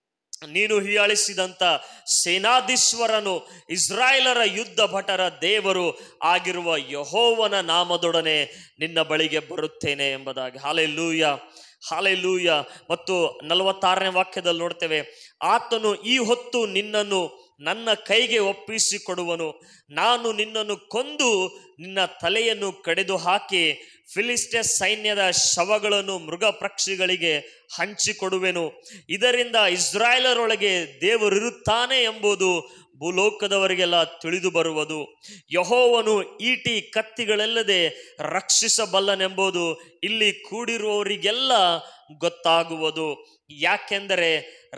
ನೀನು ಹೀಯಾಳಿಸಿದಂತ ಸೇನಾಧೀಶ್ವರನು ಇಸ್ರಾಯೇಲರ ಯುದ್ಧ ಭಟರ ದೇವರು ಆಗಿರುವ ಯಹೋವನ ನಾಮದೊಡನೆ ನಿನ್ನ ಬಳಿಗೆ ಬರುತ್ತೇನೆ ಎಂಬುದಾಗಿ ಹಾಲೆಲ್ಲೂಯ ಹಾಲೆಲ್ಲೂಯ ಮತ್ತು ನಲವತ್ತಾರನೇ ವಾಕ್ಯದಲ್ಲಿ ನೋಡ್ತೇವೆ ಆತನು ಈ ಹೊತ್ತು ನಿನ್ನನ್ನು ನನ್ನ ಕೈಗೆ ಒಪ್ಪಿಸಿಕೊಡುವನು ನಾನು ನಿನ್ನನ್ನು ಕೊಂದು ನಿನ್ನ ತಲೆಯನ್ನು ಕಡಿದು ಹಾಕಿ ಫಿಲಿಸ್ಟೆ ಸೈನ್ಯದ ಶವಗಳನ್ನು ಮೃಗ ಪಕ್ಷಿಗಳಿಗೆ ಹಂಚಿಕೊಡುವೆನು ಇದರಿಂದ ಇಸ್ರಾಯೇಲರೊಳಗೆ ದೇವರಿರುತ್ತಾನೆ ಎಂಬುದು ಭೂಲೋಕದವರಿಗೆಲ್ಲ ತಿಳಿದು ಬರುವುದು ಯಹೋವನು ಈಟಿ ಕತ್ತಿಗಳೆಲ್ಲದೆ ರಕ್ಷಿಸಬಲ್ಲನೆಂಬುದು ಇಲ್ಲಿ ಕೂಡಿರುವವರಿಗೆಲ್ಲ ಗೊತ್ತಾಗುವುದು ಯಾಕೆಂದರೆ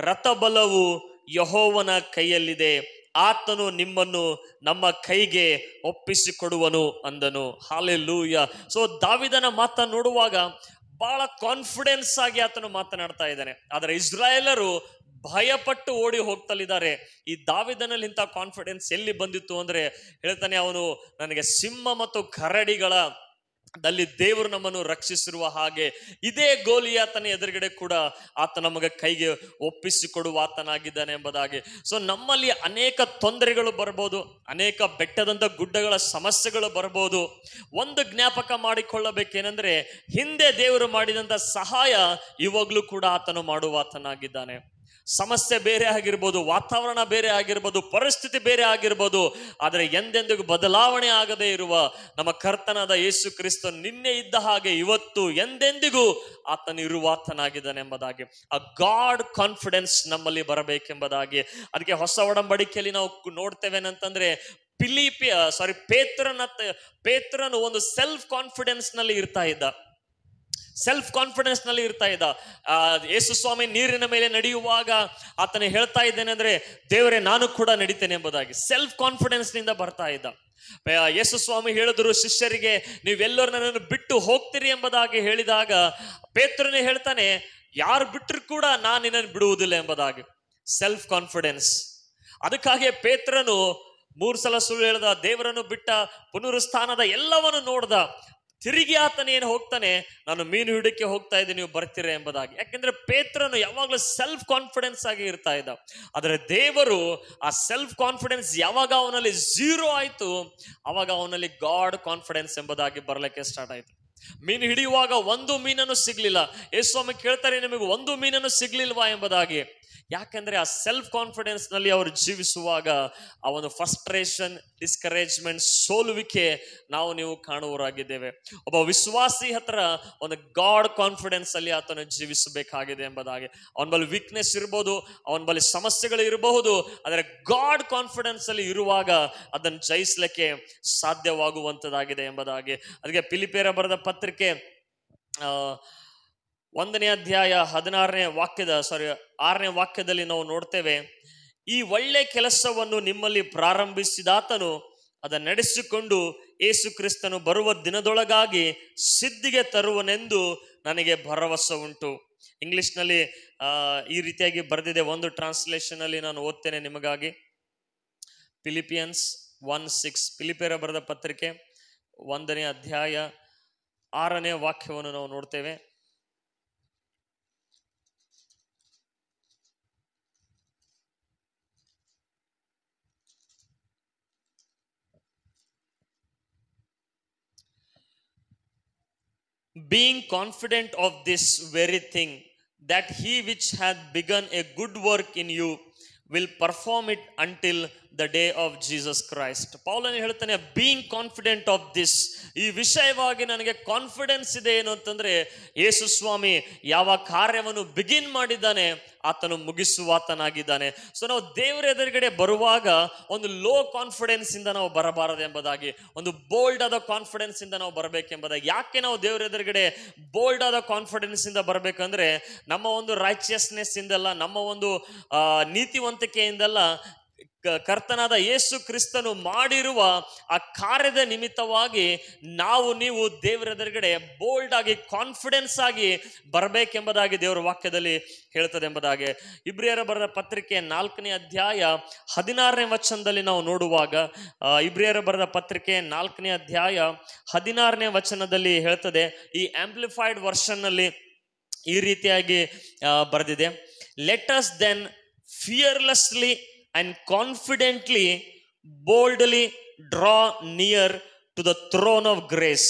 ರಥಬಲವು ಯಹೋವನ ಕೈಯಲ್ಲಿದೆ ಆತನು ನಿಮ್ಮನ್ನು ನಮ್ಮ ಕೈಗೆ ಒಪ್ಪಿಸಿಕೊಡುವನು ಅಂದನು ಹಾಲೆಲ್ಲೂಯ ಸೊ ದಾವಿದನ ಮಾತ ನೋಡುವಾಗ ಬಹಳ ಕಾನ್ಫಿಡೆನ್ಸ್ ಆಗಿ ಆತನು ಮಾತನಾಡ್ತಾ ಇದ್ದಾನೆ ಆದರೆ ಇಸ್ರಾಯೇಲರು ಭಯಪಟ್ಟು ಓಡಿ ಹೋಗ್ತಲಿದ್ದಾರೆ ಈ ದಾವಿದನಲ್ಲಿ ಇಂಥ ಕಾನ್ಫಿಡೆನ್ಸ್ ಎಲ್ಲಿ ಬಂದಿತ್ತು ಅಂದ್ರೆ ಹೇಳ್ತಾನೆ ಅವನು ನನಗೆ ಸಿಂಹ ಮತ್ತು ಕರಡಿಗಳ ದಲ್ಲಿ ದೇವರು ನಮ್ಮನ್ನು ರಕ್ಷಿಸಿರುವ ಹಾಗೆ ಇದೇ ಗೋಲಿಯಾತನ ಎದುರುಗಡೆ ಕೂಡ ಆತ ನಮಗೆ ಕೈಗೆ ಒಪ್ಪಿಸಿಕೊಡುವ ಆತನಾಗಿದ್ದಾನೆ ಎಂಬುದಾಗಿ ಸೊ ನಮ್ಮಲ್ಲಿ ಅನೇಕ ತೊಂದರೆಗಳು ಬರ್ಬೋದು ಅನೇಕ ಬೆಟ್ಟದಂತ ಗುಡ್ಡಗಳ ಸಮಸ್ಯೆಗಳು ಬರ್ಬೋದು ಒಂದು ಜ್ಞಾಪಕ ಮಾಡಿಕೊಳ್ಳಬೇಕೇನೆಂದ್ರೆ ಹಿಂದೆ ದೇವರು ಮಾಡಿದಂಥ ಸಹಾಯ ಇವಾಗಲೂ ಕೂಡ ಆತನು ಮಾಡುವ ಆತನಾಗಿದ್ದಾನೆ ಸಮಸ್ಯೆ ಬೇರೆ ಆಗಿರ್ಬೋದು ವಾತಾವರಣ ಬೇರೆ ಆಗಿರ್ಬೋದು ಪರಿಸ್ಥಿತಿ ಬೇರೆ ಆಗಿರ್ಬೋದು ಆದರೆ ಎಂದೆಂದಿಗೂ ಬದಲಾವಣೆ ಆಗದೇ ಇರುವ ನಮ್ಮ ಕರ್ತನಾದ ಯೇಸು ಕ್ರಿಸ್ತ ನಿನ್ನೆ ಇದ್ದ ಹಾಗೆ ಇವತ್ತು ಎಂದೆಂದಿಗೂ ಆತನು ಇರುವ ಆತನಾಗಿದ್ದಾನೆ ಎಂಬುದಾಗಿ ಆ ಗಾಡ್ ಕಾನ್ಫಿಡೆನ್ಸ್ ನಮ್ಮಲ್ಲಿ ಬರಬೇಕೆಂಬುದಾಗಿ ಅದಕ್ಕೆ ಹೊಸ ಒಡಂಬಡಿಕೆಯಲ್ಲಿ ನಾವು ಕು- ನೋಡ್ತೇವೆ ಅಂತಂದ್ರೆ ಪಿಲಿಪಿ ಸಾರಿ ಪೇತ್ರನ ಪೇತ್ರನು ಒಂದು ಸೆಲ್ಫ್ ಕಾನ್ಫಿಡೆನ್ಸ್ ನಲ್ಲಿ ಇರ್ತಾ ಇದ್ದ ಸೆಲ್ಫ್ ಕಾನ್ಫಿಡೆನ್ಸ್ ನಲ್ಲಿ ಇರ್ತಾ ಇದ್ದ ಆ, ಯೇಸು ಸ್ವಾಮಿ ನೀರಿನ ಮೇಲೆ ನಡೆಯುವಾಗ ಆತನ ಹೇಳ್ತಾ ಇದ್ದೇನೆ ಅಂದ್ರೆ ದೇವರೇ ನಾನು ಕೂಡ ನಡಿತೇನೆ ಎಂಬುದಾಗಿ ಸೆಲ್ಫ್ ಕಾನ್ಫಿಡೆನ್ಸ್ ನಿಂದ ಬರ್ತಾ ಇದ್ದ ಆ, ಯೇಸು ಸ್ವಾಮಿ ಹೇಳಿದ್ರು ಶಿಷ್ಯರಿಗೆ ನೀವೆಲ್ಲರೂ ನನ್ನನ್ನು ಬಿಟ್ಟು ಹೋಗ್ತೀರಿ ಎಂಬುದಾಗಿ ಹೇಳಿದಾಗ ಪೇತ್ರನೇ ಹೇಳ್ತಾನೆ ಯಾರು ಬಿಟ್ಟರು ಕೂಡ ನಾನು ನಿನ್ನನ್ನು ಬಿಡುವುದಿಲ್ಲ ಎಂಬುದಾಗಿ ಸೆಲ್ಫ್ ಕಾನ್ಫಿಡೆನ್ಸ್ ಅದಕ್ಕಾಗಿ ಪೇತ್ರನು ಮೂರು ಸಲ ಸುಳ್ಳು ಹೇಳ್ದ ದೇವರನ್ನು ಬಿಟ್ಟ ಪುನರುತ್ಥಾನದ ಎಲ್ಲವನ್ನು ನೋಡ್ದ ತಿರುಗಿ ಆತನ ಏನು ಹೋಗ್ತಾನೆ ನಾನು ಮೀನು ಹಿಡಕ್ಕೆ ಹೋಗ್ತಾ ಇದ್ದೀನಿ ನೀವು ಬರ್ತೀರ ಎಂಬುದಾಗಿ ಯಾಕೆಂದ್ರೆ ಪೇತ್ರನು ಯಾವಾಗಲೂ ಸೆಲ್ಫ್ ಕಾನ್ಫಿಡೆನ್ಸ್ ಆಗಿ ಇರ್ತಾ ಇದ್ದ ಆದರೆ ದೇವರು ಆ ಸೆಲ್ಫ್ ಕಾನ್ಫಿಡೆನ್ಸ್ ಯಾವಾಗ ಅವನಲ್ಲಿ ಝೀರೋ ಆಯಿತು ಅವಾಗ ಅವನಲ್ಲಿ ಗಾಡ್ ಕಾನ್ಫಿಡೆನ್ಸ್ ಎಂಬುದಾಗಿ ಬರಲಿಕ್ಕೆ ಸ್ಟಾರ್ಟ್ ಆಯಿತು ಮೀನು ಹಿಡಿಯುವಾಗ ಒಂದು ಮೀನನ್ನು ಸಿಗ್ಲಿಲ್ಲ ಯೇಸ್ವಾಮಿ ಕೇಳ್ತಾರೆ ನಿಮಗೆ ಒಂದು ಮೀನನ್ನು ಸಿಗ್ಲಿಲ್ವಾ ಎಂಬುದಾಗಿ ಯಾಕೆಂದ್ರೆ ಆ ಸೆಲ್ಫ್ ಕಾನ್ಫಿಡೆನ್ಸ್ ನಲ್ಲಿ ಅವರು ಜೀವಿಸುವಾಗ ಆ ಒಂದು ಫಸ್ಟ್ರೇಷನ್ ಡಿಸ್ಕರೇಜ್ಮೆಂಟ್ ಸೋಲುವಿಕೆ ನಾವು ನೀವು ಕಾಣುವರಾಗಿದ್ದೇವೆ ಒಬ್ಬ ವಿಶ್ವಾಸಿ ಹತ್ರ ಒಂದು ಗಾಡ್ ಕಾನ್ಫಿಡೆನ್ಸ್ ಅಲ್ಲಿ ಆತನು ಜೀವಿಸಬೇಕಾಗಿದೆ ಎಂಬುದಾಗಿ ಅವನ ಬಳಿ ವೀಕ್ನೆಸ್ ಇರ್ಬೋದು ಅವನ ಬಳಿ ಸಮಸ್ಯೆಗಳು ಇರಬಹುದು ಆದರೆ ಗಾಡ್ ಕಾನ್ಫಿಡೆನ್ಸ್ ಅಲ್ಲಿ ಇರುವಾಗ ಅದನ್ನು ಜಯಿಸಲಿಕ್ಕೆ ಸಾಧ್ಯವಾಗುವಂಥದ್ದಾಗಿದೆ ಎಂಬುದಾಗಿ ಅದಕ್ಕೆ ಪಿಲಿಪೇರ ಬರೆದ ಪತ್ರಿಕೆ ಆ, ಒಂದನೇ ಅಧ್ಯಾಯ ಹದಿನಾರನೇ ವಾಕ್ಯದ ಸಾರಿ ಆರನೇ ವಾಕ್ಯದಲ್ಲಿ ನಾವು ನೋಡ್ತೇವೆ ಈ ಒಳ್ಳೆ ಕೆಲಸವನ್ನು ನಿಮ್ಮಲ್ಲಿ ಪ್ರಾರಂಭಿಸಿದಾತನು ಅದನ್ನು ನಡೆಸಿಕೊಂಡು ಏಸು ಕ್ರಿಸ್ತನು ಬರುವ ದಿನದೊಳಗಾಗಿ ಸಿದ್ಧಿಗೆ ತರುವನೆಂದು ನನಗೆ ಭರವಸೆ ಉಂಟು ಇಂಗ್ಲಿಷ್ನಲ್ಲಿ ಆ, ಈ ರೀತಿಯಾಗಿ ಬರೆದಿದೆ ಒಂದು ಟ್ರಾನ್ಸ್ಲೇಷನ್ ಅಲ್ಲಿ ನಾನು ಓದ್ತೇನೆ ನಿಮಗಾಗಿ ಫಿಲಿಪಿಯನ್ಸ್ ಒನ್ ಸಿಕ್ಸ್ ಫಿಲಿಪಿಯರ ಬರೆದ ಪತ್ರಿಕೆ ಒಂದನೇ ಅಧ್ಯಾಯ ಆರನೇ ವಾಕ್ಯವನ್ನು ನಾವು ನೋಡ್ತೇವೆ being confident of this very thing, that he which hath begun a good work in you will perform it until the day of Jesus Christ ಪೌಲನ್ ಹೇಳ್ತಾನೆ ಬೀಯಿಂಗ್ ಕಾನ್ಫಿಡೆಂಟ್ ಆಫ್ ದಿಸ್ ಈ ವಿಷಯವಾಗಿ ನನಗೆ ಕಾನ್ಫಿಡೆನ್ಸ್ ಇದೆ ಏನು ಅಂತಂದ್ರೆ ಯೇಸು ಸ್ವಾಮಿ ಯಾವ ಕಾರ್ಯವನ್ನು ಬಿಗಿನ್ ಮಾಡಿದ್ದಾನೆ ಆತನು ಮುಗಿಸುವಾತನಾಗಿದ್ದಾನೆ ಸೊ ನಾವು ದೇವರ ಎದುರುಗಡೆ ಬರುವಾಗ ಒಂದು ಲೋ ಕಾನ್ಫಿಡೆನ್ಸ್ ಇಂದ ನಾವು ಬರಬಾರದು ಎಂಬುದಾಗಿ ಒಂದು ಬೋಲ್ಡ್ ಆದ ಕಾನ್ಫಿಡೆನ್ಸ್ ಇಂದ ನಾವು ಬರಬೇಕೆಂಬುದಾಗಿ ಯಾಕೆ ನಾವು ದೇವರ ಎದುರುಗಡೆ ಬೋಲ್ಡ್ ಆದ ಕಾನ್ಫಿಡೆನ್ಸ್ ಇಂದ ಬರಬೇಕಂದ್ರೆ ನಮ್ಮ ಒಂದು ರೈಚಿಯಸ್ನೆಸ್ ಇಂದಲ್ಲ ನಮ್ಮ ಒಂದು ಆ, ನೀತಿವಂತಿಕೆಯಿಂದಲ್ಲ ಕ- ಕರ್ತನಾದ ಯೇಸು ಕ್ರಿಸ್ತನು ಮಾಡಿರುವ ಆ ಕಾರ್ಯದ ನಿಮಿತ್ತವಾಗಿ ನಾವು ನೀವು ದೇವರ ಎದುರುಗಡೆ ಬೋಲ್ಡ್ ಆಗಿ ಕಾನ್ಫಿಡೆನ್ಸ್ ಆಗಿ ಬರಬೇಕೆಂಬುದಾಗಿ ದೇವರ ವಾಕ್ಯದಲ್ಲಿ ಹೇಳ್ತದೆ ಎಂಬುದಾಗಿ ಇಬ್ರಿಯರ ಬರೆದ ಪತ್ರಿಕೆ ನಾಲ್ಕನೇ ಅಧ್ಯಾಯ ಹದಿನಾರನೇ ವಚನದಲ್ಲಿ ನಾವು ನೋಡುವಾಗ ಆ, ಇಬ್ರಿಯರ ಬರೆದ ಪತ್ರಿಕೆ ನಾಲ್ಕನೇ ಅಧ್ಯಾಯ ಹದಿನಾರನೇ ವಚನದಲ್ಲಿ ಹೇಳ್ತದೆ ಈ ಆಂಪ್ಲಿಫೈಡ್ ವರ್ಷನ್ನಲ್ಲಿ ಈ ರೀತಿಯಾಗಿ ಆ, ಬರೆದಿದೆ let us then fearlessly and confidently boldly draw near to the throne of grace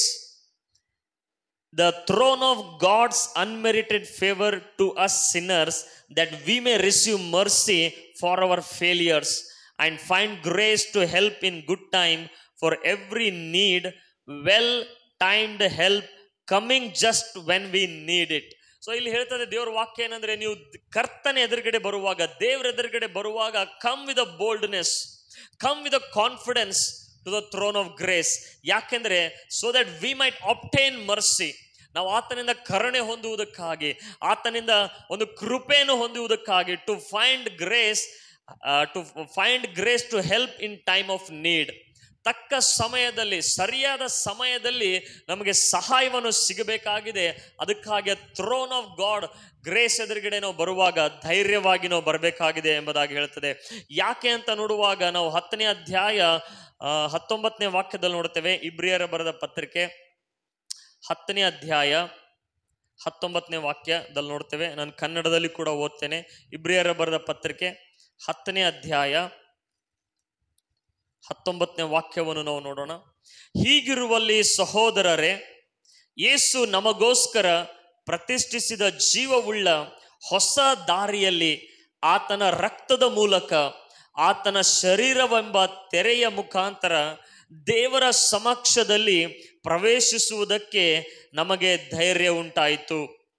the throne of God's unmerited favor to us sinners, that we may receive mercy for our failures and find grace to help in good time for every need, well timed help coming just when we need it. So ಇಲ್ಲಿ ಹೇಳ್ತದೆ ದೇವ್ರ ವಾಕ್ಯ ಏನಂದ್ರೆ ನೀವು ಕರ್ತನೆ ಎದುರುಗಡೆ ಬರುವಾಗ ದೇವ್ರ ಎದುರುಗಡೆ ಬರುವಾಗ come with a boldness come with a confidence to the throne of grace ಯಾಕೆಂದ್ರೆ so that we might obtain mercy ನಾವು ಆತನಿಂದ ಕರುಣೆ ಹೊಂದುವುದಕ್ಕಾಗಿ ಆತನಿಂದ ಒಂದು ಕೃಪೆಯನ್ನು ಹೊಂದುವುದಕ್ಕಾಗಿ to find grace to find grace to help in time of need ತಕ್ಕ ಸಮಯದಲ್ಲಿ ಸರಿಯಾದ ಸಮಯದಲ್ಲಿ ನಮಗೆ ಸಹಾಯವನ್ನು ಸಿಗಬೇಕಾಗಿದೆ ಅದಕ್ಕಾಗಿ ಥ್ರೋನ್ ಆಫ್ ಗಾಡ್ ಗ್ರೇಸ್ ಎದುರುಗಡೆ ನಾವು ಬರುವಾಗ ಧೈರ್ಯವಾಗಿ ನಾವು ಬರಬೇಕಾಗಿದೆ ಎಂಬುದಾಗಿ ಹೇಳ್ತದೆ ಯಾಕೆ ಅಂತ ನೋಡುವಾಗ ನಾವು ಹತ್ತನೇ ಅಧ್ಯಾಯ ಆ, ಹತ್ತೊಂಬತ್ತನೇ ವಾಕ್ಯದಲ್ಲಿ ನೋಡ್ತೇವೆ ಇಬ್ರಿಯರ ಬರೆದ ಪತ್ರಿಕೆ ಹತ್ತನೇ ಅಧ್ಯಾಯ ಹತ್ತೊಂಬತ್ತನೇ ವಾಕ್ಯದಲ್ಲಿ ನೋಡ್ತೇವೆ ನಾನು ಕನ್ನಡದಲ್ಲಿ ಕೂಡ ಓದ್ತೇನೆ ಇಬ್ರಿಯರ ಬರೆದ ಪತ್ರಿಕೆ ಹತ್ತನೇ ಅಧ್ಯಾಯ ಹತ್ತೊಂಬತ್ತನೇ ವಾಕ್ಯವನ್ನು ನಾವು ನೋಡೋಣ ಹೀಗಿರುವಲ್ಲಿ ಸಹೋದರರೇ ಯೇಸು ನಮಗೋಸ್ಕರ ಪ್ರತಿಷ್ಠಿಸಿದ ಜೀವವುಳ್ಳ ಹೊಸ ದಾರಿಯಲ್ಲಿ ಆತನ ರಕ್ತದ ಮೂಲಕ ಆತನ ಶರೀರವೆಂಬ ತೆರೆಯ ಮುಖಾಂತರ ದೇವರ ಸಮಕ್ಷದಲ್ಲಿ ಪ್ರವೇಶಿಸುವುದಕ್ಕೆ ನಮಗೆ ಧೈರ್ಯ ಉಂಟಾಯಿತು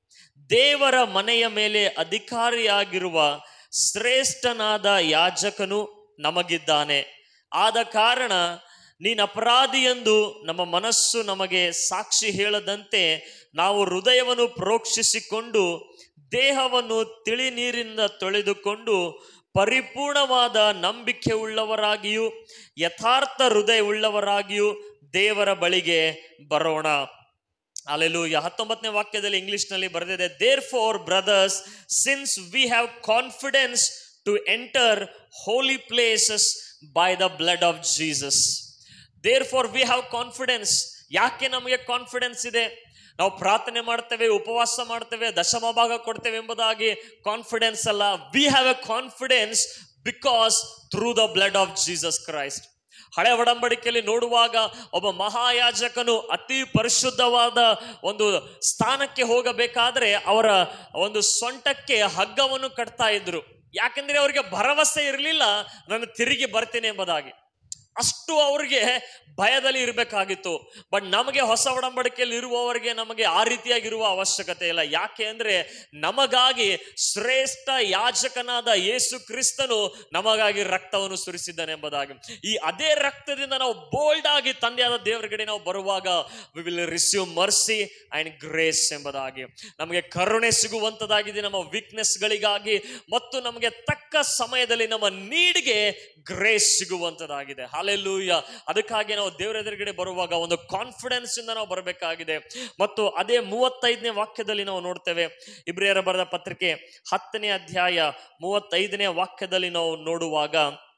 ದೇವರ ಮನೆಯ ಮೇಲೆ ಅಧಿಕಾರಿಯಾಗಿರುವ ಶ್ರೇಷ್ಠನಾದ ಯಾಜಕನು ನಮಗಿದ್ದಾನೆ ಆದ ಕಾರಣ ನೀನು ಅಪರಾಧಿ ಎಂದು ನಮ್ಮ ಮನಸ್ಸು ನಮಗೆ ಸಾಕ್ಷಿ ಹೇಳದಂತೆ ನಾವು ಹೃದಯವನ್ನು ಪ್ರೋಕ್ಷಿಸಿಕೊಂಡು ದೇಹವನ್ನು ತಿಳಿ ನೀರಿನಿಂದ ತೊಳೆದುಕೊಂಡು ಪರಿಪೂರ್ಣವಾದ ನಂಬಿಕೆ ಉಳ್ಳವರಾಗಿಯೂ ಯಥಾರ್ಥ ಹೃದಯ ಉಳ್ಳವರಾಗಿಯೂ ದೇವರ ಬಳಿಗೆ ಬರೋಣ ಅಲ್ಲೆಲೂಯ ಹತ್ತೊಂಬತ್ತನೇ ವಾಕ್ಯದಲ್ಲಿ ಇಂಗ್ಲಿಷ್ನಲ್ಲಿ ಬರೆದಿದೆ therefore brothers since we have confidence to enter holy places by the blood of Jesus therefore we have confidence ಯಾಕೆ ನಮಗೆ ಕಾನ್ಫಿಡೆನ್ಸ್ ಇದೆ ನಾವು ಪ್ರಾರ್ಥನೆ ಮಾಡ್ತೇವೆ ಉಪವಾಸ ಮಾಡ್ತೇವೆ ದಶಮ ಭಾಗ ಕೊಡ್ತೇವೆ ಎಂಬುದಾಗಿ ಕಾನ್ಫಿಡೆನ್ಸ್ ಅಲ್ಲ we have a confidence because through the blood of Jesus Christ ಹಳೆ ಒಡಂಬಡಿಕೆಯಲ್ಲಿ ನೋಡುವಾಗ ಒಬ್ಬ ಮಹಾಯಾಜಕನು ಅತಿ ಪರಿಶುದ್ಧವಾದ ಒಂದು ಸ್ಥಾನಕ್ಕೆ ಹೋಗಬೇಕಾದ್ರೆ ಅವರ ಒಂದು ಸೊಂಟಕ್ಕೆ ಹಗ್ಗವನ್ನು ಕಟ್ತಾ ಇದ್ರು ಯಾಕೆಂದ್ರೆ ಅವರಿಗೆ ಭರವಸೆ ಇರಲಿಲ್ಲ ನಾನು ತಿರುಗಿ ಬರ್ತೇನೆ ಎಂಬುದಾಗಿ ಅಷ್ಟು ಅವ್ರಿಗೆ ಭಯದಲ್ಲಿ ಇರಬೇಕಾಗಿತ್ತು ಬಟ್ ನಮಗೆ ಹೊಸ ಒಡಂಬಡಿಕೆಯಲ್ಲಿ ಇರುವವರಿಗೆ ನಮಗೆ ಆ ರೀತಿಯಾಗಿರುವ ಅವಶ್ಯಕತೆ ಇಲ್ಲ ಯಾಕೆ ಅಂದ್ರೆ ನಮಗಾಗಿ ಶ್ರೇಷ್ಠ ಯಾಜಕನಾದ ಯೇಸು ಕ್ರಿಸ್ತನು ನಮಗಾಗಿ ರಕ್ತವನ್ನು ಸುರಿಸಿದ್ದಾನೆ ಎಂಬುದಾಗಿ ಈ ಅದೇ ರಕ್ತದಿಂದ ನಾವು ಬೋಲ್ಡ್ ಆಗಿ ತಂದೆಯಾದ ದೇವರುಗಡೆ ನಾವು ಬರುವಾಗ we will receive mercy and grace ಎಂಬುದಾಗಿ ನಮಗೆ ಕರುಣೆ ಸಿಗುವಂತದಾಗಿದೆ ನಮ್ಮ ವೀಕ್ನೆಸ್ಗಳಿಗಾಗಿ ಮತ್ತು ನಮಗೆ ತಕ್ಕ ಸಮಯದಲ್ಲಿ ನಮ್ಮ ನೀಡ್ಗೆ ಗ್ರೇಸ್ ಸಿಗುವಂತದಾಗಿದೆ ಹಾಲೆಲ್ಲೂಯ ಅದಕ್ಕಾಗಿ ನಾವು ದೇವರ ಎದುರುಗಡೆ ಬರುವಾಗ ಒಂದು ಕಾನ್ಫಿಡೆನ್ಸ್ ಇಂದ ನಾವು ಬರಬೇಕಾಗಿದೆ ಮತ್ತು ಅದೇ ಮೂವತ್ತೈದನೇ ವಾಕ್ಯದಲ್ಲಿ ನಾವು ನೋಡ್ತೇವೆ ಇಬ್ರಿಯರ ಬರೆದ ಪತ್ರಿಕೆ ಹತ್ತನೇ ಅಧ್ಯಾಯ ಮೂವತ್ತೈದನೇ ವಾಕ್ಯದಲ್ಲಿ ನಾವು ನೋಡುವಾಗ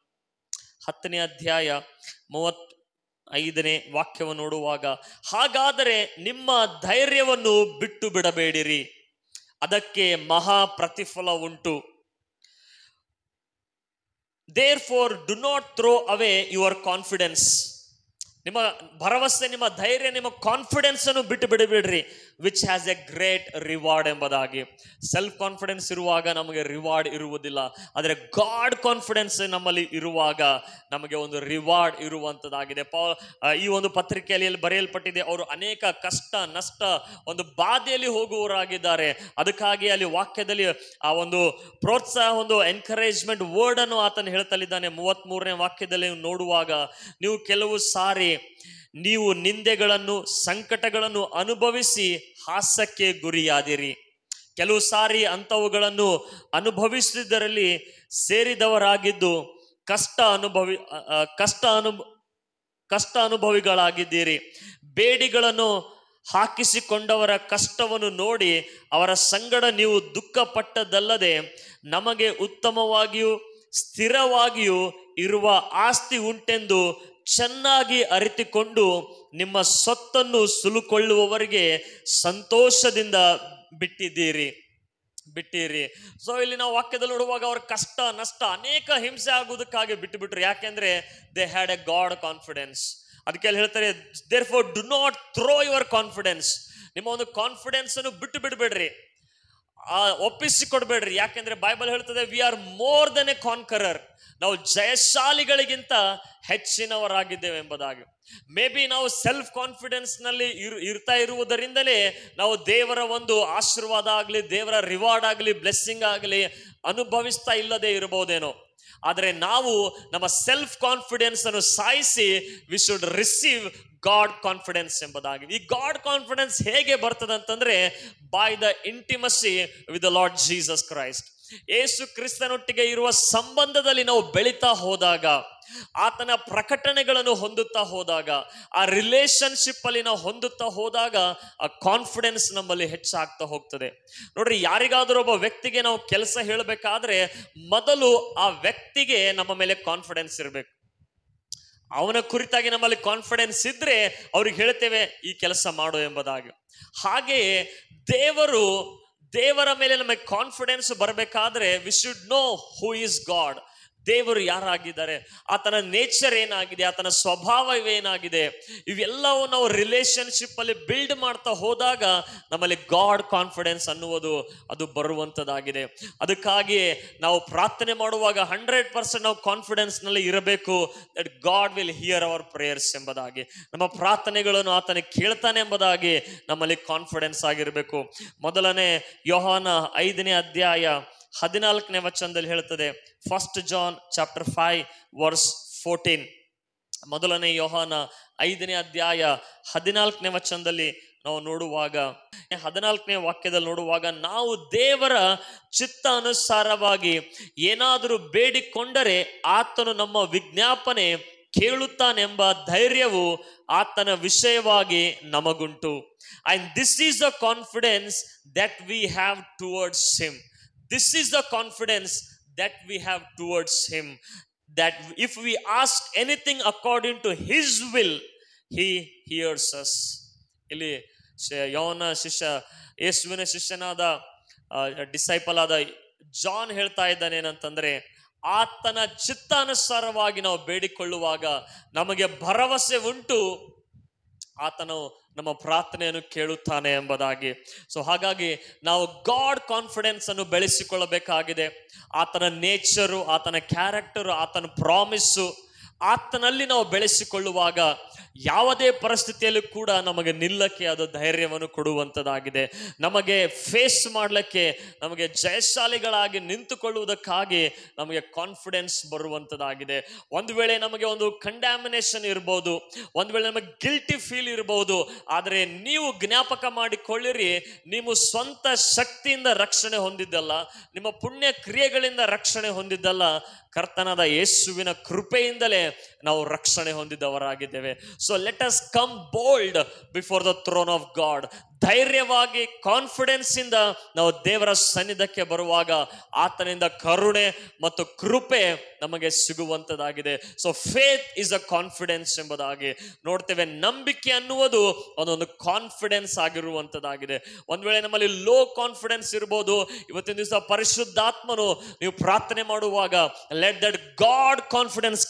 ಹತ್ತನೇ ಅಧ್ಯಾಯ ಮೂವತ್ ಐದನೇ ವಾಕ್ಯವನ್ನು ನೋಡುವಾಗ ಹಾಗಾದರೆ ನಿಮ್ಮ ಧೈರ್ಯವನ್ನು ಬಿಟ್ಟು ಬಿಡಬೇಡಿರಿ ಅದಕ್ಕೆ ಮಹಾ ಪ್ರತಿಫಲ ಉಂಟು therefore do not throw away your confidence ನಿಮ್ಮ ಭರವಸೆ ನಿಮ್ಮ ಧೈರ್ಯ ನಿಮ್ಮ ಕಾನ್ಫಿಡೆನ್ಸ್ ಅನ್ನು ಬಿಟ್ಟು ಬಿಡಬೇಡ್ರಿ which has a great reward ಎಂಬುದಾಗಿ ಸೆಲ್ಫ್ ಕಾನ್ಫಿಡೆನ್ಸ್ ಇರುವಾಗ ನಮಗೆ ರಿವಾರ್ಡ್ ಇರುವುದಿಲ್ಲ ಆದರೆ ಗಾಡ್ ಕಾನ್ಫಿಡೆನ್ಸ್ ನಮ್ಮಲ್ಲಿ ಇರುವಾಗ ನಮಗೆ ಒಂದು ರಿವಾರ್ಡ್ ಇರುವಂಥದ್ದಾಗಿದೆ ಪಾ ಆ, ಈ ಒಂದು ಪತ್ರಿಕೆಯಲ್ಲಿ ಇಲ್ಲಿ ಬರೆಯಲ್ಪಟ್ಟಿದೆ ಅವರು ಅನೇಕ ಕಷ್ಟ ನಷ್ಟ ಒಂದು ಬಾಧೆಯಲ್ಲಿ ಹೋಗುವವರಾಗಿದ್ದಾರೆ ಅದಕ್ಕಾಗಿ ಅಲ್ಲಿ ವಾಕ್ಯದಲ್ಲಿ ಆ ಒಂದು ಪ್ರೋತ್ಸಾಹ ಒಂದು ಎನ್ಕರೇಜ್ಮೆಂಟ್ ವರ್ಡ್ ಅನ್ನು ಆತನು ಹೇಳ್ತಲಿದ್ದಾನೆ ಮೂವತ್ತ್ ಮೂರನೇ ವಾಕ್ಯದಲ್ಲಿ ನೀವು ನೋಡುವಾಗ ನೀವು ಕೆಲವು ಸಾರಿ ನೀವು ನಿಂದೆಗಳನ್ನು ಸಂಕಟಗಳನ್ನು ಅನುಭವಿಸಿ ಹಾಸ್ಯಕ್ಕೆ ಗುರಿಯಾದಿರಿ ಕೆಲವು ಸಾರಿ ಅಂಥವುಗಳನ್ನು ಅನುಭವಿಸಿದ್ದರಲ್ಲಿ ಸೇರಿದವರಾಗಿದ್ದು ಕಷ್ಟ ಅನುಭವಿ ಅ, ಅ, ಕಷ್ಟ ಅನು ಕಷ್ಟ ಅನುಭವಿಗಳಾಗಿದ್ದೀರಿ ಬೇಡಿಗಳನ್ನು ಹಾಕಿಸಿಕೊಂಡವರ ಕಷ್ಟವನ್ನು ನೋಡಿ ಅವರ ಸಂಗಡ ನೀವು ದುಃಖಪಟ್ಟದ್ದಲ್ಲದೆ ನಮಗೆ ಉತ್ತಮವಾಗಿಯೂ ಸ್ಥಿರವಾಗಿಯೂ ಇರುವ ಆಸ್ತಿ ಉಂಟೆಂದು ಚೆನ್ನಾಗಿ ಅರಿತುಕೊಂಡು ನಿಮ್ಮ ಸೊತ್ತನ್ನು ಸುಲುಕೊಳ್ಳುವವರಿಗೆ ಸಂತೋಷದಿಂದ ಬಿಟ್ಟಿದ್ದೀರಿ ಬಿಟ್ಟಿರಿ ಸೊ ಇಲ್ಲಿ ನಾವು ವಾಕ್ಯದಲ್ಲಿ ನೋಡುವಾಗ ಅವ್ರ ಕಷ್ಟ ನಷ್ಟ ಅನೇಕ ಹಿಂಸೆ ಆಗುವುದಕ್ಕಾಗಿ ಬಿಟ್ಟು ಬಿಟ್ರು ಯಾಕೆಂದ್ರೆ they had a God confidence ಅದಕ್ಕೆ ಅಲ್ಲಿ ಹೇಳ್ತಾರೆ therefore do not throw your confidence ನಿಮ್ಮ ಒಂದು ಕಾನ್ಫಿಡೆನ್ಸ್ ಅನ್ನು ಬಿಟ್ಟು ಬಿಡಬೇಡ್ರಿ ಆ ಒಪ್ಪಿಸಿ ಕೊಡ್ಬೇಡ್ರಿ ಯಾಕೆಂದ್ರೆ ಬೈಬಲ್ ಹೇಳ್ತದೆ we are more than a conqueror ನಾವು ಜಯಶಾಲಿಗಳಿಗಿಂತ ಹೆಚ್ಚಿನವರಾಗಿದ್ದೇವೆ ಎಂಬುದಾಗಿ ಮೇ ಬಿ ನಾವು ಸೆಲ್ಫ್ ಕಾನ್ಫಿಡೆನ್ಸ್ ನಲ್ಲಿ ಇರು ಇರ್ತಾ ಇರುವುದರಿಂದಲೇ ನಾವು ದೇವರ ಒಂದು ಆಶೀರ್ವಾದ ಆಗಲಿ ದೇವರ ರಿವಾರ್ಡ್ ಆಗಲಿ ಬ್ಲೆಸ್ಸಿಂಗ್ ಆಗಲಿ ಅನುಭವಿಸ್ತಾ ಇಲ್ಲದೆ ಇರಬಹುದೇನೋ ಆದರೆ ನಾವು ನಮ್ಮ ಸೆಲ್ಫ್ ಕಾನ್ಫಿಡೆನ್ಸ್ ಅನ್ನು ಸಾಯಿಸಿ we should receive God confidence ಎಂಬುದಾಗಿ ಈ ಗಾಡ್ ಕಾನ್ಫಿಡೆನ್ಸ್ ಹೇಗೆ ಬರ್ತದೆ ಅಂತಂದ್ರೆ by the intimacy with the Lord Jesus Christ Yesu ಕ್ರಿಸ್ತನೊಟ್ಟಿಗೆ ಇರುವ ಸಂಬಂಧದಲ್ಲಿ ನಾವು ಬೆಳೀತಾ ಹೋದಾಗ ಆತನ ಪ್ರಕಟಣೆಗಳನ್ನು ಹೊಂದುತ್ತಾ ಹೋದಾಗ ಆ ರಿಲೇಶನ್ಶಿಪ್ ಅಲ್ಲಿ ನಾವು ಹೊಂದುತ್ತಾ ಹೋದಾಗ ಆ ಕಾನ್ಫಿಡೆನ್ಸ್ ನಮ್ಮಲ್ಲಿ ಹೆಚ್ಚಾಗ್ತಾ ಹೋಗ್ತದೆ ನೋಡ್ರಿ ಯಾರಿಗಾದರೂ ಒಬ್ಬ ವ್ಯಕ್ತಿಗೆ ನಾವು ಕೆಲಸ ಹೇಳಬೇಕಾದ್ರೆ ಮೊದಲು ಆ ವ್ಯಕ್ತಿಗೆ ನಮ್ಮ ಮೇಲೆ ಕಾನ್ಫಿಡೆನ್ಸ್ ಇರಬೇಕು ಅವನ ಕುರಿತಾಗಿ ನಮ್ಮಲ್ಲಿ ಕಾನ್ಫಿಡೆನ್ಸ್ ಇದ್ರೆ ಅವ್ರಿಗೆ ಹೇಳ್ತೇವೆ ಈ ಕೆಲಸ ಮಾಡು ಎಂಬುದಾಗಿ ಹಾಗೆಯೇ ದೇವರು ದೇವರ ಮೇಲೆ ನಮಗೆ ಕಾನ್ಫಿಡೆನ್ಸ್ ಬರಬೇಕಾದ್ರೆ we should know who is God ದೇವರು ಯಾರಾಗಿದ್ದಾರೆ ಆತನ ನೇಚರ್ ಏನಾಗಿದೆ ಆತನ ಸ್ವಭಾವವೇನಾಗಿದೆ ಇವೆಲ್ಲವೂ ನಾವು ರಿಲೇಶನ್ಶಿಪ್ ಅಲ್ಲಿ ಬಿಲ್ಡ್ ಮಾಡ್ತಾ ಹೋದಾಗ ನಮ್ಮಲ್ಲಿ ಗಾಡ್ ಕಾನ್ಫಿಡೆನ್ಸ್ ಅನ್ನುವುದು ಅದು ಬರುವಂಥದ್ದಾಗಿದೆ ಅದಕ್ಕಾಗಿಯೇ ನಾವು ಪ್ರಾರ್ಥನೆ ಮಾಡುವಾಗ ಹಂಡ್ರೆಡ್ ಪರ್ಸೆಂಟ್ ನಾವು ಕಾನ್ಫಿಡೆನ್ಸ್ ನಲ್ಲಿ ಇರಬೇಕು that God will hear our prayers ಎಂಬುದಾಗಿ ನಮ್ಮ ಪ್ರಾರ್ಥನೆಗಳನ್ನು ಆತನ ಕೇಳ್ತಾನೆ ಎಂಬುದಾಗಿ ನಮ್ಮಲ್ಲಿ ಕಾನ್ಫಿಡೆನ್ಸ್ ಆಗಿರಬೇಕು ಮೊದಲನೇ ಯೋಹಾನ ಐದನೇ ಅಧ್ಯಾಯ ಹದಿನಾಲ್ಕನೇ ವಚನದಲ್ಲಿ ಹೇಳ್ತದೆ first John chapter five verse fourteen ಮೊದಲನೇ ಯೋಹಾನ ಐದನೇ ಅಧ್ಯಾಯ ಹದಿನಾಲ್ಕನೇ ವಚನದಲ್ಲಿ ನಾವು ನೋಡುವಾಗ ಹದಿನಾಲ್ಕನೇ ವಾಕ್ಯದಲ್ಲಿ ನೋಡುವಾಗ ನಾವು ದೇವರ ಚಿತ್ತ ಅನುಸಾರವಾಗಿ ಏನಾದರೂ ಬೇಡಿಕೊಂಡರೆ ಆತನು ನಮ್ಮ ವಿಜ್ಞಾಪನೆ ಕೇಳುತ್ತಾನೆಂಬ ಧೈರ್ಯವು ಆತನ ವಿಷಯವಾಗಿ ನಮಗುಂಟು and this is the confidence that we have towards him this is the confidence that we have towards him that if we ask anything according to his will he hears us ಇಲ್ಲಿ ಶ- ಯೋನ ಶಿಷ್ಯ ಯೇಸುವಿನ ಶಿಷ್ಯನಾದ disciple ಆದ John ಹೇಳ್ತಾ ಇದ್ದಾನೆ ಏನಂತಂದ್ರೆ ಆತನ ಚಿತ್ತಾನುಸಾರವಾಗಿ ನಾವು ಬೇಡಿಕೊಳ್ಳುವಾಗ ನಮಗೆ ಭರವಸೆ ಉಂಟು ಆತನು ನಮ್ಮ ಪ್ರಾರ್ಥನೆಯನ್ನು ಕೇಳುತ್ತಾನೆ ಎಂಬುದಾಗಿ ಸೊ ಹಾಗಾಗಿ ನಾವು ಗಾಡ್ ಕಾನ್ಫಿಡೆನ್ಸ್ ಅನ್ನು ಬೆಳೆಸಿಕೊಳ್ಳಬೇಕಾಗಿದೆ ಆತನ ನೇಚರು ಆತನ ಕ್ಯಾರೆಕ್ಟರು ಆತನ ಪ್ರಾಮಿಸ್ಸು ಆತನಲ್ಲಿ ನಾವು ಬೆಳೆಸಿಕೊಳ್ಳುವಾಗ ಯಾವುದೇ ಪರಿಸ್ಥಿತಿಯಲ್ಲೂ ಕೂಡ ನಮಗೆ ನಿಲ್ಲಕ್ಕೆ ಅದು ಧೈರ್ಯವನ್ನು ಕೊಡುವಂಥದ್ದಾಗಿದೆ ನಮಗೆ ಫೇಸ್ ಮಾಡಲಿಕ್ಕೆ ನಮಗೆ ಜಯಶಾಲಿಗಳಾಗಿ ನಿಂತುಕೊಳ್ಳುವುದಕ್ಕಾಗಿ ನಮಗೆ ಕಾನ್ಫಿಡೆನ್ಸ್ ಬರುವಂಥದ್ದಾಗಿದೆ ಒಂದು ವೇಳೆ ನಮಗೆ ಒಂದು ಕಂಡ್ಯಾಮಿನೇಷನ್ ಇರ್ಬೋದು ಒಂದು ವೇಳೆ ನಮಗೆ ಗಿಲ್ಟಿ ಫೀಲ್ ಇರ್ಬೋದು ಆದರೆ ನೀವು ಜ್ಞಾಪಕ ಮಾಡಿಕೊಳ್ಳಿರಿ ನೀವು ಸ್ವಂತ ಶಕ್ತಿಯಿಂದ ರಕ್ಷಣೆ ಹೊಂದಿದ್ದಲ್ಲ ನಿಮ್ಮ ಪುಣ್ಯ ಕ್ರಿಯೆಗಳಿಂದ ರಕ್ಷಣೆ ಹೊಂದಿದ್ದಲ್ಲ ಕರ್ತನಾದ ಯೇಸುವಿನ ಕೃಪೆಯಿಂದಲೇ ನಾವು ರಕ್ಷಣೆ ಹೊಂದಿದವರಾಗಿದ್ದೇವೆ so let us come bold before the throne of God ಧೈರ್ಯವಾಗಿ ಕಾನ್ಫಿಡೆನ್ಸ್ ಇಂದ ನಾವು ದೇವರ ಸನ್ನಿಧಕ್ಕೆ ಬರುವಾಗ ಆತನಿಂದ ಕರುಣೆ ಮತ್ತು ಕೃಪೆ ನಮಗೆ ಸಿಗುವಂಥದ್ದಾಗಿದೆ so faith is a confidence ಎಂಬುದಾಗಿ ನೋಡ್ತೇವೆ ನಂಬಿಕೆ ಅನ್ನುವುದು ಒಂದೊಂದು ಕಾನ್ಫಿಡೆನ್ಸ್ ಆಗಿರುವಂಥದ್ದಾಗಿದೆ ಒಂದ್ ವೇಳೆ ನಮ್ಮಲ್ಲಿ ಲೋ ಕಾನ್ಫಿಡೆನ್ಸ್ ಇರ್ಬೋದು ಇವತ್ತಿನ ದಿವಸ ಪರಿಶುದ್ಧಾತ್ಮನು ನೀವು ಪ್ರಾರ್ಥನೆ ಮಾಡುವಾಗ let that God confidence come in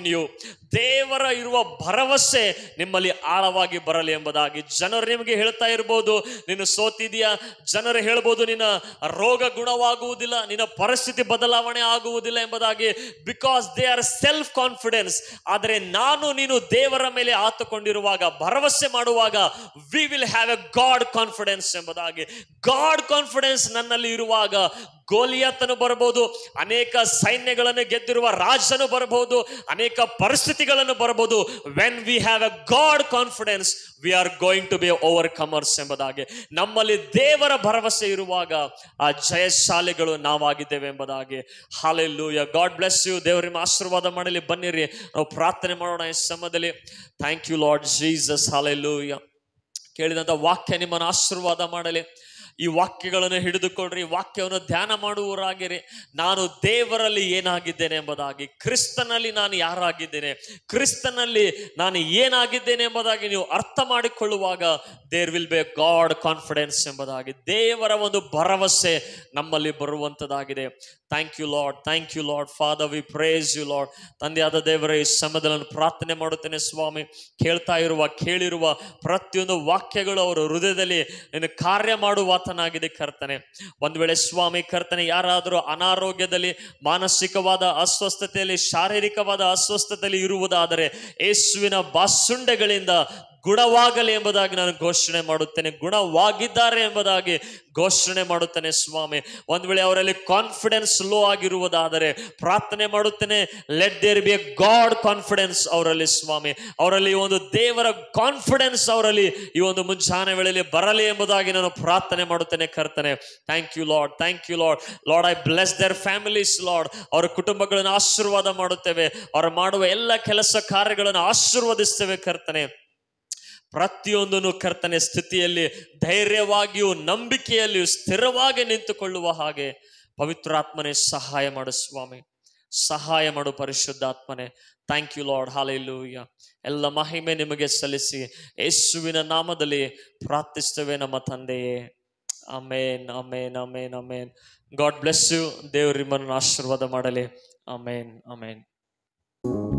you ದೇವರ ಇರುವ ಭರವಸೆ ನಿಮ್ಮಲ್ಲಿ ಆಳವಾಗಿ ಬರಲಿ ಎಂಬುದಾಗಿ ಜನರು ನಿಮಗೆ ಹೇಳ್ತಾ ಇರ್ಬೋದು ನೀನು ಸೋತಿದೀಯಾ ಜನರು ಹೇಳ್ಬೋದು ನಿನ್ನ ರೋಗ ಗುಣವಾಗುವುದಿಲ್ಲ ನಿನ್ನ ಪರಿಸ್ಥಿತಿ ಬದಲಾವಣೆ ಆಗುವುದಿಲ್ಲ ಎಂಬುದಾಗಿ because they are self confidence ಆದರೆ ನಾನು ನೀನು ದೇವರ ಮೇಲೆ ಆತುಕೊಂಡಿರುವಾಗ ಭರವಸೆ ಮಾಡುವಾಗ we will have a God confidence ಎಂಬುದಾಗಿ ಗಾಡ್ ಕಾನ್ಫಿಡೆನ್ಸ್ ನನ್ನಲ್ಲಿ ಇರುವಾಗ ಗೋಲಿಯತ್ತನು ಬರಬಹುದು ಅನೇಕ ಸೈನ್ಯಗಳನ್ನು ಗೆದ್ದಿರುವ ರಾಜನು ಬರಬಹುದು ಅನೇಕ ಪರಿಸ್ಥಿತಿಗಳನ್ನು ಬರಬಹುದು when we have a God confidence we are going to be overcomers ಎಂಬುದಾಗಿ ನಮ್ಮಲ್ಲಿ ದೇವರ ಭರವಸೆ ಇರುವಾಗ ಆ ಜಯಶಾಲಿಗಳು ನಾವಾಗಿದ್ದೇವೆ ಎಂಬುದಾಗಿ ಹಾಲೆಲ್ಲೂಯ ಗಾಡ್ ಬ್ಲೆಸ್ ಯು ದೇವರ ನಿಮ್ಮ ಆಶೀರ್ವಾದ ಮಾಡಲಿ ಬನ್ನಿರಿ ನಾವು ಪ್ರಾರ್ಥನೆ ಮಾಡೋಣ ಈ ಸಮಯದಲ್ಲಿ thank you Lord Jesus hallelujah ಕೇಳಿದಂಥ ವಾಕ್ಯ ನಿಮ್ಮನ್ನು ಆಶೀರ್ವಾದ ಮಾಡಲಿ ಈ ವಾಕ್ಯಗಳನ್ನು ಹಿಡಿದುಕೊಳ್ಳ್ರಿ ಈ ವಾಕ್ಯವನ್ನು ಧ್ಯಾನ ಮಾಡುವವರಾಗಿರಿ ನಾನು ದೇವರಲ್ಲಿ ಏನಾಗಿದ್ದೇನೆ ಎಂಬುದಾಗಿ ಕ್ರಿಸ್ತನಲ್ಲಿ ನಾನು ಯಾರಾಗಿದ್ದೇನೆ ಕ್ರಿಸ್ತನಲ್ಲಿ ನಾನು ಏನಾಗಿದ್ದೇನೆ ಎಂಬುದಾಗಿ ನೀವು ಅರ್ಥ ಮಾಡಿಕೊಳ್ಳುವಾಗ there will be God confidence ಎಂಬುದಾಗಿ ದೇವರ ಒಂದು ಭರವಸೆ ನಮ್ಮಲ್ಲಿ ಬರುವಂಥದ್ದಾಗಿದೆ thank you Lord thank you Lord Father we praise you Lord ತಂದೆಯಾದ ದೇವರ ಈ ಸಮಯದಲ್ಲಿ ನಾನು ಪ್ರಾರ್ಥನೆ ಮಾಡುತ್ತೇನೆ ಸ್ವಾಮಿ ಕೇಳ್ತಾ ಇರುವ ಕೇಳಿರುವ ಪ್ರತಿಯೊಂದು ವಾಕ್ಯಗಳು ಅವರ ಹೃದಯದಲ್ಲಿ ನೀನು ಕಾರ್ಯ ಮಾಡುವಾತನಾಗಿದೆ ಕರ್ತನೆ ಒಂದು ವೇಳೆ ಸ್ವಾಮಿ ಕರ್ತನೆ ಯಾರಾದರೂ ಅನಾರೋಗ್ಯದಲ್ಲಿ ಮಾನಸಿಕವಾದ ಅಸ್ವಸ್ಥತೆಯಲ್ಲಿ ಶಾರೀರಿಕವಾದ ಅಸ್ವಸ್ಥತೆಯಲ್ಲಿ ಇರುವುದಾದರೆ ಯೇಸುವಿನ ಬಾಸುಂಡೆಗಳಿಂದ ಗುಣವಾಗಲಿ ಎಂಬುದಾಗಿ ನಾನು ಘೋಷಣೆ ಮಾಡುತ್ತೇನೆ ಗುಣವಾಗಿದ್ದಾರೆ ಎಂಬುದಾಗಿ ಘೋಷಣೆ ಮಾಡುತ್ತೇನೆ ಸ್ವಾಮಿ ಒಂದು ವೇಳೆ ಅವರಲ್ಲಿ ಕಾನ್ಫಿಡೆನ್ಸ್ ಲೋ ಆಗಿರುವುದಾದರೆ ಪ್ರಾರ್ಥನೆ ಮಾಡುತ್ತೇನೆ let there be a God confidence ಅವರಲ್ಲಿ ಸ್ವಾಮಿ ಅವರಲ್ಲಿ ಈ ಒಂದು ದೇವರ ಕಾನ್ಫಿಡೆನ್ಸ್ ಅವರಲ್ಲಿ ಈ ಒಂದು ಮುಂಜಾನೆ ವೇಳೆಯಲ್ಲಿ ಬರಲಿ ಎಂಬುದಾಗಿ ನಾನು ಪ್ರಾರ್ಥನೆ ಮಾಡುತ್ತೇನೆ ಕರ್ತನೆ thank you Lord thank you Lord Lord I bless their families Lord ಅವರ ಕುಟುಂಬಗಳನ್ನು ಆಶೀರ್ವಾದ ಮಾಡುತ್ತೇವೆ ಅವರು ಮಾಡುವ ಎಲ್ಲ ಕೆಲಸ ಕಾರ್ಯಗಳನ್ನು ಆಶೀರ್ವದಿಸ್ತೇವೆ ಕರ್ತನೆ ಪ್ರತಿಯೊಂದನ್ನು ಕರ್ತನೆ ಸ್ಥಿತಿಯಲ್ಲಿ ಧೈರ್ಯವಾಗಿಯೂ ನಂಬಿಕೆಯಲ್ಲಿಯೂ ಸ್ಥಿರವಾಗಿ ನಿಂತುಕೊಳ್ಳುವ ಹಾಗೆ ಪವಿತ್ರಾತ್ಮನೇ ಸಹಾಯ ಮಾಡು ಸ್ವಾಮಿ ಸಹಾಯ ಮಾಡು ಪರಿಶುದ್ಧಾತ್ಮನೆ ಥ್ಯಾಂಕ್ ಯು ಲಾರ್ಡ್ ಹಾಲೆಲ್ಲೂಯ್ಯ ಎಲ್ಲ ಮಹಿಮೆ ನಿಮಗೆ ಸಲ್ಲಿಸಿ ಯೇಸುವಿನ ನಾಮದಲ್ಲಿ ಪ್ರಾರ್ಥಿಸ್ತೇವೆ ನಮ್ಮ ತಂದೆಯೇ amen amen amen amen God bless you ದೇವ್ರ ನಿಮ್ಮನ್ನು ಆಶೀರ್ವಾದ ಮಾಡಲಿ ಅಮೇನ್ ಅಮೇನ್